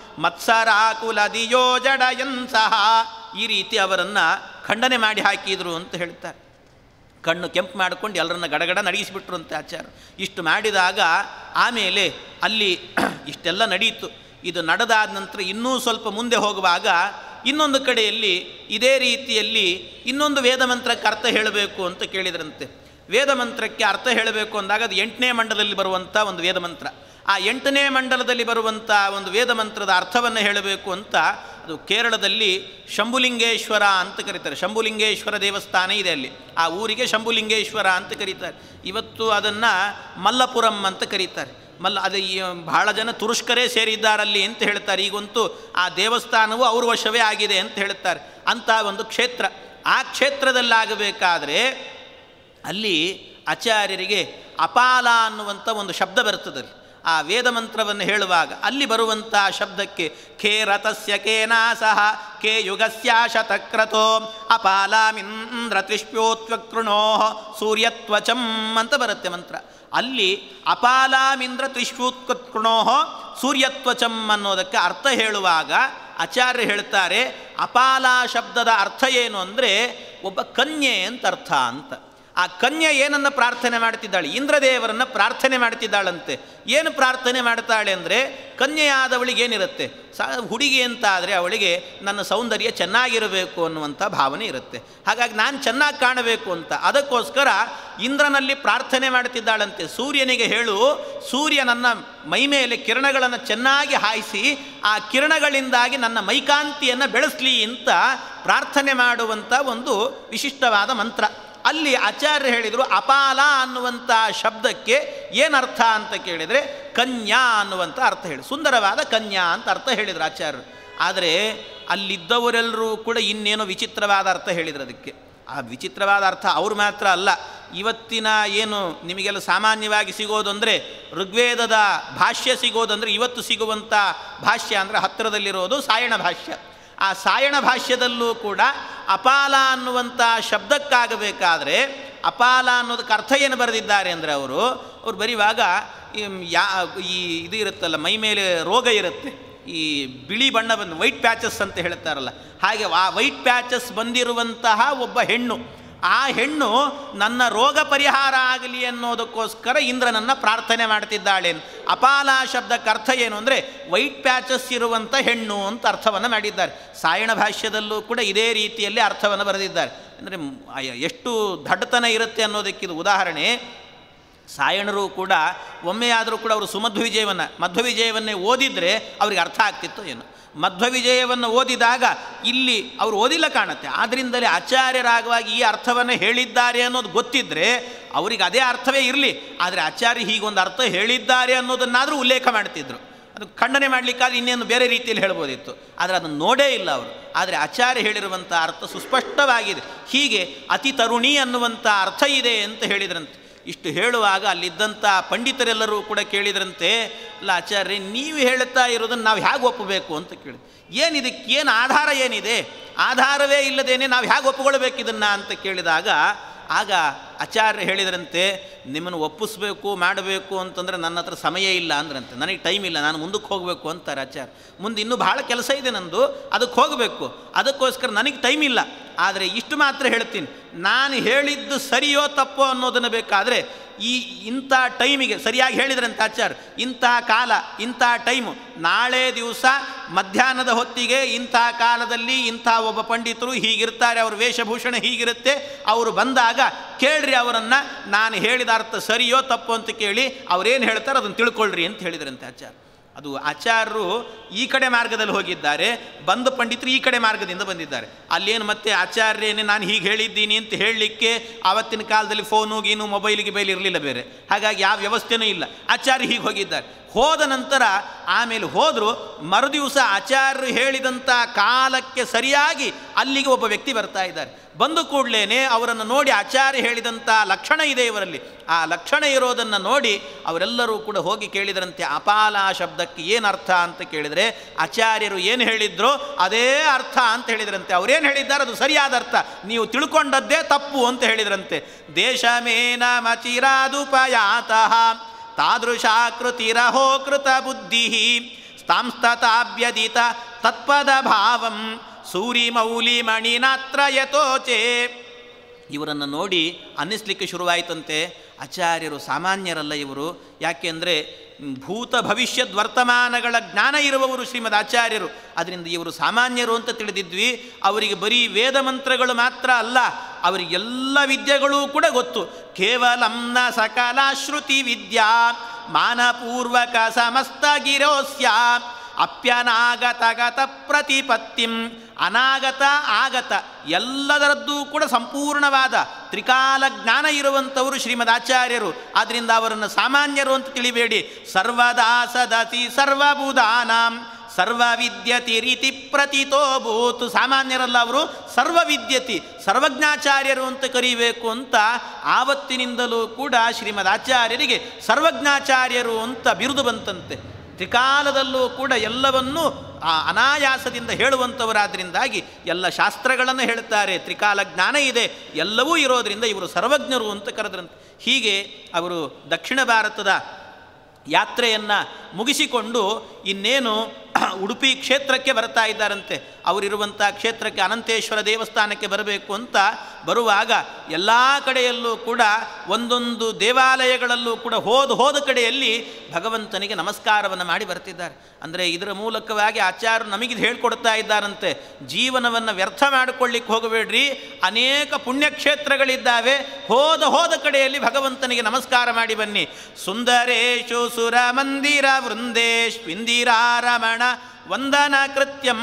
[SPEAKER 1] ಮತ್ಸರಾಕುಲದಿಯೋ ಜಡಯನ್ ಸಹ ಈ ರೀತಿ ಅವರನ್ನು ಖಂಡನೆ ಮಾಡಿ ಹಾಕಿದರು ಅಂತ ಹೇಳ್ತಾರೆ ಕಣ್ಣು ಕೆಂಪು ಮಾಡಿಕೊಂಡು ಎಲ್ಲರನ್ನ ಗಡಗಡ ನಡಗಿಸಿಬಿಟ್ರು ಅಂತ ಆಚಾರ ಇಷ್ಟು ಮಾಡಿದಾಗ ಆಮೇಲೆ ಅಲ್ಲಿ ಇಷ್ಟೆಲ್ಲ ನಡೀತು ಇದು ನಡೆದಾದ ನಂತರ ಇನ್ನೂ ಸ್ವಲ್ಪ ಮುಂದೆ ಹೋಗುವಾಗ ಇನ್ನೊಂದು ಕಡೆಯಲ್ಲಿ ಇದೇ ರೀತಿಯಲ್ಲಿ ಇನ್ನೊಂದು ವೇದ ಮಂತ್ರಕ್ಕೆ ಅರ್ಥ ಹೇಳಬೇಕು ಅಂತ ಕೇಳಿದ್ರಂತೆ ವೇದ ಮಂತ್ರಕ್ಕೆ ಅರ್ಥ ಹೇಳಬೇಕು ಅಂದಾಗ ಅದು ಎಂಟನೇ ಮಂಡಲದಲ್ಲಿ ಬರುವಂಥ ಒಂದು ವೇದ ಮಂತ್ರ ಆ ಎಂಟನೇ ಮಂಡಲದಲ್ಲಿ ಬರುವಂಥ ಒಂದು ವೇದ ಮಂತ್ರದ ಅರ್ಥವನ್ನು ಹೇಳಬೇಕು ಅಂತ ಅದು ಕೇರಳದಲ್ಲಿ ಶಂಭುಲಿಂಗೇಶ್ವರ ಅಂತ ಕರೀತಾರೆ ಶಂಭುಲಿಂಗೇಶ್ವರ ದೇವಸ್ಥಾನ ಇದೆ ಅಲ್ಲಿ ಆ ಊರಿಗೆ ಶಂಭುಲಿಂಗೇಶ್ವರ ಅಂತ ಕರೀತಾರೆ ಇವತ್ತು ಅದನ್ನು ಮಲ್ಲಪುರಂ ಅಂತ ಕರೀತಾರೆ ಮಲ್ಲ ಅದು ಈ ಬಹಳ ಜನ ತುರುಷ್ಕರೇ ಸೇರಿದ್ದಾರಲ್ಲಿ ಅಂತ ಹೇಳ್ತಾರೆ ಈಗಂತೂ ಆ ದೇವಸ್ಥಾನವು ಅವ್ರ ವಶವೇ ಆಗಿದೆ ಅಂತ ಹೇಳ್ತಾರೆ ಅಂಥ ಒಂದು ಕ್ಷೇತ್ರ ಆ ಕ್ಷೇತ್ರದಲ್ಲಾಗಬೇಕಾದ್ರೆ ಅಲ್ಲಿ ಆಚಾರ್ಯರಿಗೆ ಅಪಾಲ ಅನ್ನುವಂಥ ಒಂದು ಶಬ್ದ ಬರ್ತದಲ್ಲಿ ಆ ವೇದ ಮಂತ್ರವನ್ನು ಹೇಳುವಾಗ ಅಲ್ಲಿ ಬರುವಂಥ ಶಬ್ದಕ್ಕೆ ಖೇ ರಥಸ್ಯ ಕೇನಾಸಹ ಖೇ ಯುಗಸ್ಯ ಶತಕ್ರತೋ ಅಪಾಲಾಮಿಂದ್ರ ತ್ರಿಷ್ಪ್ಯೋತ್ವಕೃಣೋ ಸೂರ್ಯತ್ವಚಂ ಅಂತ ಬರುತ್ತೆ ಮಂತ್ರ ಅಲ್ಲಿ ಅಪಾಲಾಮಿಂದ್ರ ತ್ರಿಷ್ಪೂತ್ಕೃಣೋ ಸೂರ್ಯತ್ವಚಂ ಅನ್ನೋದಕ್ಕೆ ಅರ್ಥ ಹೇಳುವಾಗ ಆಚಾರ್ಯ ಹೇಳ್ತಾರೆ ಅಪಾಲ ಶಬ್ದದ ಅರ್ಥ ಏನು ಅಂದರೆ ಒಬ್ಬ ಕನ್ಯೆ ಅಂತ ಅರ್ಥ ಅಂತ ಆ ಕನ್ಯೆ ಏನನ್ನು ಪ್ರಾರ್ಥನೆ ಮಾಡ್ತಿದ್ದಾಳೆ ಇಂದ್ರದೇವರನ್ನು ಪ್ರಾರ್ಥನೆ ಮಾಡ್ತಿದ್ದಾಳಂತೆ ಏನು ಪ್ರಾರ್ಥನೆ ಮಾಡ್ತಾಳೆ ಅಂದರೆ ಕನ್ಯೆಯಾದವಳಿಗೆ ಏನಿರುತ್ತೆ ಸ ಹುಡುಗಿ ಅಂತ ಆದರೆ ಅವಳಿಗೆ ನನ್ನ ಸೌಂದರ್ಯ ಚೆನ್ನಾಗಿರಬೇಕು ಅನ್ನುವಂಥ ಭಾವನೆ ಇರುತ್ತೆ ಹಾಗಾಗಿ ನಾನು ಚೆನ್ನಾಗಿ ಕಾಣಬೇಕು ಅಂತ ಅದಕ್ಕೋಸ್ಕರ ಇಂದ್ರನಲ್ಲಿ ಪ್ರಾರ್ಥನೆ ಮಾಡ್ತಿದ್ದಾಳಂತೆ ಸೂರ್ಯನಿಗೆ ಹೇಳು ಸೂರ್ಯ ನನ್ನ ಮೈ ಮೇಲೆ ಕಿರಣಗಳನ್ನು ಚೆನ್ನಾಗಿ ಹಾಯಿಸಿ ಆ ಕಿರಣಗಳಿಂದಾಗಿ ನನ್ನ ಮೈಕಾಂತಿಯನ್ನು ಬೆಳೆಸಲಿ ಅಂತ ಪ್ರಾರ್ಥನೆ ಮಾಡುವಂಥ ಒಂದು ವಿಶಿಷ್ಟವಾದ ಮಂತ್ರ ಅಲ್ಲಿ ಆಚಾರ್ಯ ಹೇಳಿದರು ಅಪಾಲ ಅನ್ನುವಂಥ ಶಬ್ದಕ್ಕೆ ಏನು ಅರ್ಥ ಅಂತ ಕೇಳಿದರೆ ಕನ್ಯಾ ಅನ್ನುವಂಥ ಅರ್ಥ ಹೇಳಿ ಸುಂದರವಾದ ಕನ್ಯಾ ಅಂತ ಅರ್ಥ ಹೇಳಿದರು ಆಚಾರ್ಯರು ಆದರೆ ಅಲ್ಲಿದ್ದವರೆಲ್ಲರೂ ಕೂಡ ಇನ್ನೇನೋ ವಿಚಿತ್ರವಾದ ಅರ್ಥ ಹೇಳಿದ್ರು ಅದಕ್ಕೆ ಆ ವಿಚಿತ್ರವಾದ ಅರ್ಥ ಅವ್ರು ಮಾತ್ರ ಅಲ್ಲ ಇವತ್ತಿನ ಏನು ನಿಮಗೆಲ್ಲ ಸಾಮಾನ್ಯವಾಗಿ ಸಿಗೋದು ಅಂದರೆ ಋಗ್ವೇದದ ಭಾಷ್ಯ ಸಿಗೋದಂದರೆ ಇವತ್ತು ಸಿಗುವಂಥ ಭಾಷ್ಯ ಅಂದರೆ ಹತ್ತಿರದಲ್ಲಿರೋದು ಸಾಯಣ ಭಾಷ್ಯ ಆ ಸಾಯಣ ಭಾಷ್ಯದಲ್ಲೂ ಕೂಡ ಅಪಾಲ ಅನ್ನುವಂಥ ಶಬ್ದಕ್ಕಾಗಬೇಕಾದ್ರೆ ಅಪಾಲ ಅನ್ನೋದಕ್ಕೆ ಅರ್ಥ ಏನು ಬರೆದಿದ್ದಾರೆ ಅಂದರೆ ಅವರು ಅವ್ರು ಬರೆಯುವಾಗ ಯಾ ಈ ಇದು ಇರುತ್ತಲ್ಲ ಮೈ ಮೇಲೆ ರೋಗ ಇರುತ್ತೆ ಈ ಬಿಳಿ ಬಣ್ಣ ಬಂದು ವೈಟ್ ಪ್ಯಾಚಸ್ ಅಂತ ಹೇಳ್ತಾರಲ್ಲ ಹಾಗೆ ಆ ವೈಟ್ ಪ್ಯಾಚಸ್ ಬಂದಿರುವಂತಹ ಒಬ್ಬ ಹೆಣ್ಣು ಆ ಹೆಣ್ಣು ನನ್ನ ರೋಗ ಪರಿಹಾರ ಆಗಲಿ ಅನ್ನೋದಕ್ಕೋಸ್ಕರ ಇಂದ್ರನನ್ನು ಪ್ರಾರ್ಥನೆ ಮಾಡ್ತಿದ್ದಾಳೆ ಅಪಾಲ ಶಬ್ದಕ್ಕೆ ಅರ್ಥ ಏನು ಅಂದರೆ ವೈಟ್ ಪ್ಯಾಚಸ್ ಇರುವಂಥ ಹೆಣ್ಣು ಅಂತ ಅರ್ಥವನ್ನು ಮಾಡಿದ್ದಾರೆ ಸಾಯಣ ಭಾಷ್ಯದಲ್ಲೂ ಕೂಡ ಇದೇ ರೀತಿಯಲ್ಲಿ ಅರ್ಥವನ್ನು ಬರೆದಿದ್ದಾರೆ ಅಂದರೆ ಎಷ್ಟು ದಡ್ಡತನ ಇರುತ್ತೆ ಅನ್ನೋದಕ್ಕಿದು ಉದಾಹರಣೆ ಸಾಯಣರು ಕೂಡ ಒಮ್ಮೆಯಾದರೂ ಕೂಡ ಅವರು ಸುಮಧ್ವ ವಿಜಯವನ್ನು ಮಧ್ವ ವಿಜಯವನ್ನೇ ಓದಿದರೆ ಅವ್ರಿಗೆ ಅರ್ಥ ಆಗ್ತಿತ್ತು ಏನು ಮಧ್ವ ವಿಜಯವನ್ನು ಓದಿದಾಗ ಇಲ್ಲಿ ಅವರು ಓದಿಲ್ಲ ಕಾಣುತ್ತೆ ಆದ್ದರಿಂದಲೇ ಆಚಾರ್ಯರಾಗುವಾಗ ಈ ಅರ್ಥವನ್ನು ಹೇಳಿದ್ದಾರೆ ಅನ್ನೋದು ಗೊತ್ತಿದ್ದರೆ ಅವರಿಗೆ ಅದೇ ಅರ್ಥವೇ ಇರಲಿ ಆದರೆ ಆಚಾರ್ಯ ಹೀಗೊಂದು ಅರ್ಥ ಹೇಳಿದ್ದಾರೆ ಅನ್ನೋದನ್ನಾದರೂ ಉಲ್ಲೇಖ ಮಾಡ್ತಿದ್ರು ಅದು ಖಂಡನೆ ಮಾಡಲಿಕ್ಕಾದ್ರೆ ಇನ್ನೇನು ಬೇರೆ ರೀತಿಯಲ್ಲಿ ಹೇಳ್ಬೋದಿತ್ತು ಆದರೆ ಅದನ್ನು ನೋಡೇ ಇಲ್ಲ ಅವರು ಆದರೆ ಆಚಾರ್ಯ ಹೇಳಿರುವಂಥ ಅರ್ಥ ಸುಸ್ಪಷ್ಟವಾಗಿದೆ ಹೀಗೆ ಅತಿ ತರುಣಿ ಅನ್ನುವಂಥ ಅರ್ಥ ಇದೆ ಅಂತ ಹೇಳಿದ್ರಂತೆ ಇಷ್ಟು ಹೇಳುವಾಗ ಅಲ್ಲಿದ್ದಂಥ ಪಂಡಿತರೆಲ್ಲರೂ ಕೂಡ ಕೇಳಿದ್ರಂತೆ ಅಲ್ಲ ಆಚಾರ್ಯ ನೀವು ಹೇಳ್ತಾ ಇರೋದನ್ನು ನಾವು ಹೇಗೆ ಒಪ್ಪಬೇಕು ಅಂತ ಕೇಳಿ ಏನಿದಕ್ಕೆ ಏನು ಆಧಾರ ಏನಿದೆ ಆಧಾರವೇ ಇಲ್ಲದೇನೆ ನಾವು ಹೇಗೆ ಒಪ್ಪಿಕೊಳ್ಬೇಕು ಇದನ್ನು ಅಂತ ಕೇಳಿದಾಗ ಆಗ ಆಚಾರ್ಯ ಹೇಳಿದ್ರಂತೆ ನಿಮ್ಮನ್ನು ಒಪ್ಪಿಸ್ಬೇಕು ಮಾಡಬೇಕು ಅಂತಂದರೆ ನನ್ನ ಹತ್ರ ಸಮಯ ಇಲ್ಲ ಅಂದ್ರಂತೆ ನನಗೆ ಟೈಮ್ ಇಲ್ಲ ನಾನು ಮುಂದಕ್ಕೆ ಹೋಗಬೇಕು ಅಂತಾರೆ ಆಚಾರ್ಯ ಮುಂದೆ ಇನ್ನೂ ಭಾಳ ಕೆಲಸ ಇದೆ ನಂದು ಅದಕ್ಕೆ ಹೋಗಬೇಕು ಅದಕ್ಕೋಸ್ಕರ ನನಗೆ ಟೈಮ್ ಇಲ್ಲ ಆದರೆ ಇಷ್ಟು ಮಾತ್ರ ಹೇಳ್ತೀನಿ ನಾನು ಹೇಳಿದ್ದು ಸರಿಯೋ ತಪ್ಪೋ ಅನ್ನೋದನ್ನು ಬೇಕಾದರೆ ಈ ಇಂಥ ಟೈಮಿಗೆ ಸರಿಯಾಗಿ ಹೇಳಿದ್ರಂತ ಆಚಾರ್ಯ ಇಂಥ ಕಾಲ ಇಂಥ ಟೈಮು ನಾಳೆ ದಿವಸ ಮಧ್ಯಾಹ್ನದ ಹೊತ್ತಿಗೆ ಇಂಥ ಕಾಲದಲ್ಲಿ ಇಂಥ ಒಬ್ಬ ಪಂಡಿತರು ಹೀಗಿರ್ತಾರೆ ಅವ್ರ ವೇಷಭೂಷಣ ಹೀಗಿರುತ್ತೆ ಅವರು ಬಂದಾಗ ಕೇಳ್ರಿ ಅವರನ್ನು ನಾನು ಹೇಳಿದ ಅರ್ಥ ಸರಿಯೋ ತಪ್ಪು ಅಂತ ಕೇಳಿ ಅವ್ರೇನು ಹೇಳ್ತಾರೆ ಅದನ್ನು ತಿಳ್ಕೊಳ್ರಿ ಅಂತ ಹೇಳಿದ್ರಂತೆ ಆಚಾರ್ಯ ಅದು ಆಚಾರ್ಯರು ಈ ಕಡೆ ಮಾರ್ಗದಲ್ಲಿ ಹೋಗಿದ್ದಾರೆ ಬಂದು ಪಂಡಿತರು ಈ ಕಡೆ ಮಾರ್ಗದಿಂದ ಬಂದಿದ್ದಾರೆ ಅಲ್ಲೇನು ಮತ್ತೆ ಆಚಾರ್ಯನೇ ನಾನು ಹೀಗೆ ಹೇಳಿದ್ದೀನಿ ಅಂತ ಹೇಳಲಿಕ್ಕೆ ಆವತ್ತಿನ ಕಾಲದಲ್ಲಿ ಫೋನು ಗೀನು ಮೊಬೈಲ್ ಗಿಬೈಲ್ ಇರಲಿಲ್ಲ ಬೇರೆ ಹಾಗಾಗಿ ಯಾವ ವ್ಯವಸ್ಥೆನೂ ಇಲ್ಲ ಆಚಾರ್ಯ ಹೀಗೆ ಹೋಗಿದ್ದಾರೆ ಹೋದ ನಂತರ ಆಮೇಲೆ ಹೋದರು ಮರುದಿವಸ ಆಚಾರ್ಯರು ಹೇಳಿದಂಥ ಕಾಲಕ್ಕೆ ಸರಿಯಾಗಿ ಅಲ್ಲಿಗೆ ಒಬ್ಬ ವ್ಯಕ್ತಿ ಬರ್ತಾ ಇದ್ದಾರೆ ಬಂದು ಕೂಡಲೇ ಅವರನ್ನು ನೋಡಿ ಆಚಾರ್ಯ ಹೇಳಿದಂಥ ಲಕ್ಷಣ ಇದೆ ಇವರಲ್ಲಿ ಆ ಲಕ್ಷಣ ಇರೋದನ್ನು ನೋಡಿ ಅವರೆಲ್ಲರೂ ಕೂಡ ಹೋಗಿ ಕೇಳಿದರಂತೆ ಅಪಾಲ ಶಬ್ದಕ್ಕೆ ಏನು ಅರ್ಥ ಅಂತ ಕೇಳಿದರೆ ಆಚಾರ್ಯರು ಏನು ಹೇಳಿದ್ರೋ ಅದೇ ಅರ್ಥ ಅಂತ ಹೇಳಿದ್ರಂತೆ ಅವರೇನು ಹೇಳಿದ್ದಾರೆ ಅದು ಸರಿಯಾದ ಅರ್ಥ ನೀವು ತಿಳ್ಕೊಂಡದ್ದೇ ತಪ್ಪು ಅಂತ ಹೇಳಿದ್ರಂತೆ ದೇಶಮೇನ ಮಚಿರಾದುಪಯಾತಃ ತಾದೃಶಾಕೃತಿರಹೋ ಕೃತ ಬುದ್ಧಿ ಸ್ಥಾಂಸ್ತತಾಭ್ಯದಿತ ತತ್ಪದ ಭಾವಂ ಸೂರಿ ಮೌಲಿ ಮಣಿನಾತ್ರ ಯಥೋಚೆ ಇವರನ್ನು ನೋಡಿ ಅನ್ನಿಸ್ಲಿಕ್ಕೆ ಶುರುವಾಯಿತಂತೆ ಆಚಾರ್ಯರು ಸಾಮಾನ್ಯರಲ್ಲ ಇವರು ಯಾಕೆಂದರೆ ಭೂತ ಭವಿಷ್ಯದ ವರ್ತಮಾನಗಳ ಜ್ಞಾನ ಇರುವವರು ಶ್ರೀಮದ್ ಆಚಾರ್ಯರು ಅದರಿಂದ ಇವರು ಸಾಮಾನ್ಯರು ಅಂತ ತಿಳಿದಿದ್ವಿ ಅವರಿಗೆ ಬರೀ ವೇದ ಮಂತ್ರಗಳು ಮಾತ್ರ ಅಲ್ಲ ಅವರಿಗೆಲ್ಲ ವಿದ್ಯೆಗಳೂ ಕೂಡ ಗೊತ್ತು ಕೇವಲಂನ ಸಕಲ ಶ್ರುತಿ ವಿದ್ಯಾ ಮಾನಪೂರ್ವಕ ಸಮಸ್ತ ಗಿರೋಸ್ಯ ಅಪ್ಯನಾಗತಗತ ಪ್ರತಿಪತ್ತಿಂ ಅನಾಗತ ಆಗತ ಎಲ್ಲದರದ್ದೂ ಕೂಡ ಸಂಪೂರ್ಣವಾದ ತ್ರಿಕಾಲ ಜ್ಞಾನ ಇರುವಂಥವರು ಶ್ರೀಮದ್ ಆಚಾರ್ಯರು ಆದ್ದರಿಂದ ಅವರನ್ನು ಸಾಮಾನ್ಯರು ಅಂತ ತಿಳಿಬೇಡಿ ಸರ್ವದಾ ಸದತಿ ಸರ್ವಭೂದಾನಾಂ ಸರ್ವವಿದ್ಯತಿ ರೀತಿ ಪ್ರತಿತೋಭೂತ್ ಸಾಮಾನ್ಯರಲ್ಲ ಅವರು ಸರ್ವವಿದ್ಯತಿ ಸರ್ವಜ್ಞಾಚಾರ್ಯರು ಅಂತ ಕರೀಬೇಕು ಅಂತ ಆವತ್ತಿನಿಂದಲೂ ಕೂಡ ಶ್ರೀಮದ್ ಆಚಾರ್ಯರಿಗೆ ಸರ್ವಜ್ಞಾಚಾರ್ಯರು ಅಂತ ಬಿರುದು ಬಂತಂತೆ ತ್ರಿಕಾಲದಲ್ಲೂ ಕೂಡ ಎಲ್ಲವನ್ನೂ ಆ ಅನಾಯಾಸದಿಂದ ಹೇಳುವಂಥವರಾದ್ದರಿಂದಾಗಿ ಎಲ್ಲ ಶಾಸ್ತ್ರಗಳನ್ನು ಹೇಳ್ತಾರೆ ತ್ರಿಕಾಲ ಜ್ಞಾನ ಇದೆ ಎಲ್ಲವೂ ಇರೋದರಿಂದ ಇವರು ಸರ್ವಜ್ಞರು ಅಂತ ಕರೆದ್ರಂತೆ ಹೀಗೆ ಅವರು ದಕ್ಷಿಣ ಭಾರತದ ಯಾತ್ರೆಯನ್ನು ಮುಗಿಸಿಕೊಂಡು ಇನ್ನೇನು ಉಡುಪಿ ಕ್ಷೇತ್ರಕ್ಕೆ ಬರ್ತಾ ಇದ್ದಾರಂತೆ ಅವರಿರುವಂಥ ಕ್ಷೇತ್ರಕ್ಕೆ ಅನಂತೇಶ್ವರ ದೇವಸ್ಥಾನಕ್ಕೆ ಬರಬೇಕು ಅಂತ ಬರುವಾಗ ಎಲ್ಲ ಕಡೆಯಲ್ಲೂ ಕೂಡ ಒಂದೊಂದು ದೇವಾಲಯಗಳಲ್ಲೂ ಕೂಡ ಹೋದ ಹೋದ ಕಡೆಯಲ್ಲಿ ಭಗವಂತನಿಗೆ ನಮಸ್ಕಾರವನ್ನು ಮಾಡಿ ಬರ್ತಿದ್ದಾರೆ ಅಂದರೆ ಇದರ ಮೂಲಕವಾಗಿ ಆಚಾರ್ಯರು ನಮಗಿದು ಹೇಳ್ಕೊಡ್ತಾ ಇದ್ದಾರಂತೆ ಜೀವನವನ್ನು ವ್ಯರ್ಥ ಮಾಡಿಕೊಳ್ಳಿಕ್ಕೆ ಹೋಗಬೇಡ್ರಿ ಅನೇಕ ಪುಣ್ಯಕ್ಷೇತ್ರಗಳಿದ್ದಾವೆ ಹೋದ ಹೋದ ಕಡೆಯಲ್ಲಿ ಭಗವಂತನಿಗೆ ನಮಸ್ಕಾರ ಮಾಡಿ ಬನ್ನಿ ಸುಂದರೇಶು ಸುರ ಮಂದಿರ ವೃಂದೇಶ್ವಿಂದಿರಾರಮಣ ವಂದನ ಕೃತ್ಯಂ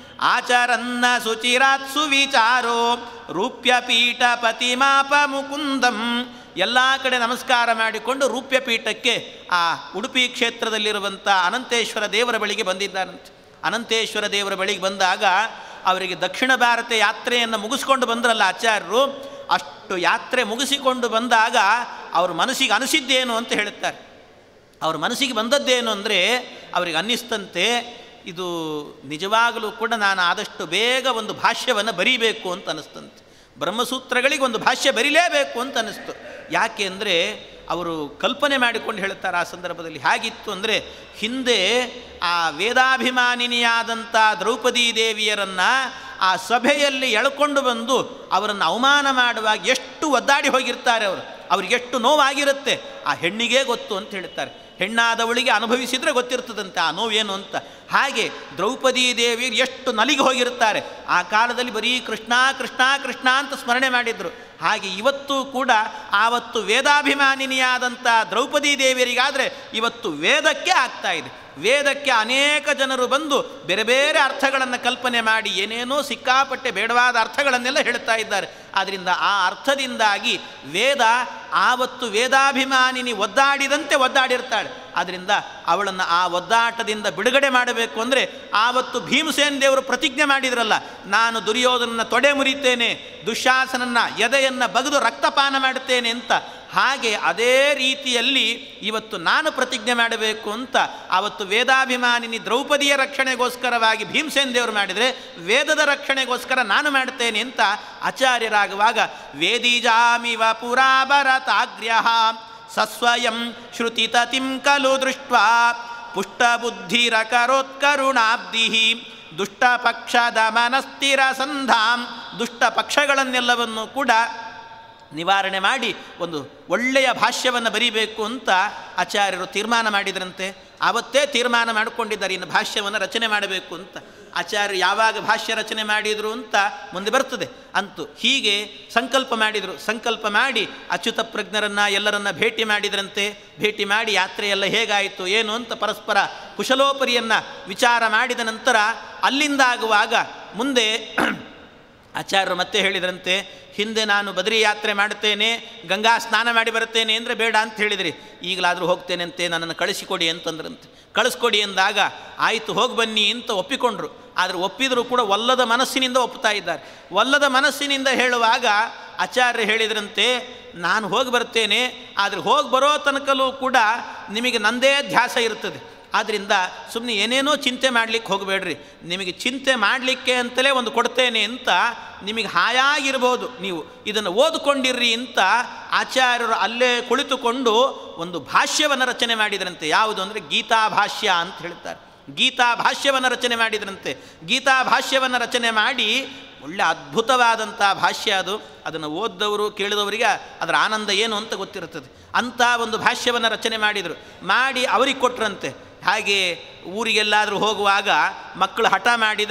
[SPEAKER 1] ಆಚರನ್ನ ಸುಚಿರಾತ್ ಸುವಿಚಾರೋ ರೂಪ್ಯಪೀಠ ಪತಿಮಾಪ ಮುಕುಂದಂ ಎಲ್ಲ ಕಡೆ ನಮಸ್ಕಾರ ಮಾಡಿಕೊಂಡು ರೂಪ್ಯಪೀಠಕ್ಕೆ ಆ ಉಡುಪಿ ಕ್ಷೇತ್ರದಲ್ಲಿರುವಂಥ ಅನಂತೇಶ್ವರ ದೇವರ ಬಳಿಗೆ ಬಂದಿದ್ದಾರಂತೆ ಅನಂತೇಶ್ವರ ದೇವರ ಬಳಿಗೆ ಬಂದಾಗ ಅವರಿಗೆ ದಕ್ಷಿಣ ಭಾರತ ಯಾತ್ರೆಯನ್ನು ಮುಗಿಸ್ಕೊಂಡು ಬಂದ್ರಲ್ಲ ಆಚಾರ್ಯರು ಅಷ್ಟು ಯಾತ್ರೆ ಮುಗಿಸಿಕೊಂಡು ಬಂದಾಗ ಅವ್ರ ಮನಸ್ಸಿಗೆ ಅನಿಸಿದ್ದೇನು ಅಂತ ಹೇಳುತ್ತಾರೆ ಅವ್ರ ಮನಸ್ಸಿಗೆ ಬಂದದ್ದೇನು ಅಂದರೆ ಅವರಿಗೆ ಅನ್ನಿಸ್ತಂತೆ ಇದು ನಿಜವಾಗಲೂ ಕೂಡ ನಾನು ಆದಷ್ಟು ಬೇಗ ಒಂದು ಭಾಷ್ಯವನ್ನು ಬರೀಬೇಕು ಅಂತ ಅನ್ನಿಸ್ತಂತೆ ಬ್ರಹ್ಮಸೂತ್ರಗಳಿಗೆ ಒಂದು ಭಾಷ್ಯ ಬರೀಲೇಬೇಕು ಅಂತ ಅನ್ನಿಸ್ತು ಯಾಕೆ ಅಂದರೆ ಅವರು ಕಲ್ಪನೆ ಮಾಡಿಕೊಂಡು ಹೇಳ್ತಾರೆ ಆ ಸಂದರ್ಭದಲ್ಲಿ ಹೇಗಿತ್ತು ಅಂದರೆ ಹಿಂದೆ ಆ ವೇದಾಭಿಮಾನಿನಿಯಾದಂಥ ದ್ರೌಪದಿ ದೇವಿಯರನ್ನು ಆ ಸಭೆಯಲ್ಲಿ ಎಳ್ಕೊಂಡು ಬಂದು ಅವರನ್ನು ಅವಮಾನ ಮಾಡುವಾಗ ಎಷ್ಟು ಒದ್ದಾಡಿ ಹೋಗಿರ್ತಾರೆ ಅವರು ಅವ್ರಿಗೆ ಎಷ್ಟು ನೋವಾಗಿರುತ್ತೆ ಆ ಹೆಣ್ಣಿಗೆ ಗೊತ್ತು ಅಂತ ಹೇಳ್ತಾರೆ ಹೆಣ್ಣಾದವಳಿಗೆ ಅನುಭವಿಸಿದರೆ ಗೊತ್ತಿರ್ತದಂತೆ ಆ ನೋವೇನು ಅಂತ ಹಾಗೆ ದ್ರೌಪದಿ ದೇವಿ ಎಷ್ಟು ನಲಿಗೆ ಹೋಗಿರುತ್ತಾರೆ ಆ ಕಾಲದಲ್ಲಿ ಬರೀ ಕೃಷ್ಣ ಕೃಷ್ಣ ಕೃಷ್ಣ ಅಂತ ಸ್ಮರಣೆ ಮಾಡಿದರು ಹಾಗೆ ಇವತ್ತು ಕೂಡ ಆವತ್ತು ವೇದಾಭಿಮಾನಿನಿಯಾದಂಥ ದ್ರೌಪದಿ ದೇವಿಯರಿಗಾದರೆ ಇವತ್ತು ವೇದಕ್ಕೆ ಆಗ್ತಾ ಇದೆ ವೇದಕ್ಕೆ ಅನೇಕ ಜನರು ಬಂದು ಬೇರೆ ಬೇರೆ ಅರ್ಥಗಳನ್ನು ಕಲ್ಪನೆ ಮಾಡಿ ಏನೇನೋ ಸಿಕ್ಕಾಪಟ್ಟೆ ಬೇಡವಾದ ಅರ್ಥಗಳನ್ನೆಲ್ಲ ಹೇಳ್ತಾ ಇದ್ದಾರೆ ಆದ್ದರಿಂದ ಆ ಅರ್ಥದಿಂದಾಗಿ ವೇದ ಆವತ್ತು ವೇದಾಭಿಮಾನಿನಿ ಒದ್ದಾಡಿದಂತೆ ಒದ್ದಾಡಿರ್ತಾಳೆ ಆದ್ದರಿಂದ ಅವಳನ್ನು ಆ ಒದ್ದಾಟದಿಂದ ಬಿಡುಗಡೆ ಮಾಡಬೇಕು ಅಂದರೆ ಆವತ್ತು ಭೀಮಸೇನ್ ದೇವರು ಪ್ರತಿಜ್ಞೆ ಮಾಡಿದ್ರಲ್ಲ ನಾನು ದುರ್ಯೋಧನನ ತೊಡೆ ಮುರಿತೇನೆ ದುಶ್ಯಾಸನನ್ನ ಎದೆಯನ್ನು ಬಗೆದು ರಕ್ತಪಾನ ಮಾಡುತ್ತೇನೆ ಅಂತ ಹಾಗೆ ಅದೇ ರೀತಿಯಲ್ಲಿ ಇವತ್ತು ನಾನು ಪ್ರತಿಜ್ಞೆ ಮಾಡಬೇಕು ಅಂತ ಆವತ್ತು ವೇದಾಭಿಮಾನಿನಿ ದ್ರೌಪದಿಯ ರಕ್ಷಣೆಗೋಸ್ಕರವಾಗಿ ಭೀಮಸೇನ್ ದೇವರು ಮಾಡಿದರೆ ವೇದದ ರಕ್ಷಣೆಗೋಸ್ಕರ ನಾನು ಮಾಡ್ತೇನೆ ಅಂತ ಆಚಾರ್ಯರಾಗುವಾಗ ವೇದಿಜಾಮಿವ ಪುರಾಭರತಾಗ್ರ್ಯ ಸಸ್ವಯಂ ಶ್ರುತಿತತಿಂ ಖಲು ದೃಷ್ಟ ಪುಷ್ಟಬುದ್ಧಿರಕರೋತ್ಕರುಣಾಬ್ಧಿ ದುಷ್ಟಪಕ್ಷದ ಮನಸ್ಥಿರ ಸಂಧಾಂ ದುಷ್ಟ ಪಕ್ಷಗಳನ್ನೆಲ್ಲವನ್ನು ಕೂಡ ನಿವಾರಣೆ ಮಾಡಿ ಒಂದು ಒಳ್ಳೆಯ ಭಾಷ್ಯವನ್ನು ಬರೀಬೇಕು ಅಂತ ಆಚಾರ್ಯರು ತೀರ್ಮಾನ ಮಾಡಿದ್ರಂತೆ ಆವತ್ತೇ ತೀರ್ಮಾನ ಮಾಡಿಕೊಂಡಿದ್ದಾರೆ ಇನ್ನು ಭಾಷ್ಯವನ್ನು ರಚನೆ ಮಾಡಬೇಕು ಅಂತ ಆಚಾರ್ಯರು ಯಾವಾಗ ಭಾಷ್ಯ ರಚನೆ ಮಾಡಿದರು ಅಂತ ಮುಂದೆ ಬರ್ತದೆ ಅಂತೂ ಹೀಗೆ ಸಂಕಲ್ಪ ಮಾಡಿದರು ಸಂಕಲ್ಪ ಮಾಡಿ ಅಚ್ಯುತ ಪ್ರಜ್ಞರನ್ನು ಎಲ್ಲರನ್ನ ಭೇಟಿ ಮಾಡಿದ್ರಂತೆ ಭೇಟಿ ಮಾಡಿ ಯಾತ್ರೆ ಎಲ್ಲ ಹೇಗಾಯಿತು ಏನು ಅಂತ ಪರಸ್ಪರ ಕುಶಲೋಪರಿಯನ್ನು ವಿಚಾರ ಮಾಡಿದ ನಂತರ ಅಲ್ಲಿಂದಾಗುವಾಗ ಮುಂದೆ ಆಚಾರ್ಯರು ಮತ್ತೆ ಹೇಳಿದ್ರಂತೆ ಹಿಂದೆ ನಾನು ಬದರಿ ಯಾತ್ರೆ ಮಾಡುತ್ತೇನೆ ಗಂಗಾ ಸ್ನಾನ ಮಾಡಿ ಬರುತ್ತೇನೆ ಅಂದರೆ ಬೇಡ ಅಂತ ಹೇಳಿದ್ರಿ ಈಗಲಾದರೂ ಹೋಗ್ತೇನೆ ಅಂತೆ ನನ್ನನ್ನು ಕಳಿಸಿಕೊಡಿ ಅಂತಂದ್ರಂತೆ ಕಳಿಸ್ಕೊಡಿ ಎಂದಾಗ ಆಯಿತು ಹೋಗಿ ಬನ್ನಿ ಅಂತ ಒಪ್ಪಿಕೊಂಡ್ರು ಆದರೆ ಒಪ್ಪಿದರೂ ಕೂಡ ಒಲ್ಲದ ಮನಸ್ಸಿನಿಂದ ಒಪ್ಪುತ್ತಾ ಇದ್ದಾರೆ ಒಲ್ಲದ ಮನಸ್ಸಿನಿಂದ ಹೇಳುವಾಗ ಆಚಾರ್ಯ ಹೇಳಿದ್ರಂತೆ ನಾನು ಹೋಗಿ ಬರ್ತೇನೆ ಆದರೆ ಹೋಗಿ ಬರೋ ತನಕಲೂ ಕೂಡ ನಿಮಗೆ ನಂದೇ ಧ್ಯಾಸ ಇರ್ತದೆ ಆದ್ದರಿಂದ ಸುಮ್ಮನೆ ಏನೇನೋ ಚಿಂತೆ ಮಾಡಲಿಕ್ಕೆ ಹೋಗಬೇಡ್ರಿ ನಿಮಗೆ ಚಿಂತೆ ಮಾಡಲಿಕ್ಕೆ ಅಂತಲೇ ಒಂದು ಕೊಡ್ತೇನೆ ಅಂತ ನಿಮಗೆ ಹಾಯಾಗಿರ್ಬೋದು ನೀವು ಇದನ್ನು ಓದ್ಕೊಂಡಿರ್ರಿ ಅಂತ ಆಚಾರ್ಯರು ಅಲ್ಲೇ ಕುಳಿತುಕೊಂಡು ಒಂದು ಭಾಷ್ಯವನ್ನು ರಚನೆ ಮಾಡಿದ್ರಂತೆ ಯಾವುದು ಅಂದರೆ ಗೀತಾ ಭಾಷ್ಯ ಅಂತ ಹೇಳ್ತಾರೆ ಗೀತಾ ಭಾಷ್ಯವನ್ನು ರಚನೆ ಮಾಡಿದ್ರಂತೆ ಗೀತಾ ಭಾಷ್ಯವನ್ನು ರಚನೆ ಮಾಡಿ ಒಳ್ಳೆ ಅದ್ಭುತವಾದಂಥ ಭಾಷ್ಯ ಅದು ಅದನ್ನು ಓದ್ದವರು ಕೇಳಿದವರಿಗೆ ಅದರ ಆನಂದ ಏನು ಅಂತ ಗೊತ್ತಿರುತ್ತದೆ ಅಂಥ ಒಂದು ಭಾಷ್ಯವನ್ನು ರಚನೆ ಮಾಡಿದರು ಮಾಡಿ ಅವರಿಗೆ ಕೊಟ್ರಂತೆ ಹಾಗೆ ಊರಿಗೆಲ್ಲಾದರೂ ಹೋಗುವಾಗ ಮಕ್ಕಳು ಹಠ ಮಾಡಿದರೆ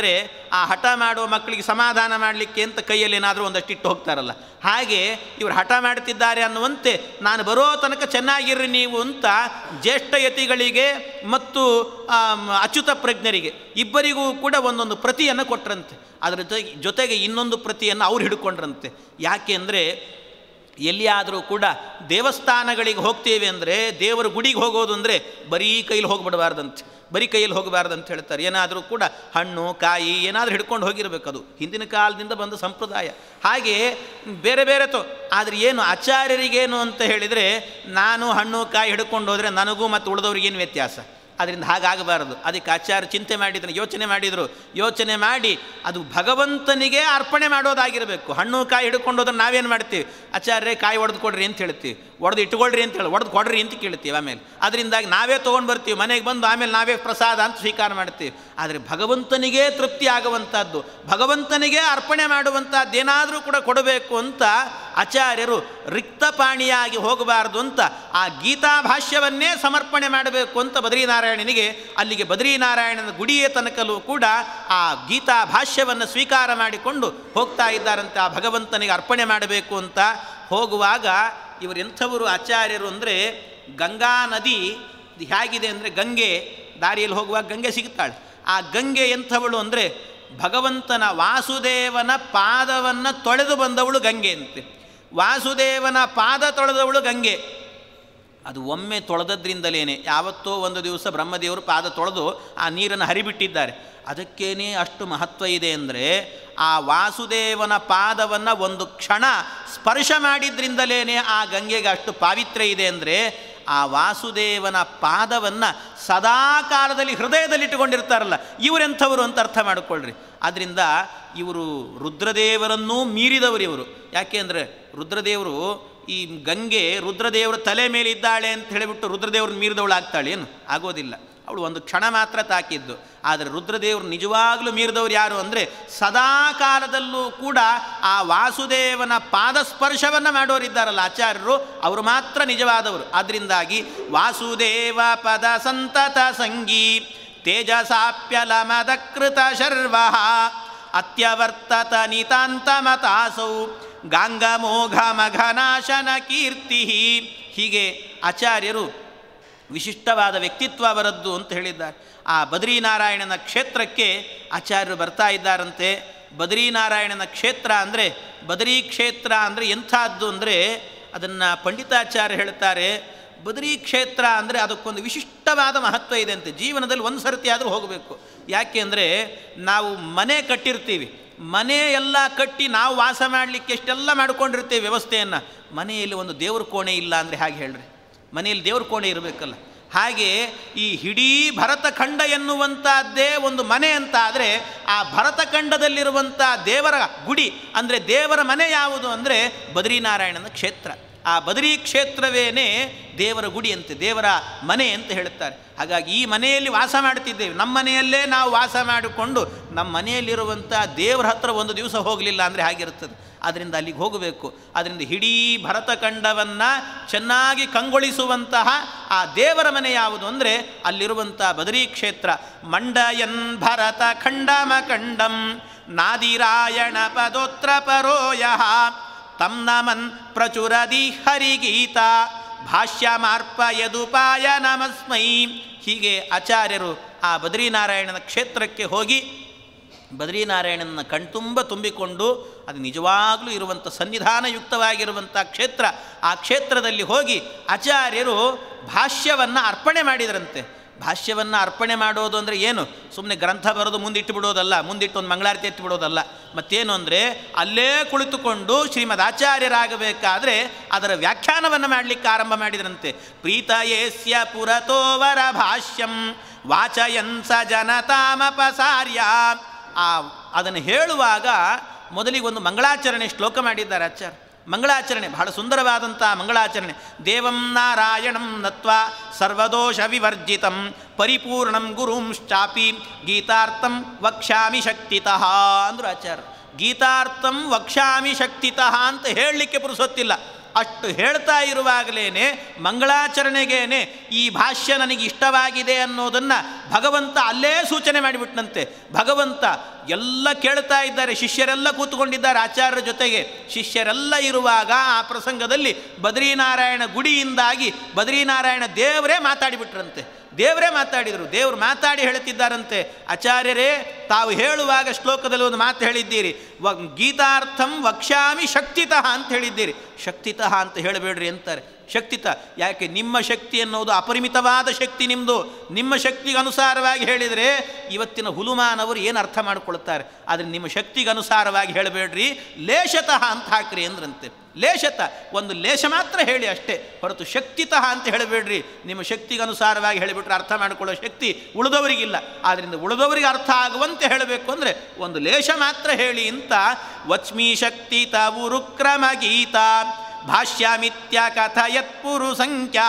[SPEAKER 1] ಆ ಹಠ ಮಾಡುವ ಮಕ್ಕಳಿಗೆ ಸಮಾಧಾನ ಮಾಡಲಿಕ್ಕೆ ಅಂತ ಕೈಯಲ್ಲಿ ಏನಾದರೂ ಒಂದಷ್ಟು ಇಟ್ಟು ಹೋಗ್ತಾರಲ್ಲ ಹಾಗೆ ಇವರು ಹಠ ಮಾಡ್ತಿದ್ದಾರೆ ಅನ್ನುವಂತೆ ನಾನು ಬರೋ ತನಕ ಚೆನ್ನಾಗಿರ್ರಿ ನೀವು ಅಂತ ಜ್ಯೇಷ್ಠ ಯತಿಗಳಿಗೆ ಮತ್ತು ಆಮ್, ಅಚ್ಯುತ ಪ್ರಜ್ಞರಿಗೆ ಇಬ್ಬರಿಗೂ ಕೂಡ ಒಂದೊಂದು ಪ್ರತಿಯನ್ನು ಕೊಟ್ರಂತೆ ಅದರ ಜೊತೆಗೆ ಜೊತೆಗೆ ಇನ್ನೊಂದು ಪ್ರತಿಯನ್ನು ಅವ್ರು ಹಿಡ್ಕೊಂಡ್ರಂತೆ ಯಾಕೆ ಅಂದರೆ ಎಲ್ಲಿಯಾದರೂ ಕೂಡ ದೇವಸ್ಥಾನಗಳಿಗೆ ಹೋಗ್ತೇವೆ ಅಂದರೆ ದೇವರ ಗುಡಿಗೆ ಹೋಗೋದು ಅಂದರೆ ಬರೀ ಕೈಲಿ ಹೋಗ್ಬಿಡಬಾರ್ದಂತೆ ಬರೀ ಕೈಯಲ್ಲಿ ಹೋಗಬಾರ್ದಂತ ಹೇಳ್ತಾರೆ ಏನಾದರೂ ಕೂಡ ಹಣ್ಣು ಕಾಯಿ ಏನಾದರೂ ಹಿಡ್ಕೊಂಡು ಹೋಗಿರಬೇಕು ಅದು ಹಿಂದಿನ ಕಾಲದಿಂದ ಬಂದ ಸಂಪ್ರದಾಯ ಹಾಗೆ ಬೇರೆ ಬೇರೆ ತೋ ಆದರೆ ಏನು ಆಚಾರ್ಯರಿಗೇನು ಅಂತ ಹೇಳಿದರೆ ನಾನು ಹಣ್ಣು ಕಾಯಿ ಹಿಡ್ಕೊಂಡು ಹೋದರೆ ನನಗೂ ಮತ್ತು ಉಳಿದವ್ರಿಗೇನು ವ್ಯತ್ಯಾಸ ಅದರಿಂದ ಹಾಗಾಗಬಾರದು ಅದಕ್ಕೆ ಆಚಾರ್ಯ ಚಿಂತೆ ಮಾಡಿದ್ರು ಯೋಚನೆ ಮಾಡಿದರು ಯೋಚನೆ ಮಾಡಿ ಅದು ಭಗವಂತನಿಗೆ ಅರ್ಪಣೆ ಮಾಡೋದಾಗಿರಬೇಕು ಹಣ್ಣು ಕಾಯಿ ಹಿಡ್ಕೊಂಡು ಹೋದ್ರೆ ನಾವೇನು ಮಾಡ್ತೀವಿ ಆಚಾರ್ಯ ಕಾಯಿ ಒಡೆದು ಕೊಡ್ರಿ ಅಂತ ಹೇಳ್ತೀವಿ ಒಡೆದು ಇಟ್ಕೊಳ್ರಿ ಅಂತ ಹೇಳಿ ಒಡೆದು ಕೊಡ್ರಿ ಅಂತ ಕೇಳ್ತೀವಿ ಆಮೇಲೆ ಅದರಿಂದಾಗಿ ನಾವೇ ತೊಗೊಂಡು ಬರ್ತೀವಿ ಮನೆಗೆ ಬಂದು ಆಮೇಲೆ ನಾವೇ ಪ್ರಸಾದ ಅಂತ ಸ್ವೀಕಾರ ಮಾಡ್ತೀವಿ ಆದರೆ ಭಗವಂತನಿಗೇ ತೃಪ್ತಿ ಆಗುವಂಥದ್ದು ಭಗವಂತನಿಗೆ ಅರ್ಪಣೆ ಮಾಡುವಂಥದ್ದು ಏನಾದರೂ ಕೂಡ ಕೊಡಬೇಕು ಅಂತ ಆಚಾರ್ಯರು ರಿಕ್ತಪಾಣಿಯಾಗಿ ಹೋಗಬಾರದು ಅಂತ ಆ ಗೀತಾ ಭಾಷ್ಯವನ್ನೇ ಸಮರ್ಪಣೆ ಮಾಡಬೇಕು ಅಂತ ಬದ್ರಿನಾರಾಯಣನಿಗೆ ಅಲ್ಲಿಗೆ ಬದ್ರಿನಾರಾಯಣನ ಗುಡಿಯ ತನಕಲೂ ಕೂಡ ಆ ಗೀತಾ ಭಾಷ್ಯವನ್ನು ಸ್ವೀಕಾರ ಮಾಡಿಕೊಂಡು ಹೋಗ್ತಾ ಇದ್ದಾರಂತೆ ಆ ಭಗವಂತನಿಗೆ ಅರ್ಪಣೆ ಮಾಡಬೇಕು ಅಂತ ಹೋಗುವಾಗ ಇವರು ಎಂಥವರು ಆಚಾರ್ಯರು ಅಂದರೆ ಗಂಗಾ ನದಿ ಇದು ಹೇಗಿದೆ ಅಂದರೆ ಗಂಗೆ ದಾರಿಯಲ್ಲಿ ಹೋಗುವಾಗ ಗಂಗೆ ಸಿಗುತ್ತಾಳೆ ಆ ಗಂಗೆ ಎಂಥವಳು ಅಂದರೆ ಭಗವಂತನ ವಾಸುದೇವನ ಪಾದವನ್ನು ತೊಳೆದು ಬಂದವಳು ಗಂಗೆ ಅಂತೆ ವಾಸುದೇವನ ಪಾದ ತೊಳೆದವಳು ಗಂಗೆ ಅದು ಒಮ್ಮೆ ತೊಳೆದದ್ರಿಂದಲೇ ಯಾವತ್ತೋ ಒಂದು ದಿವಸ ಬ್ರಹ್ಮದೇವರು ಪಾದ ತೊಳೆದು ಆ ನೀರನ್ನು ಹರಿಬಿಟ್ಟಿದ್ದಾರೆ ಅದಕ್ಕೇನೆ ಅಷ್ಟು ಮಹತ್ವ ಇದೆ ಅಂದರೆ ಆ ವಾಸುದೇವನ ಪಾದವನ್ನು ಒಂದು ಕ್ಷಣ ಸ್ಪರ್ಶ ಮಾಡಿದ್ರಿಂದಲೇ ಆ ಗಂಗೆಗೆ ಅಷ್ಟು ಪಾವಿತ್ರ್ಯ ಇದೆ ಅಂದರೆ ಆ ವಾಸುದೇವನ ಪಾದವನ್ನು ಸದಾ ಕಾಲದಲ್ಲಿ ಹೃದಯದಲ್ಲಿಟ್ಟುಕೊಂಡಿರ್ತಾರಲ್ಲ ಇವರೆಂಥವರು ಅಂತ ಅರ್ಥ ಮಾಡಿಕೊಳ್ಳ್ರಿ ಆದ್ದರಿಂದ ಇವರು ರುದ್ರದೇವರನ್ನೂ ಮೀರಿದವರು ಇವರು ಯಾಕೆ ಅಂದರೆ ರುದ್ರದೇವರು ಈ ಗಂಗೆ ರುದ್ರದೇವರ ತಲೆ ಮೇಲೆ ಇದ್ದಾಳೆ ಅಂತ ಹೇಳಿಬಿಟ್ಟು ರುದ್ರದೇವ್ರನ್ನ ಮೀರಿದವಳು ಆಗ್ತಾಳೆ ಏನು ಆಗೋದಿಲ್ಲ ಅವಳು ಒಂದು ಕ್ಷಣ ಮಾತ್ರ ತಾಕಿದ್ದು ಆದರೆ ರುದ್ರದೇವರು ನಿಜವಾಗಲೂ ಮೀರಿದವರು ಯಾರು ಅಂದರೆ ಸದಾ ಕಾಲದಲ್ಲೂ ಕೂಡ ಆ ವಾಸುದೇವನ ಪಾದಸ್ಪರ್ಶವನ್ನು ಮಾಡೋರಿದ್ದಾರಲ್ಲ ಆಚಾರ್ಯರು ಅವರು ಮಾತ್ರ ನಿಜವಾದವರು ಆದ್ದರಿಂದಾಗಿ ವಾಸುದೇವ ಪದ ಸಂತತ ಸಂಗೀ ತೇಜಸಾಪ್ಯಲಮದಕೃತ ಶರ್ವ ಅತ್ಯವರ್ತತ ನಿತಾಂತಮತಾಸೌ ಗಾಂಗಮೋಘಮಘನಾಶನ ಕೀರ್ತಿ ಹೀಗೆ ಆಚಾರ್ಯರು ವಿಶಿಷ್ಟವಾದ ವ್ಯಕ್ತಿತ್ವ ಅವರದ್ದು ಅಂತ ಹೇಳಿದ್ದಾರೆ ಆ ಬದ್ರಿನಾರಾಯಣನ ಕ್ಷೇತ್ರಕ್ಕೆ ಆಚಾರ್ಯರು ಬರ್ತಾ ಇದ್ದಾರಂತೆ ಬದ್ರಿನಾರಾಯಣನ ಕ್ಷೇತ್ರ ಅಂದರೆ ಬದರಿ ಕ್ಷೇತ್ರ ಅಂದರೆ ಎಂಥದ್ದು ಅಂದರೆ ಅದನ್ನು ಪಂಡಿತಾಚಾರ್ಯ ಹೇಳ್ತಾರೆ ಬದರಿ ಕ್ಷೇತ್ರ ಅಂದರೆ ಅದಕ್ಕೊಂದು ವಿಶಿಷ್ಟವಾದ ಮಹತ್ವ ಇದೆ ಅಂತೆ ಜೀವನದಲ್ಲಿ ಒಂದು ಸರ್ತಿ ಆದರೂ ಹೋಗಬೇಕು ಯಾಕೆ ಅಂದರೆ ನಾವು ಮನೆ ಕಟ್ಟಿರ್ತೀವಿ ಮನೆ ಎಲ್ಲ ಕಟ್ಟಿ ನಾವು ವಾಸ ಮಾಡಲಿಕ್ಕೆ ಎಷ್ಟೆಲ್ಲ ಮಾಡ್ಕೊಂಡಿರ್ತೀವಿ ವ್ಯವಸ್ಥೆಯನ್ನು ಮನೆಯಲ್ಲಿ ಒಂದು ದೇವ್ರ ಕೋಣೆ ಇಲ್ಲ ಅಂದರೆ ಹಾಗೆ ಹೇಳ್ರಿ ಮನೆಯಲ್ಲಿ ದೇವ್ರ ಕೋಣೆ ಇರಬೇಕಲ್ಲ ಹಾಗೆ ಈ ಇಡೀ ಭರತಖಂಡ ಎನ್ನುವಂಥದ್ದೇ ಒಂದು ಮನೆ ಅಂತ ಆದರೆ ಆ ಭರತಖಂಡದಲ್ಲಿರುವಂಥ ದೇವರ ಗುಡಿ ಅಂದರೆ ದೇವರ ಮನೆ ಯಾವುದು ಅಂದರೆ ಬದ್ರಿನಾರಾಯಣನ ಕ್ಷೇತ್ರ ಆ ಬದರಿ ಕ್ಷೇತ್ರವೇನೇ ದೇವರ ಗುಡಿ ಅಂತೆ ದೇವರ ಮನೆ ಅಂತ ಹೇಳುತ್ತಾರೆ ಹಾಗಾಗಿ ಈ ಮನೆಯಲ್ಲಿ ವಾಸ ಮಾಡ್ತಿದ್ದೇವೆ ನಮ್ಮ ಮನೆಯಲ್ಲೇ ನಾವು ವಾಸ ಮಾಡಿಕೊಂಡು ನಮ್ಮ ಮನೆಯಲ್ಲಿರುವಂಥ ದೇವರ ಹತ್ರ ಒಂದು ದಿವಸ ಹೋಗಲಿಲ್ಲ ಅಂದರೆ ಹಾಗಿರುತ್ತದೆ ಆದ್ದರಿಂದ ಅಲ್ಲಿಗೆ ಹೋಗಬೇಕು ಅದರಿಂದ ಇಡೀ ಭರತಖಂಡವನ್ನು ಚೆನ್ನಾಗಿ ಕಂಗೊಳಿಸುವಂತಹ ಆ ದೇವರ ಮನೆ ಯಾವುದು ಅಂದರೆ ಅಲ್ಲಿರುವಂಥ ಬದರಿ ಕ್ಷೇತ್ರ ಮಂಡಯನ್ ಭರತ ಖಂಡಮ ಖಂಡಂ ನಾದಿರಾಯಣ ಪದೋತ್ರ ಪರೋಯ ತಂ ನಮನ್ ಪ್ರಚುರದಿ ಹರಿಗೀತ ಭಾಷ್ಯಮಾರ್ಪಯದುಪಾಯ ನಮಸ್ಮೈ ಹೀಗೆ ಆಚಾರ್ಯರು ಆ ಬದ್ರಿನಾರಾಯಣನ ಕ್ಷೇತ್ರಕ್ಕೆ ಹೋಗಿ ಬದ್ರಿನಾರಾಯಣನ ಕಣ್ತುಂಬ ತುಂಬಿಕೊಂಡು ಅದು ನಿಜವಾಗಲೂ ಇರುವಂಥ ಸನ್ನಿಧಾನಯುಕ್ತವಾಗಿರುವಂಥ ಕ್ಷೇತ್ರ ಆ ಕ್ಷೇತ್ರದಲ್ಲಿ ಹೋಗಿ ಆಚಾರ್ಯರು ಭಾಷ್ಯವನ್ನು ಅರ್ಪಣೆ ಮಾಡಿದರಂತೆ ಭಾಷ್ಯವನ್ನು ಅರ್ಪಣೆ ಮಾಡೋದು ಅಂದರೆ ಏನು ಸುಮ್ಮನೆ ಗ್ರಂಥ ಬರೋದು ಮುಂದಿಟ್ಟು ಬಿಡೋದಲ್ಲ ಮುಂದಿಟ್ಟು ಒಂದು ಮಂಗಳಾರತಿ ಎತ್ತಿ ಬಿಡೋದಲ್ಲ ಮತ್ತೇನು ಅಂದರೆ ಅಲ್ಲೇ ಕುಳಿತುಕೊಂಡು ಶ್ರೀಮದ್ ಆಚಾರ್ಯರಾಗಬೇಕಾದ್ರೆ ಅದರ ವ್ಯಾಖ್ಯಾನವನ್ನು ಮಾಡಲಿಕ್ಕೆ ಆರಂಭ ಮಾಡಿದ್ರಂತೆ ಪ್ರೀತಯೇಸ್ಯ ಪುರತೋವರ ಭಾಷ್ಯಂ ವಾಚಯನ್ ಸ ಜನತಾಮಪಸಾರ್ಯ ಆ ಅದನ್ನು ಹೇಳುವಾಗ ಮೊದಲಿಗೆ ಒಂದು ಮಂಗಳಾಚರಣೆ ಶ್ಲೋಕ ಮಾಡಿದ್ದಾರೆ ಆಚಾರ್ಯ ಮಂಗಳಾಚರಣೆ ಬಹಳ ಸುಂದರವಾದಂಥ ಮಂಗಳಾಚರಣೆ ದೇವಂ ನಾರಾಯಣಂ ನತ್ವ ಸರ್ವದೋಷ ವಿವರ್ಜಿತಂ ಪರಿಪೂರ್ಣಂ ಗುರುಂಶ್ಚಾಪಿ ಗೀತಾರ್ಥಂ ವಕ್ಷ್ಯಾಮಿ ಶಕ್ತಿತಃ ಅಂದರು ಆಚಾರ್ಯ ಗೀತಾರ್ಥಂ ವಕ್ಷ್ಯಾಮಿ ಶಕ್ತಿತಃ ಅಂತ ಹೇಳಲಿಕ್ಕೆ ಪುರುಸೊತ್ತಿಲ್ಲ ಅಷ್ಟು ಹೇಳ್ತಾ ಇರುವಾಗಲೇ ಮಂಗಳಾಚರಣೆಗೇನೆ ಈ ಭಾಷ್ಯ ನನಗೆ ಇಷ್ಟವಾಗಿದೆ ಅನ್ನೋದನ್ನು ಭಗವಂತ ಅಲ್ಲೇ ಸೂಚನೆ ಮಾಡಿಬಿಟ್ನಂತೆ ಭಗವಂತ ಎಲ್ಲ ಕೇಳ್ತಾ ಇದ್ದಾರೆ ಶಿಷ್ಯರೆಲ್ಲ ಕೂತ್ಕೊಂಡಿದ್ದಾರೆ ಆಚಾರ್ಯರ ಜೊತೆಗೆ ಶಿಷ್ಯರೆಲ್ಲ ಇರುವಾಗ ಆ ಪ್ರಸಂಗದಲ್ಲಿ ಬದ್ರೀನಾರಾಯಣ ಗುಡಿಯಿಂದಾಗಿ ಬದ್ರೀನಾರಾಯಣ ದೇವರೇ ಮಾತಾಡಿಬಿಟ್ರಂತೆ ದೇವರೇ ಮಾತಾಡಿದರು ದೇವರು ಮಾತಾಡಿ ಹೇಳುತ್ತಿದ್ದಾರಂತೆ ಆಚಾರ್ಯರೇ ತಾವು ಹೇಳುವಾಗ ಶ್ಲೋಕದಲ್ಲಿ ಒಂದು ಮಾತು ಹೇಳಿದ್ದೀರಿ ವ ಗೀತಾರ್ಥಂ ವಕ್ಷ್ಯಾಮಿ ಶಕ್ತಿತಃ ಅಂತ ಹೇಳಿದ್ದೀರಿ ಶಕ್ತಿತಃ ಅಂತ ಹೇಳಬೇಡ್ರಿ ಅಂತಾರೆ ಶಕ್ತಿತ ಯಾಕೆ ನಿಮ್ಮ ಶಕ್ತಿ ಅನ್ನೋದು ಅಪರಿಮಿತವಾದ ಶಕ್ತಿ ನಿಮ್ಮದು ನಿಮ್ಮ ಶಕ್ತಿಗೆ ಅನುಸಾರವಾಗಿ ಹೇಳಿದರೆ ಇವತ್ತಿನ ಹುಲುಮಾನವರು ಏನು ಅರ್ಥ ಮಾಡಿಕೊಳ್ತಾರೆ ಆದರೆ ನಿಮ್ಮ ಶಕ್ತಿಗೆ ಅನುಸಾರವಾಗಿ ಹೇಳಬೇಡ್ರಿ ಲೇಷತಃ ಅಂತ ಹಾಕ್ರಿ ಅಂದ್ರಂತೆ ಲೇಷತ ಒಂದು ಲೇಷ ಮಾತ್ರ ಹೇಳಿ ಅಷ್ಟೇ ಹೊರತು ಶಕ್ತಿತಃ ಅಂತ ಹೇಳಬೇಡ್ರಿ ನಿಮ್ಮ ಶಕ್ತಿಗೆ ಅನುಸಾರವಾಗಿ ಹೇಳಿಬಿಟ್ರೆ ಅರ್ಥ ಮಾಡಿಕೊಳ್ಳೋ ಶಕ್ತಿ ಉಳಿದವರಿಗಿಲ್ಲ ಆದ್ದರಿಂದ ಉಳಿದವರಿಗೆ ಅರ್ಥ ಆಗುವಂತೆ ಹೇಳಬೇಕು ಅಂದರೆ ಒಂದು ಲೇಷ ಮಾತ್ರ ಹೇಳಿ ಅಂತ ವಚ್ಮಿ ಶಕ್ತಿ ತವುರುಕ್ರಮ ಗೀತಾ ಭಾಷ್ಯಮಿತ್ಯ ಕಥಯತ್ಪುರು ಸಂಖ್ಯಾ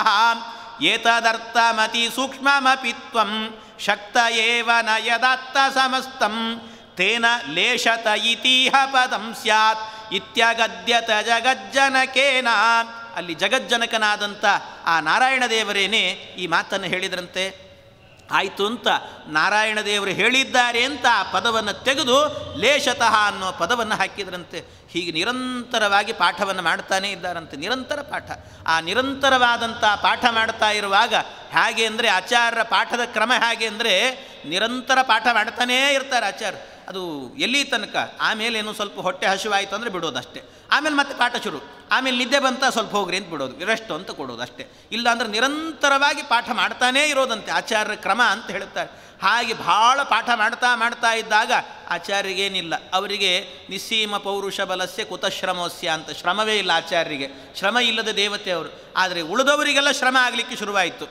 [SPEAKER 1] ಏತದರ್ಥಮತಿ ಸೂಕ್ಷ್ಮಮಪಿ ತ್ವಂ ಶಕ್ತ ಏವ ನ ಯದತ್ತ ಸಮಸ್ತಂ ತೇನ ಲೇಷತ ಇತೀಹ ಪದಂ ಸ್ಯಾತ್ ಇತ್ಯಗದ್ಯತ ಜಗಜ್ಜನಕೇನ ಅಲ್ಲಿ ಜಗಜ್ಜನಕನಾದಂಥ ಆ ನಾರಾಯಣ ದೇವರೇನೇ ಈ ಮಾತನ್ನು ಹೇಳಿದ್ರಂತೆ ಆಯಿತು ಅಂತ ನಾರಾಯಣ ದೇವರು ಹೇಳಿದ್ದಾರೆ ಅಂತ ಆ ಪದವನ್ನು ತೆಗೆದು ಲೇಷತಃ ಅನ್ನೋ ಪದವನ್ನು ಹಾಕಿದ್ರಂತೆ ಹೀಗೆ ನಿರಂತರವಾಗಿ ಪಾಠವನ್ನು ಮಾಡ್ತಾನೇ ಇದ್ದಾರಂತೆ ನಿರಂತರ ಪಾಠ ಆ ನಿರಂತರವಾದಂಥ ಪಾಠ ಮಾಡ್ತಾ ಇರುವಾಗ ಹೇಗೆ ಅಂದರೆ ಆಚಾರ್ಯರ ಪಾಠದ ಕ್ರಮ ಹೇಗೆ ಅಂದರೆ ನಿರಂತರ ಪಾಠ ಮಾಡ್ತಾನೇ ಇರ್ತಾರೆ ಆಚಾರ್ಯ ಅದು ಎಲ್ಲಿ ತನಕ ಆಮೇಲೆ ಏನೋ ಸ್ವಲ್ಪ ಹೊಟ್ಟೆ ಹಸಿವಾಯಿತು ಅಂದರೆ ಬಿಡೋದು ಅಷ್ಟೇ ಆಮೇಲೆ ಮತ್ತೆ ಪಾಠ ಶುರು ಆಮೇಲೆ ನಿದ್ದೆ ಬಂತ ಸ್ವಲ್ಪ ಹೋಗ್ರಿ ಅಂತ ಬಿಡೋದು ರೆಸ್ಟ್ ಅಂತ ಕೊಡೋದು ಅಷ್ಟೇ ಇಲ್ಲ ಅಂದರೆ ನಿರಂತರವಾಗಿ ಪಾಠ ಮಾಡ್ತಾನೇ ಇರೋದಂತೆ ಆಚಾರ್ಯರ ಕ್ರಮ ಅಂತ ಹೇಳುತ್ತಾರೆ ಹಾಗೆ ಭಾಳ ಪಾಠ ಮಾಡ್ತಾ ಮಾಡ್ತಾ ಇದ್ದಾಗ ಆಚಾರ್ಯಗೇನಿಲ್ಲ ಅವರಿಗೆ ನಿಸ್ಸೀಮ ಪೌರುಷ ಬಲಸ್ಯ ಕುತಶ್ರಮೋಸ್ಯ ಅಂತ ಶ್ರಮವೇ ಇಲ್ಲ ಆಚಾರ್ಯರಿಗೆ ಶ್ರಮ ಇಲ್ಲದ ದೇವತೆ ಅವರು ಆದರೆ ಉಳಿದವರಿಗೆಲ್ಲ ಶ್ರಮ ಆಗಲಿಕ್ಕೆ ಶುರುವಾಯಿತು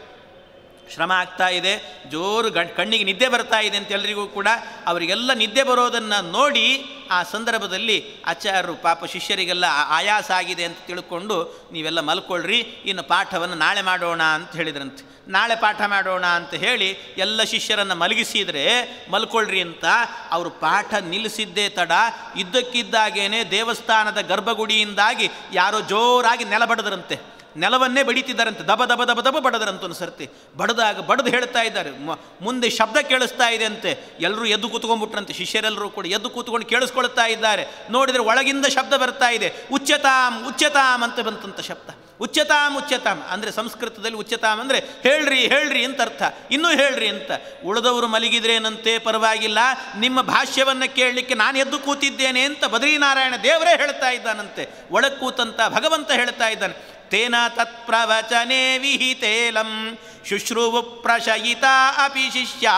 [SPEAKER 1] ಶ್ರಮ ಆಗ್ತಾ ಇದೆ ಜೋರು ಗಣ್ ಕಣ್ಣಿಗೆ ನಿದ್ದೆ ಬರ್ತಾ ಇದೆ ಅಂತ ಎಲ್ರಿಗೂ ಕೂಡ ಅವರಿಗೆಲ್ಲ ನಿದ್ದೆ ಬರೋದನ್ನು ನೋಡಿ ಆ ಸಂದರ್ಭದಲ್ಲಿ ಆಚಾರ್ಯರು ಪಾಪ ಶಿಷ್ಯರಿಗೆಲ್ಲ ಆ- ಆಯಾಸ ಆಗಿದೆ ಅಂತ ತಿಳ್ಕೊಂಡು ನೀವೆಲ್ಲ ಮಲ್ಕೊಳ್ರಿ ಇನ್ನು ಪಾಠವನ್ನು ನಾಳೆ ಮಾಡೋಣ ಅಂತ ಹೇಳಿದ್ರಂತೆ ನಾಳೆ ಪಾಠ ಮಾಡೋಣ ಅಂತ ಹೇಳಿ ಎಲ್ಲ ಶಿಷ್ಯರನ್ನು ಮಲಗಿಸಿದರೆ ಮಲ್ಕೊಳ್ರಿ ಅಂತ ಅವರು ಪಾಠ ನಿಲ್ಲಿಸಿದ್ದೇ ತಡ ಇದ್ದಕ್ಕಿದ್ದಾಗೇನೆ ದೇವಸ್ಥಾನದ ಗರ್ಭಗುಡಿಯಿಂದಾಗಿ ಯಾರೋ ಜೋರಾಗಿ ನೆಲ ಬಡದ್ರಂತೆ ನೆಲವನ್ನೇ ಬಡಿತಿದ್ದಾರಂತೆ ದಬ ದಬ ದಬ ದಬ ಬಡದರಂತ ಒಂದು ಸರ್ತಿ ಬಡದಾಗ ಬಡದು ಹೇಳ್ತಾ ಇದ್ದಾರೆ ಮ- ಮುಂದೆ ಶಬ್ದ ಕೇಳಿಸ್ತಾ ಇದೆ ಅಂತೆ ಎಲ್ಲರೂ ಎದ್ದು ಕೂತ್ಕೊಂಡ್ಬಿಟ್ರಂತೆ ಶಿಷ್ಯರೆಲ್ಲರೂ ಕೂಡ ಎದ್ದು ಕೂತ್ಕೊಂಡು ಕೇಳಿಸ್ಕೊಳ್ತಾ ಇದ್ದಾರೆ ನೋಡಿದರೆ ಒಳಗಿಂದ ಶಬ್ದ ಬರ್ತಾ ಇದೆ ಉಚ್ಚತಾಮ್ ಉಚ್ಚತಾಮ್ ಅಂತ ಬಂತಂತ ಶಬ್ದ ಉಚ್ಚತಾಮ್ ಉಚ್ಚತಾಮ್ ಅಂದರೆ ಸಂಸ್ಕೃತದಲ್ಲಿ ಉಚ್ಚತಾಮ್ ಅಂದರೆ ಹೇಳ್ರಿ ಹೇಳ್ರಿ ಅಂತ ಅರ್ಥ ಇನ್ನೂ ಹೇಳ್ರಿ ಅಂತ ಉಳಿದವರು ಮಲಗಿದ್ರೇನಂತೆ ಪರವಾಗಿಲ್ಲ ನಿಮ್ಮ ಭಾಷ್ಯವನ್ನು ಕೇಳಲಿಕ್ಕೆ ನಾನು ಎದ್ದು ಕೂತಿದ್ದೇನೆ ಅಂತ ಬದ್ರೀನಾರಾಯಣ ದೇವರೇ ಹೇಳ್ತಾ ಇದ್ದಾನಂತೆ ಒಳಗೆ ಕೂತಂತ ಭಗವಂತ ಹೇಳ್ತಾ ಇದ್ದಾನೆ ತೇನ ತತ್ಪ್ರವಚನೆ ವಿಹಿತೇಲಂ ಶುಶ್ರುವು ಪ್ರಶಯಿತಾ ಅಪಿ ಶಿಷ್ಯಾ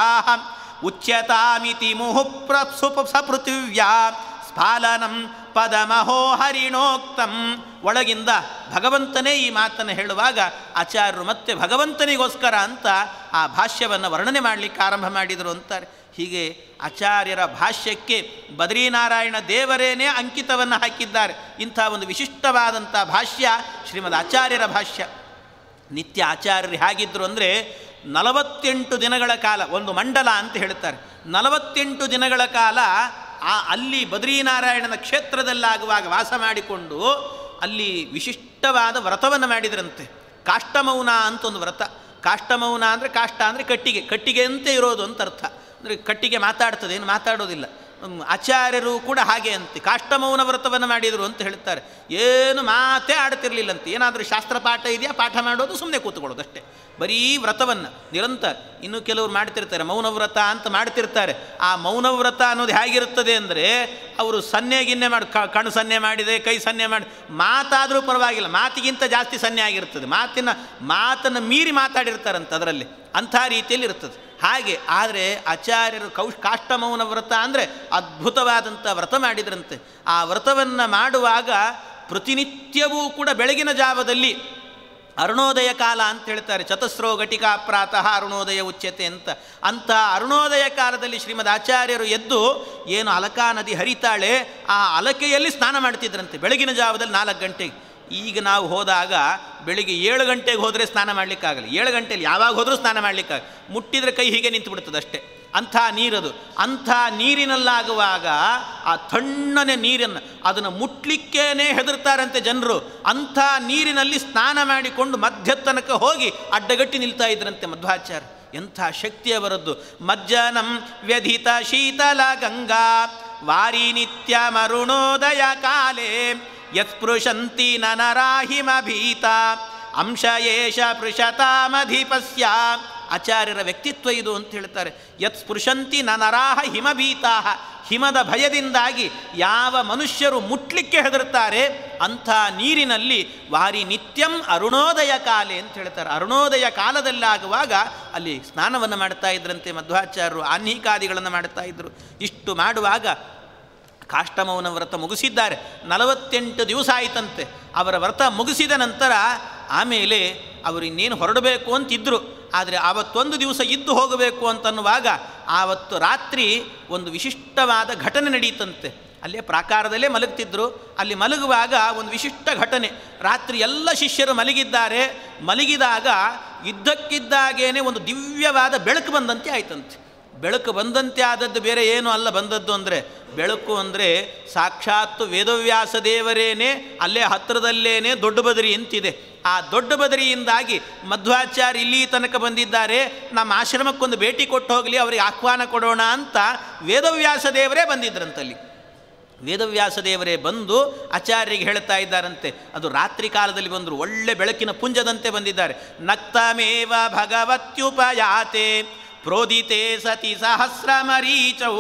[SPEAKER 1] ಉಚ್ಯತಾಮಿತಿ ಮುಹುಪ್ರ ಸುಪ ಸಪೃಥಿವ್ಯಾ ಸ್ಫಾಲನಂ ಪದಮಹೋ ಹರಿಣೋಕ್ತಂ ಒಳಗಿಂದ ಭಗವಂತನೇ ಈ ಮಾತನ್ನು ಹೇಳುವಾಗ ಆಚಾರ್ಯರು ಮತ್ತೆ ಭಗವಂತನಿಗೋಸ್ಕರ ಅಂತ ಆ ಭಾಷ್ಯವನ್ನು ವರ್ಣನೆ ಮಾಡಲಿಕ್ಕೆ ಆರಂಭ ಮಾಡಿದರು ಅಂತಾರೆ ಹೀಗೆ ಆಚಾರ್ಯರ ಭಾಷ್ಯಕ್ಕೆ ಬದ್ರೀನಾರಾಯಣ ದೇವರೇನೇ ಅಂಕಿತವನ್ನು ಹಾಕಿದ್ದಾರೆ ಇಂಥ ಒಂದು ವಿಶಿಷ್ಟವಾದಂಥ ಭಾಷ್ಯ ಶ್ರೀಮದ್ ಆಚಾರ್ಯರ ಭಾಷ್ಯ ನಿತ್ಯ ಆಚಾರ್ಯರು ಹೇಗಿದ್ದರು ಅಂದರೆ ನಲವತ್ತೆಂಟು ದಿನಗಳ ಕಾಲ ಒಂದು ಮಂಡಲ ಅಂತ ಹೇಳ್ತಾರೆ ನಲವತ್ತೆಂಟು ದಿನಗಳ ಕಾಲ ಆ ಅಲ್ಲಿ ಬದ್ರೀನಾರಾಯಣನ ಕ್ಷೇತ್ರದಲ್ಲಾಗುವಾಗ ವಾಸ ಮಾಡಿಕೊಂಡು ಅಲ್ಲಿ ವಿಶಿಷ್ಟವಾದ ವ್ರತವನ್ನು ಮಾಡಿದ್ರಂತೆ ಕಾಷ್ಟಮೌನ ಅಂತ ಒಂದು ವ್ರತ ಕಾಷ್ಟಮೌನ ಅಂದರೆ ಕಾಷ್ಟ ಅಂದರೆ ಕಟ್ಟಿಗೆ ಕಟ್ಟಿಗೆ ಅಂತ ಇರೋದು ಅಂತ ಅರ್ಥ ಅಂದರೆ ಕಟ್ಟಿಗೆ ಮಾತಾಡ್ತದೆ ಏನು ಮಾತಾಡೋದಿಲ್ಲ ಹ್ಮ್, ಆಚಾರ್ಯರು ಕೂಡ ಹಾಗೆ ಅಂತೆ ಕಾಷ್ಟಮೌನ ವ್ರತವನ್ನು ಮಾಡಿದರು ಅಂತ ಹೇಳ್ತಾರೆ ಏನು ಮಾತೇ ಆಡ್ತಿರ್ಲಿಲ್ಲಂತೆ ಏನಾದರೂ ಶಾಸ್ತ್ರ ಪಾಠ ಇದೆಯಾ ಪಾಠ ಮಾಡೋದು ಸುಮ್ಮನೆ ಕೂತ್ಕೊಳ್ಳೋದು ಅಷ್ಟೇ ಬರೀ ವ್ರತವನ್ನು ನಿರಂತರ ಇನ್ನು ಕೆಲವರು ಮಾಡ್ತಿರ್ತಾರೆ ಮೌನವ್ರತ ಅಂತ ಮಾಡ್ತಿರ್ತಾರೆ ಆ ಮೌನವ್ರತ ಅನ್ನೋದು ಹೇಗಿರುತ್ತದೆ ಅಂದರೆ ಅವರು ಸನ್ನೆ ಗಿನ್ನೆ ಮಾಡಿ ಕ- ಕಣ್ಣು ಸನ್ನೆ ಮಾಡಿದೆ ಕೈ ಸನ್ನೆ ಮಾಡಿ ಮಾತಾದರೂ ಪರವಾಗಿಲ್ಲ ಮಾತಿಗಿಂತ ಜಾಸ್ತಿ ಸನ್ನೆ ಆಗಿರ್ತದೆ ಮಾತಿನ ಮಾತನ್ನು ಮೀರಿ ಮಾತಾಡಿರ್ತಾರಂತೆ ಅದರಲ್ಲಿ ಅಂಥ ರೀತಿಯಲ್ಲಿ ಇರ್ತದೆ ಹಾಗೆ ಆದರೆ ಆಚಾರ್ಯರು ಕೌಶ್ ಕಾಷ್ಟಮೌನ ವ್ರತ ಅಂದರೆ ಅದ್ಭುತವಾದಂಥ ವ್ರತ ಮಾಡಿದ್ರಂತೆ ಆ ವ್ರತವನ್ನು ಮಾಡುವಾಗ ಪ್ರತಿನಿತ್ಯವೂ ಕೂಡ ಬೆಳಗಿನ ಜಾವದಲ್ಲಿ ಅರುಣೋದಯ ಕಾಲ ಅಂತ ಹೇಳ್ತಾರೆ ಚತಸ್ರೋ ಘಟಿಕಾ ಪ್ರಾತಃ ಅರುಣೋದಯ ಉಚ್ಯತೆ ಅಂತ ಅಂಥ ಅರುಣೋದಯ ಕಾಲದಲ್ಲಿ ಶ್ರೀಮದ್ ಆಚಾರ್ಯರು ಎದ್ದು ಏನು ಅಲಕಾ ನದಿ ಹರಿತಾಳೆ ಆ ಅಲಕೆಯಲ್ಲಿ ಸ್ನಾನ ಮಾಡ್ತಿದ್ರಂತೆ ಬೆಳಗಿನ ಜಾವದಲ್ಲಿ ನಾಲ್ಕು ಗಂಟೆಗೆ ಈಗ ನಾವು ಹೋದಾಗ ಬೆಳಿಗ್ಗೆ ಏಳು ಗಂಟೆಗೆ ಹೋದರೆ ಸ್ನಾನ ಮಾಡಲಿಕ್ಕಾಗಲ್ಲ ಏಳು ಗಂಟೆಯಲ್ಲಿ ಯಾವಾಗ ಹೋದರೂ ಸ್ನಾನ ಮಾಡಲಿಕ್ಕಾಗ ಮುಟ್ಟಿದರೆ ಕೈ ಹೀಗೆ ನಿಂತು ಬಿಡ್ತದೆ ಅಷ್ಟೇ ಅಂಥ ನೀರದು ಅಂಥ ನೀರಿನಲ್ಲಾಗುವಾಗ ಆ ತಣ್ಣನೆ ನೀರನ್ನು ಅದನ್ನು ಮುಟ್ಲಿಕ್ಕೇನೆ ಹೆದರ್ತಾರಂತೆ ಜನರು ಅಂಥ ನೀರಿನಲ್ಲಿ ಸ್ನಾನ ಮಾಡಿಕೊಂಡು ಮಧ್ಯ ತನಕ ಹೋಗಿ ಅಡ್ಡಗಟ್ಟಿ ನಿಲ್ತಾ ಇದ್ರಂತೆ ಮಧ್ವಾಚಾರ್ಯ ಎಂಥ ಶಕ್ತಿಯವರದ್ದು ಮಜ್ಜನಂ ವ್ಯಧಿತ ಶೀತಲ ಗಂಗಾ ವಾರಿ ನಿತ್ಯ ಮರುಣೋದಯ ಕಾಲೇ ಯತ್ಸ್ಪೃಶಂತಿ ನನರಾಹಿಮ ಭೀತ ಅಂಶ ಏಷ ಪೃಷತಾಮಧಿಪಸ್ಯ ಆಚಾರ್ಯರ ವ್ಯಕ್ತಿತ್ವ ಇದು ಅಂತ ಹೇಳ್ತಾರೆ ಯತ್ ಸ್ಪೃಶಂತಿ ನನರಾಹ ಹಿಮಭೀತಾಹ ಹಿಮದ ಭಯದಿಂದಾಗಿ ಯಾವ ಮನುಷ್ಯರು ಮುಟ್ಲಿಕ್ಕೆ ಹೆದರುತ್ತಾರೆ ಅಂಥ ನೀರಿನಲ್ಲಿ ವಾರಿ ನಿತ್ಯಂ ಅರುಣೋದಯ ಕಾಲೆ ಅಂತ ಹೇಳ್ತಾರೆ ಅರುಣೋದಯ ಕಾಲದಲ್ಲಾಗುವಾಗ ಅಲ್ಲಿ ಸ್ನಾನವನ್ನು ಮಾಡ್ತಾ ಇದ್ರಂತೆ ಮಧ್ವಾಚಾರ್ಯರು ಆನ್ಹಿಕಾದಿಗಳನ್ನು ಮಾಡ್ತಾ ಇದ್ದರು ಇಷ್ಟು ಮಾಡುವಾಗ ಕಾಷ್ಟಮೌನ ವ್ರತ ಮುಗಿಸಿದ್ದಾರೆ ನಲವತ್ತೆಂಟು ದಿವಸ ಆಯಿತಂತೆ ಅವರ ವ್ರತ ಮುಗಿಸಿದ ನಂತರ ಆಮೇಲೆ ಅವರು ಇನ್ನೇನು ಹೊರಡಬೇಕು ಅಂತಿದ್ದರು ಆದರೆ ಆವತ್ತೊಂದು ದಿವಸ ಇದ್ದು ಹೋಗಬೇಕು ಅಂತನ್ನುವಾಗ ಆವತ್ತು ರಾತ್ರಿ ಒಂದು ವಿಶಿಷ್ಟವಾದ ಘಟನೆ ನಡೆಯಿತಂತೆ ಅಲ್ಲೇ ಪ್ರಾಕಾರದಲ್ಲೇ ಮಲಗ್ತಿದ್ರು ಅಲ್ಲಿ ಮಲಗುವಾಗ ಒಂದು ವಿಶಿಷ್ಟ ಘಟನೆ ರಾತ್ರಿ ಎಲ್ಲ ಶಿಷ್ಯರು ಮಲಗಿದ್ದಾರೆ ಮಲಗಿದಾಗ ಇದ್ದಕ್ಕಿದ್ದಾಗೇನೆ ಒಂದು ದಿವ್ಯವಾದ ಬೆಳಕು ಬಂದಂತೆ ಆಯ್ತಂತೆ ಬೆಳಕು ಬಂದಂತೆ ಆದದ್ದು ಬೇರೆ ಏನು ಅಲ್ಲ ಬಂದದ್ದು ಅಂದರೆ ಬೆಳಕು ಅಂದರೆ ಸಾಕ್ಷಾತ್ತು ವೇದವ್ಯಾಸ ದೇವರೇನೆ ಅಲ್ಲೇ ಹತ್ತಿರದಲ್ಲೇನೆ ದೊಡ್ಡ ಬದರಿ ಅಂತಿದೆ ಆ ದೊಡ್ಡ ಬದರಿಯಿಂದಾಗಿ ಮಧ್ವಾಚಾರ್ಯ ಇಲ್ಲಿ ತನಕ ಬಂದಿದ್ದಾರೆ ನಮ್ಮ ಆಶ್ರಮಕ್ಕೊಂದು ಭೇಟಿ ಕೊಟ್ಟು ಹೋಗಲಿ ಅವರಿಗೆ ಆಹ್ವಾನ ಕೊಡೋಣ ಅಂತ ವೇದವ್ಯಾಸ ದೇವರೇ ಬಂದಿದ್ರಂತಲ್ಲಿ ವೇದವ್ಯಾಸ ದೇವರೇ ಬಂದು ಆಚಾರ್ಯರಿಗೆ ಹೇಳ್ತಾ ಇದ್ದಾರಂತೆ ಅದು ರಾತ್ರಿ ಕಾಲದಲ್ಲಿ ಬಂದರು ಒಳ್ಳೆ ಬೆಳಕಿನ ಪುಂಜದಂತೆ ಬಂದಿದ್ದಾರೆ ನಕ್ತಮೇವ ಭಗವತ್ಯುಪಯಾತೆ ಪ್ರೋದಿತೆ ಸತಿ ಸಹಸ್ರಮರೀಚೌ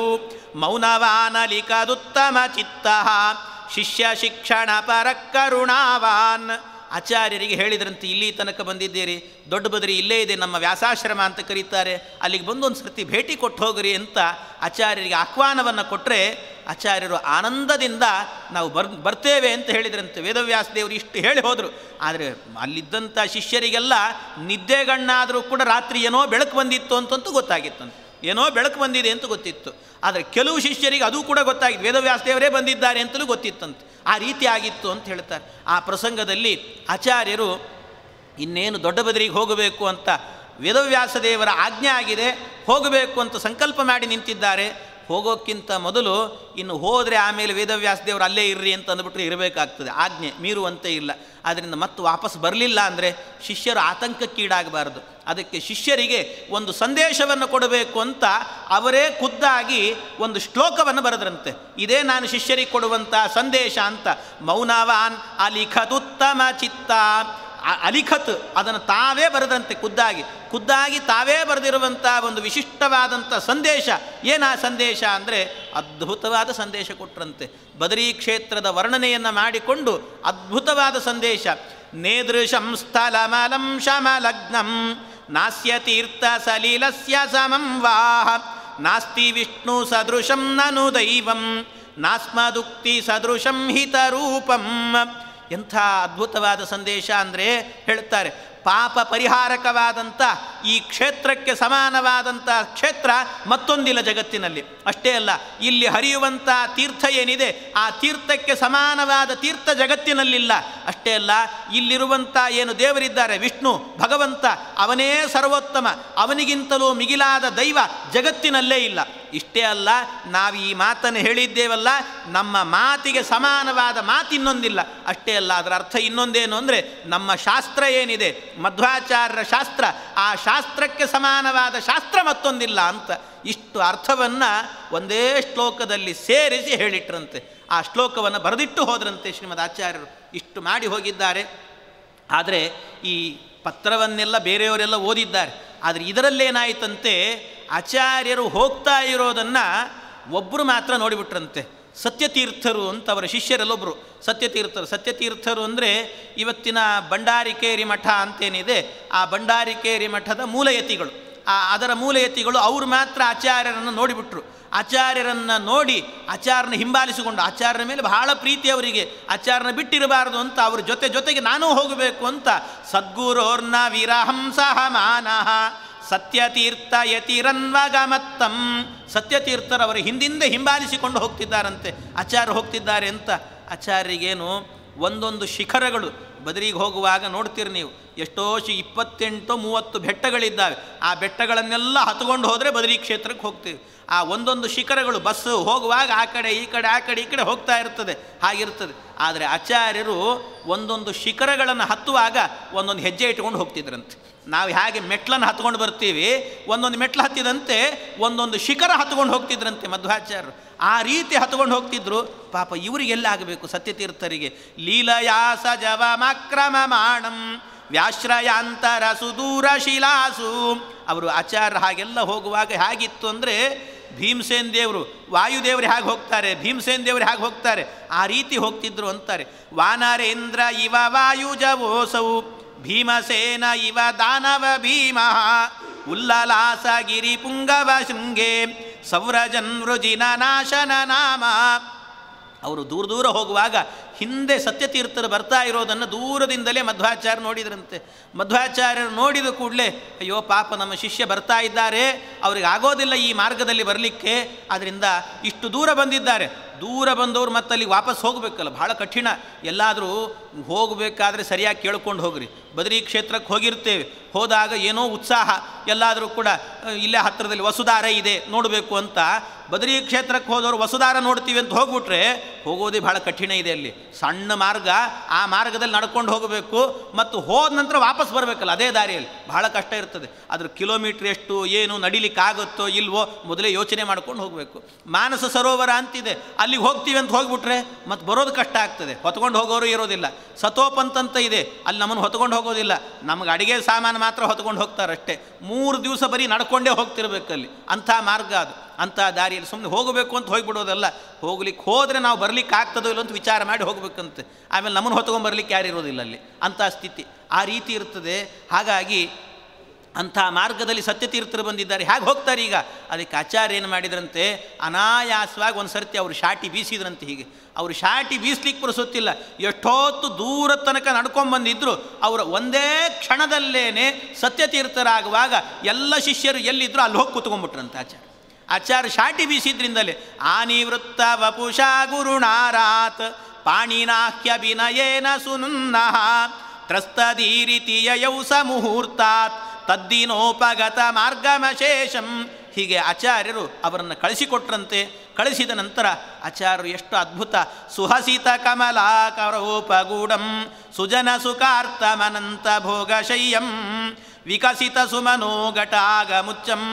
[SPEAKER 1] ಮೌನವಾನಲಿಕದುತ್ತಮ ಚಿತ್ತ ಶಿಷ್ಯ ಶಿಕ್ಷಣ ಪರ ಕರುಣಾವಾನ್ ಆಚಾರ್ಯರಿಗೆ ಹೇಳಿದ್ರಂತೆ ಇಲ್ಲಿ ತನಕ ಬಂದಿದ್ದೀರಿ ದೊಡ್ಡ ಬದರಿ ಇಲ್ಲೇ ಇದೆ ನಮ್ಮ ವ್ಯಾಸಾಶ್ರಮ ಅಂತ ಕರೀತಾರೆ ಅಲ್ಲಿಗೆ ಬಂದು ಒಂದು ಸರ್ತಿ ಭೇಟಿ ಕೊಟ್ಟು ಹೋಗ್ರಿ ಅಂತ ಆಚಾರ್ಯರಿಗೆ ಆಹ್ವಾನವನ್ನು ಕೊಟ್ಟರೆ ಆಚಾರ್ಯರು ಆನಂದದಿಂದ ನಾವು ಬರ್ ಬರ್ತೇವೆ ಅಂತ ಹೇಳಿದ್ರಂತೆ ವೇದವ್ಯಾಸ ದೇವರು ಇಷ್ಟು ಹೇಳಿ ಹೋದರು ಆದರೆ ಅಲ್ಲಿದ್ದಂಥ ಶಿಷ್ಯರಿಗೆಲ್ಲ ನಿದ್ದೆಗಣ್ಣಾದರೂ ಕೂಡ ರಾತ್ರಿ ಏನೋ ಬೆಳಕು ಬಂದಿತ್ತು ಅಂತಂತೂ ಗೊತ್ತಾಗಿತ್ತಂತೆ ಏನೋ ಬೆಳಕು ಬಂದಿದೆ ಅಂತ ಗೊತ್ತಿತ್ತು ಆದರೆ ಕೆಲವು ಶಿಷ್ಯರಿಗೆ ಅದು ಕೂಡ ಗೊತ್ತಾಗಿತ್ತು ವೇದವ್ಯಾಸ ದೇವರೇ ಬಂದಿದ್ದಾರೆ ಅಂತಲೂ ಗೊತ್ತಿತ್ತಂತೆ ಆ ರೀತಿ ಆಗಿತ್ತು ಅಂತ ಹೇಳ್ತಾರೆ ಆ ಪ್ರಸಂಗದಲ್ಲಿ ಆಚಾರ್ಯರು ಇನ್ನೇನು ದೊಡ್ಡ ಬದರಿಗೆ ಹೋಗಬೇಕು ಅಂತ ವೇದವ್ಯಾಸ ದೇವರ ಆಜ್ಞೆ ಆಗಿದೆ ಹೋಗಬೇಕು ಅಂತ ಸಂಕಲ್ಪ ಮಾಡಿ ನಿಂತಿದ್ದಾರೆ ಹೋಗೋಕ್ಕಿಂತ ಮೊದಲು ಇನ್ನು ಹೋದರೆ ಆಮೇಲೆ ವೇದವ್ಯಾಸ ದೇವರು ಅಲ್ಲೇ ಇರ್ರಿ ಅಂತ ಅಂದ್ಬಿಟ್ರೆ ಇರಬೇಕಾಗ್ತದೆ ಆಜ್ಞೆ ಮೀರುವಂತೆ ಇಲ್ಲ ಆದ್ದರಿಂದ ಮತ್ತೆ ವಾಪಸ್ ಬರಲಿಲ್ಲ ಅಂದರೆ ಶಿಷ್ಯರು ಆತಂಕಕ್ಕೀಡಾಗಬಾರದು ಅದಕ್ಕೆ ಶಿಷ್ಯರಿಗೆ ಒಂದು ಸಂದೇಶವನ್ನು ಕೊಡಬೇಕು ಅಂತ ಅವರೇ ಖುದ್ದಾಗಿ ಒಂದು ಶ್ಲೋಕವನ್ನು ಬರೆದ್ರಂತೆ ಇದೇ ನಾನು ಶಿಷ್ಯರಿಗೆ ಕೊಡುವಂಥ ಸಂದೇಶ ಅಂತ ಮೌನವಾನ್ ಅಲಿಖದುತ್ತಮ ಚಿತ್ತ ಅ- ಅಲಿಖತ್ ಅದನ್ನು ತಾವೇ ಬರೆದಂತೆ ಖುದ್ದಾಗಿ ಖುದ್ದಾಗಿ ತಾವೇ ಬರೆದಿರುವಂಥ ಒಂದು ವಿಶಿಷ್ಟವಾದಂಥ ಸಂದೇಶ ಏನಾ ಸಂದೇಶ ಅಂದರೆ ಅದ್ಭುತವಾದ ಸಂದೇಶ ಕೊಟ್ರಂತೆ ಬದರಿ ಕ್ಷೇತ್ರದ ವರ್ಣನೆಯನ್ನು ಮಾಡಿಕೊಂಡು ಅದ್ಭುತವಾದ ಸಂದೇಶ ನೇದೃಶಂ ಸ್ಥಲಮಲಂ ಶಮಲಗ್ನಂ ನಾಸ್ಯ ತೀರ್ಥ ಸಲಿಲಸ್ಯ ಸಮಂ ವಾಹ ನಾಸ್ತಿ ವಿಷ್ಣು ಸದೃಶಂ ನನು ದೈವಂ ನಾಸ್ಮದುಕ್ತಿ ಸದೃಶಂ ಹಿತರೂಪಂ ಎಂಥ ಅದ್ಭುತವಾದ ಸಂದೇಶ ಅಂದರೆ ಹೇಳ್ತಾರೆ ಪಾಪ ಪರಿಹಾರಕವಾದಂಥ ಈ ಕ್ಷೇತ್ರಕ್ಕೆ ಸಮಾನವಾದಂಥ ಕ್ಷೇತ್ರ ಮತ್ತೊಂದಿಲ್ಲ ಜಗತ್ತಿನಲ್ಲಿ ಅಷ್ಟೇ ಅಲ್ಲ ಇಲ್ಲಿ ಹರಿಯುವಂಥ ತೀರ್ಥ ಏನಿದೆ ಆ ತೀರ್ಥಕ್ಕೆ ಸಮಾನವಾದ ತೀರ್ಥ ಜಗತ್ತಿನಲ್ಲಿಲ್ಲ ಅಷ್ಟೇ ಅಲ್ಲ ಇಲ್ಲಿರುವಂಥ ಏನು ದೇವರಿದ್ದಾರೆ ವಿಷ್ಣು ಭಗವಂತ ಅವನೇ ಸರ್ವೋತ್ತಮ ಅವನಿಗಿಂತಲೂ ಮಿಗಿಲಾದ ದೈವ ಜಗತ್ತಿನಲ್ಲೇ ಇಲ್ಲ ಇಷ್ಟೇ ಅಲ್ಲ ನಾವು ಈ ಮಾತನ್ನು ಹೇಳಿದ್ದೇವಲ್ಲ ನಮ್ಮ ಮಾತಿಗೆ ಸಮಾನವಾದ ಮಾತು ಇನ್ನೊಂದಿಲ್ಲ ಅಷ್ಟೇ ಅಲ್ಲ ಅದರ ಅರ್ಥ ಇನ್ನೊಂದೇನು ಅಂದರೆ ನಮ್ಮ ಶಾಸ್ತ್ರ ಏನಿದೆ ಮಧ್ವಾಚಾರ್ಯರ ಶಾಸ್ತ್ರ ಆ ಶಾಸ್ತ್ರಕ್ಕೆ ಸಮಾನವಾದ ಶಾಸ್ತ್ರ ಮತ್ತೊಂದಿಲ್ಲ ಅಂತ ಇಷ್ಟು ಅರ್ಥವನ್ನು ಒಂದೇ ಶ್ಲೋಕದಲ್ಲಿ ಸೇರಿಸಿ ಹೇಳಿಟ್ರಂತೆ ಆ ಶ್ಲೋಕವನ್ನು ಬರೆದಿಟ್ಟು ಹೋದ್ರಂತೆ ಶ್ರೀಮದ್ ಆಚಾರ್ಯರು ಇಷ್ಟು ಮಾಡಿ ಹೋಗಿದ್ದಾರೆ ಆದರೆ ಈ ಪತ್ರವನ್ನೆಲ್ಲ ಬೇರೆಯವರೆಲ್ಲ ಓದಿದ್ದಾರೆ ಆದರೆ ಇದರಲ್ಲೇನಾಯಿತಂತೆ ಆಚಾರ್ಯರು ಹೋಗ್ತಾ ಇರೋದನ್ನು ಒಬ್ಬರು ಮಾತ್ರ ನೋಡಿಬಿಟ್ರಂತೆ ಸತ್ಯತೀರ್ಥರು ಅಂತ ಅವರ ಶಿಷ್ಯರಲ್ಲೊಬ್ಬರು ಸತ್ಯತೀರ್ಥರು ಸತ್ಯತೀರ್ಥರು ಅಂದರೆ ಇವತ್ತಿನ ಭಂಡಾರಿಕೇರಿ ಮಠ ಅಂತೇನಿದೆ ಆ ಭಂಡಾರಿಕೇರಿ ಮಠದ ಮೂಲಯತಿಗಳು ಆ ಅದರ ಮೂಲಯತಿಗಳು ಅವರು ಮಾತ್ರ ಆಚಾರ್ಯರನ್ನು ನೋಡಿಬಿಟ್ರು ಆಚಾರ್ಯರನ್ನು ನೋಡಿ ಆಚಾರ್ಯನ ಹಿಂಬಾಲಿಸಿಕೊಂಡು ಆಚಾರ್ಯನ ಮೇಲೆ ಬಹಳ ಪ್ರೀತಿ ಅವರಿಗೆ ಆಚಾರ್ಯನ ಬಿಟ್ಟಿರಬಾರದು ಅಂತ ಅವ್ರ ಜೊತೆ ಜೊತೆಗೆ ನಾನೂ ಹೋಗಬೇಕು ಅಂತ ಸದ್ಗುರೋರ್ನ ವಿರಹಂಸಹ ಮಾನಃ ಸತ್ಯತೀರ್ಥ ಯತಿರನ್ವಗಮತ್ತಂ ಸತ್ಯತೀರ್ಥರವರ ಹಿಂದಿಂದೆ ಹಿಂಬಾಲಿಸಿಕೊಂಡು ಹೋಗ್ತಿದ್ದಾರಂತೆ ಆಚಾರ್ಯ ಹೋಗ್ತಿದ್ದಾರೆ ಅಂತ ಆಚಾರ್ಯರಿಗೇನು ಒಂದೊಂದು ಶಿಖರಗಳು ಬದರಿಗೆ ಹೋಗುವಾಗ ನೋಡ್ತೀರಿ ನೀವು ಎಷ್ಟೋ ಶಿ ಇಪ್ಪತ್ತೆಂಟು ಮೂವತ್ತು ಬೆಟ್ಟಗಳಿದ್ದಾವೆ ಆ ಬೆಟ್ಟಗಳನ್ನೆಲ್ಲ ಹತ್ಕೊಂಡು ಹೋದರೆ ಬದರಿ ಕ್ಷೇತ್ರಕ್ಕೆ ಹೋಗ್ತೀವಿ ಆ ಒಂದೊಂದು ಶಿಖರಗಳು ಬಸ್ಸು ಹೋಗುವಾಗ ಆ ಕಡೆ ಈ ಕಡೆ ಆ ಕಡೆ ಈ ಕಡೆ ಹೋಗ್ತಾ ಇರ್ತದೆ ಹಾಗಿರ್ತದೆ ಆದರೆ ಆಚಾರ್ಯರು ಒಂದೊಂದು ಶಿಖರಗಳನ್ನು ಹತ್ತುವಾಗ ಒಂದೊಂದು ಹೆಜ್ಜೆ ಇಟ್ಕೊಂಡು ಹೋಗ್ತಿದ್ರಂತೆ ನಾವು ಹೇಗೆ ಮೆಟ್ಲನ್ನು ಹತ್ಕೊಂಡು ಬರ್ತೀವಿ ಒಂದೊಂದು ಮೆಟ್ಲು ಹತ್ತಿದಂತೆ ಒಂದೊಂದು ಶಿಖರ ಹತ್ಕೊಂಡು ಹೋಗ್ತಿದ್ರಂತೆ ಮಧ್ವಾಚಾರ್ಯರು ಆ ರೀತಿ ಹತ್ಕೊಂಡು ಹೋಗ್ತಿದ್ರು ಪಾಪ ಇವರಿಗೆಲ್ಲ ಆಗಬೇಕು ಸತ್ಯತೀರ್ಥರಿಗೆ ಲೀಲಯಾಸ ಜವಮಕ್ರಮ ಮಾಣಂ ವ್ಯಾಶ್ರಯಾಂತರ ಸುದೂರ ಶಿಲಾಸು ಅವರು ಆಚಾರ್ಯ ಹಾಗೆಲ್ಲ ಹೋಗುವಾಗ ಹೇಗಿತ್ತು ಅಂದರೆ ಭೀಮಸೇನ್ ದೇವರು ವಾಯುದೇವರು ಹೇಗೆ ಹೋಗ್ತಾರೆ ಭೀಮಸೇನ್ ದೇವರು ಹೇಗೆ ಹೋಗ್ತಾರೆ ಆ ರೀತಿ ಹೋಗ್ತಿದ್ರು ಅಂತಾರೆ ವಾನರೇಂದ್ರ ಇವ ವಾಯುಜವೋಸವು ಭೀಮಸೇನ ಇವ ದಾನವ ಭೀಮ ಉಲ್ಲಲಾಸ ಗಿರಿ ಪುಂಗವ ಶೃಂಗೆ ಸೌರಜನ್ವೃಜಿನ ನಾಶನ ನಾಮ ಅವರು ದೂರ ದೂರ ಹೋಗುವಾಗ ಹಿಂದೆ ಸತ್ಯತೀರ್ಥರು ಬರ್ತಾ ಇರೋದನ್ನು ದೂರದಿಂದಲೇ ಮಧ್ವಾಚಾರ್ಯ ನೋಡಿದ್ರಂತೆ ಮಧ್ವಾಚಾರ್ಯರು ನೋಡಿದ ಕೂಡಲೇ ಅಯ್ಯೋ ಪಾಪ ನಮ್ಮ ಶಿಷ್ಯ ಬರ್ತಾ ಇದ್ದಾರೆ ಅವ್ರಿಗೆ ಆಗೋದಿಲ್ಲ ಈ ಮಾರ್ಗದಲ್ಲಿ ಬರಲಿಕ್ಕೆ ಅದರಿಂದ ಇಷ್ಟು ದೂರ ಬಂದಿದ್ದಾರೆ ದೂರ ಬಂದವರು ಮತ್ತೆ ಅಲ್ಲಿಗೆ ವಾಪಸ್ ಹೋಗಬೇಕಲ್ಲ ಭಾಳ ಕಠಿಣ ಎಲ್ಲಾದರೂ ಹೋಗಬೇಕಾದ್ರೆ ಸರಿಯಾಗಿ ಕೇಳ್ಕೊಂಡು ಹೋಗ್ರಿ ಬದರಿ ಕ್ಷೇತ್ರಕ್ಕೆ ಹೋಗಿರ್ತೇವೆ ಹೋದಾಗ ಏನೋ ಉತ್ಸಾಹ ಎಲ್ಲಾದರೂ ಕೂಡ ಅಹ್, ಇಲ್ಲೇ ಹತ್ತಿರದಲ್ಲಿ ವಸುಧಾರ ಇದೆ ನೋಡಬೇಕು ಅಂತ ಬದರಿ ಕ್ಷೇತ್ರಕ್ಕೆ ಹೋದವರು ವಸುಧಾರ ನೋಡ್ತೀವಿ ಅಂತ ಹೋಗ್ಬಿಟ್ರೆ ಹೋಗೋದೇ ಭಾಳ ಕಠಿಣ ಇದೆ ಅಲ್ಲಿ ಸಣ್ಣ ಮಾರ್ಗ ಆ ಮಾರ್ಗದಲ್ಲಿ ನಡ್ಕೊಂಡು ಹೋಗಬೇಕು ಮತ್ತು ಹೋದ ನಂತರ ವಾಪಸ್ ಬರಬೇಕಲ್ಲ ಅದೇ ದಾರಿಯಲ್ಲಿ ಬಹಳ ಕಷ್ಟ ಇರ್ತದೆ ಅದ್ರ ಕಿಲೋಮೀಟ್ರ್ ಎಷ್ಟು ಏನು ನಡಿಲಿಕ್ಕಾಗುತ್ತೋ ಇಲ್ವೋ ಮೊದಲೇ ಯೋಚನೆ ಮಾಡ್ಕೊಂಡು ಹೋಗಬೇಕು ಮಾನಸ ಸರೋವರ ಅಂತಿದೆ ಅಲ್ಲಿಗೆ ಹೋಗ್ತೀವಿ ಅಂತ ಹೋಗ್ಬಿಟ್ರೆ ಮತ್ತು ಬರೋದು ಕಷ್ಟ ಆಗ್ತದೆ ಹೊತ್ಕೊಂಡು ಹೋಗೋರು ಇರೋದಿಲ್ಲ ಸತೋಪಂತ್ ಅಂತ ಇದೆ ಅಲ್ಲಿ ನಮ್ಮನ್ನು ಹೊತ್ಕೊಂಡು ಹೋಗೋದಿಲ್ಲ ನಮಗೆ ಅಡಿಗೆ ಸಾಮಾನು ಮಾತ್ರ ಹೊತ್ಕೊಂಡು ಹೋಗ್ತಾರಷ್ಟೇ ಮೂರು ದಿವಸ ಬರೀ ನಡ್ಕೊಂಡೇ ಹೋಗ್ತಿರ್ಬೇಕಲ್ಲಿ ಅಂಥ ಮಾರ್ಗ ಅದು ಅಂಥ ದಾರಿಯಲ್ಲಿ ಸುಮ್ಮನೆ ಹೋಗಬೇಕು ಅಂತ ಹೋಗಿಬಿಡೋದಲ್ಲ ಹೋಗ್ಲಿಕ್ಕೆ ಹೋದರೆ ನಾವು ಬರ್ಲಿಕ್ಕೆ ಆಗ್ತದೋ ಇಲ್ಲ ಅಂತ ವಿಚಾರ ಮಾಡಿ ಹೋಗ್ಬೇಕಂತೆ ಆಮೇಲೆ ನಮ್ಮನ್ನು ಹೊತ್ಕೊಂಡು ಬರ್ಲಿಕ್ಕೆ ಯಾರು ಇರೋದಿಲ್ಲ ಅಲ್ಲಿ ಅಂಥ ಸ್ಥಿತಿ ಆ ರೀತಿ ಇರ್ತದೆ ಹಾಗಾಗಿ ಅಂಥ ಮಾರ್ಗದಲ್ಲಿ ಸತ್ಯತೀರ್ಥರು ಬಂದಿದ್ದಾರೆ ಹೇಗೆ ಹೋಗ್ತಾರೆ ಈಗ ಅದಕ್ಕೆ ಆಚಾರ್ಯ ಏನು ಮಾಡಿದ್ರಂತೆ ಅನಾಯಾಸವಾಗಿ ಒಂದು ಸರ್ತಿ ಅವರು ಶಾಟಿ ಬೀಸಿದ್ರಂತೆ ಹೀಗೆ ಅವರು ಶಾಟಿ ಬೀಸ್ಲಿಕ್ಕೆ ಪುರುಸುತ್ತಿಲ್ಲ ಎಷ್ಟೊತ್ತು ದೂರ ತನಕ ನಡ್ಕೊಂಬಂದಿದ್ರು ಅವರ ಒಂದೇ ಕ್ಷಣದಲ್ಲೇನೆ ಸತ್ಯತೀರ್ಥರಾಗುವಾಗ ಎಲ್ಲ ಶಿಷ್ಯರು ಎಲ್ಲಿದ್ರು ಅಲ್ಲಿ ಹೋಗಿ ಕೂತ್ಕೊಂಡ್ಬಿಟ್ರಂತೆ ಆಚಾರ್ಯ ಆಚಾರ್ಯ ಶಾಟಿ ಬೀಸಿದ್ರಿಂದಲೇ ಆನಿವೃತ್ತ ವಪುಷಾ ಗುರುಣಾರಾತ್ ಪಾಣಿನಾಹ್ಯಭಿನಯೇನ ಸುನುನ್ನಃ ತ್ರಸ್ತದೀರಿತಿಯಯೌ ಸ ಮುಹೂರ್ತಾತ್ ತದ್ದಿನೋಪಗತ ಮಾರ್ಗಮಶೇಷಂ ಹೀಗೆ ಆಚಾರ್ಯರು ಅವರನ್ನು ಕಳಿಸಿಕೊಟ್ರಂತೆ ಕಳಿಸಿದ ನಂತರ ಆಚಾರ್ಯರು ಎಷ್ಟು ಅದ್ಭುತ ಸುಹಸಿತ ಕಮಲಾಕರೋಪಗೂಢಂ ಸುಜನ ಸುಖಾರ್ಥಮನಂತ ಭೋಗಶಯ್ಯಂ ವಿಕಸಿತ ಸುಮನೋ ಘಟಾಗ ಮುಚ್ಚಂ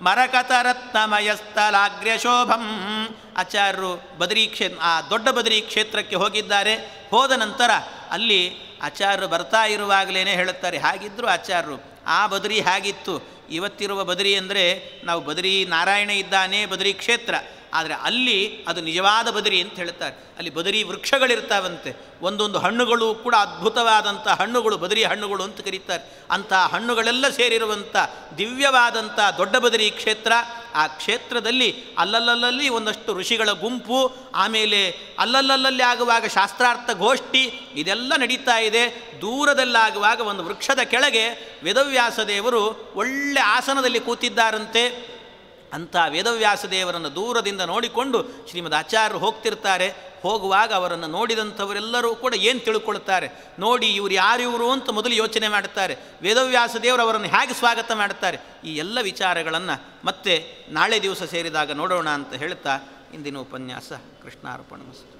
[SPEAKER 1] ಮರಕತರತ್ನಮಯಸ್ಥಲಾಗ್ರ್ಯಶೋಭಂ ಆಚಾರ್ಯರು ಬದರಿ ಕ್ಷೇ ಆ ದೊಡ್ಡ ಬದರಿ ಕ್ಷೇತ್ರಕ್ಕೆ ಹೋಗಿದ್ದಾರೆ ಹೋದ ನಂತರ ಅಲ್ಲಿ ಆಚಾರ್ಯರು ಬರ್ತಾ ಇರುವಾಗಲೇ ಹೇಳುತ್ತಾರೆ ಹಾಗಿದ್ದರು ಆಚಾರ್ಯರು ಆ ಬದರಿ ಹೇಗಿತ್ತು ಇವತ್ತಿರುವ ಬದರಿ ಅಂದರೆ ನಾವು ಬದರಿ ನಾರಾಯಣ ಇದ್ದಾನೆ ಬದರಿ ಕ್ಷೇತ್ರ ಆದರೆ ಅಲ್ಲಿ ಅದು ನಿಜವಾದ ಬದರಿ ಅಂತ ಹೇಳ್ತಾರೆ ಅಲ್ಲಿ ಬದರಿ ವೃಕ್ಷಗಳಿರ್ತಾವಂತೆ ಒಂದೊಂದು ಹಣ್ಣುಗಳು ಕೂಡ ಅದ್ಭುತವಾದಂಥ ಹಣ್ಣುಗಳು ಬದರಿ ಹಣ್ಣುಗಳು ಅಂತ ಕರೀತಾರೆ ಅಂಥ ಹಣ್ಣುಗಳೆಲ್ಲ ಸೇರಿರುವಂಥ ದಿವ್ಯವಾದಂಥ ದೊಡ್ಡ ಬದರಿ ಕ್ಷೇತ್ರ ಆ ಕ್ಷೇತ್ರದಲ್ಲಿ ಅಲ್ಲಲ್ಲಲ್ಲಿ ಒಂದಷ್ಟು ಋಷಿಗಳ ಗುಂಪು ಆಮೇಲೆ ಅಲ್ಲಲ್ಲಲ್ಲಿ ಆಗುವಾಗ ಶಾಸ್ತ್ರಾರ್ಥ ಗೋಷ್ಠಿ ಇದೆಲ್ಲ ನಡೀತಾ ಇದೆ ದೂರದಲ್ಲಾಗುವಾಗ ಒಂದು ವೃಕ್ಷದ ಕೆಳಗೆ ವೇದವ್ಯಾಸ ದೇವರು ಒಳ್ಳೆ ಆಸನದಲ್ಲಿ ಕೂತಿದ್ದಾರಂತೆ ಅಂಥ ವೇದವ್ಯಾಸ ದೇವರನ್ನು ದೂರದಿಂದ ನೋಡಿಕೊಂಡು ಶ್ರೀಮದ್ ಆಚಾರ್ಯರು ಹೋಗ್ತಿರ್ತಾರೆ ಹೋಗುವಾಗ ಅವರನ್ನು ನೋಡಿದಂಥವರೆಲ್ಲರೂ ಕೂಡ ಏನು ತಿಳ್ಕೊಳ್ತಾರೆ ನೋಡಿ ಇವರು ಯಾರು ಇವರು ಅಂತ ಮೊದಲು ಯೋಚನೆ ಮಾಡ್ತಾರೆ ವೇದವ್ಯಾಸ ದೇವರು ಅವರನ್ನು ಹೇಗೆ ಸ್ವಾಗತ ಮಾಡ್ತಾರೆ ಈ ಎಲ್ಲ ವಿಚಾರಗಳನ್ನು ಮತ್ತೆ ನಾಳೆ ದಿವಸ ಸೇರಿದಾಗ ನೋಡೋಣ ಅಂತ ಹೇಳ್ತಾ ಇಂದಿನ ಉಪನ್ಯಾಸ ಕೃಷ್ಣಾರ್ಪಣ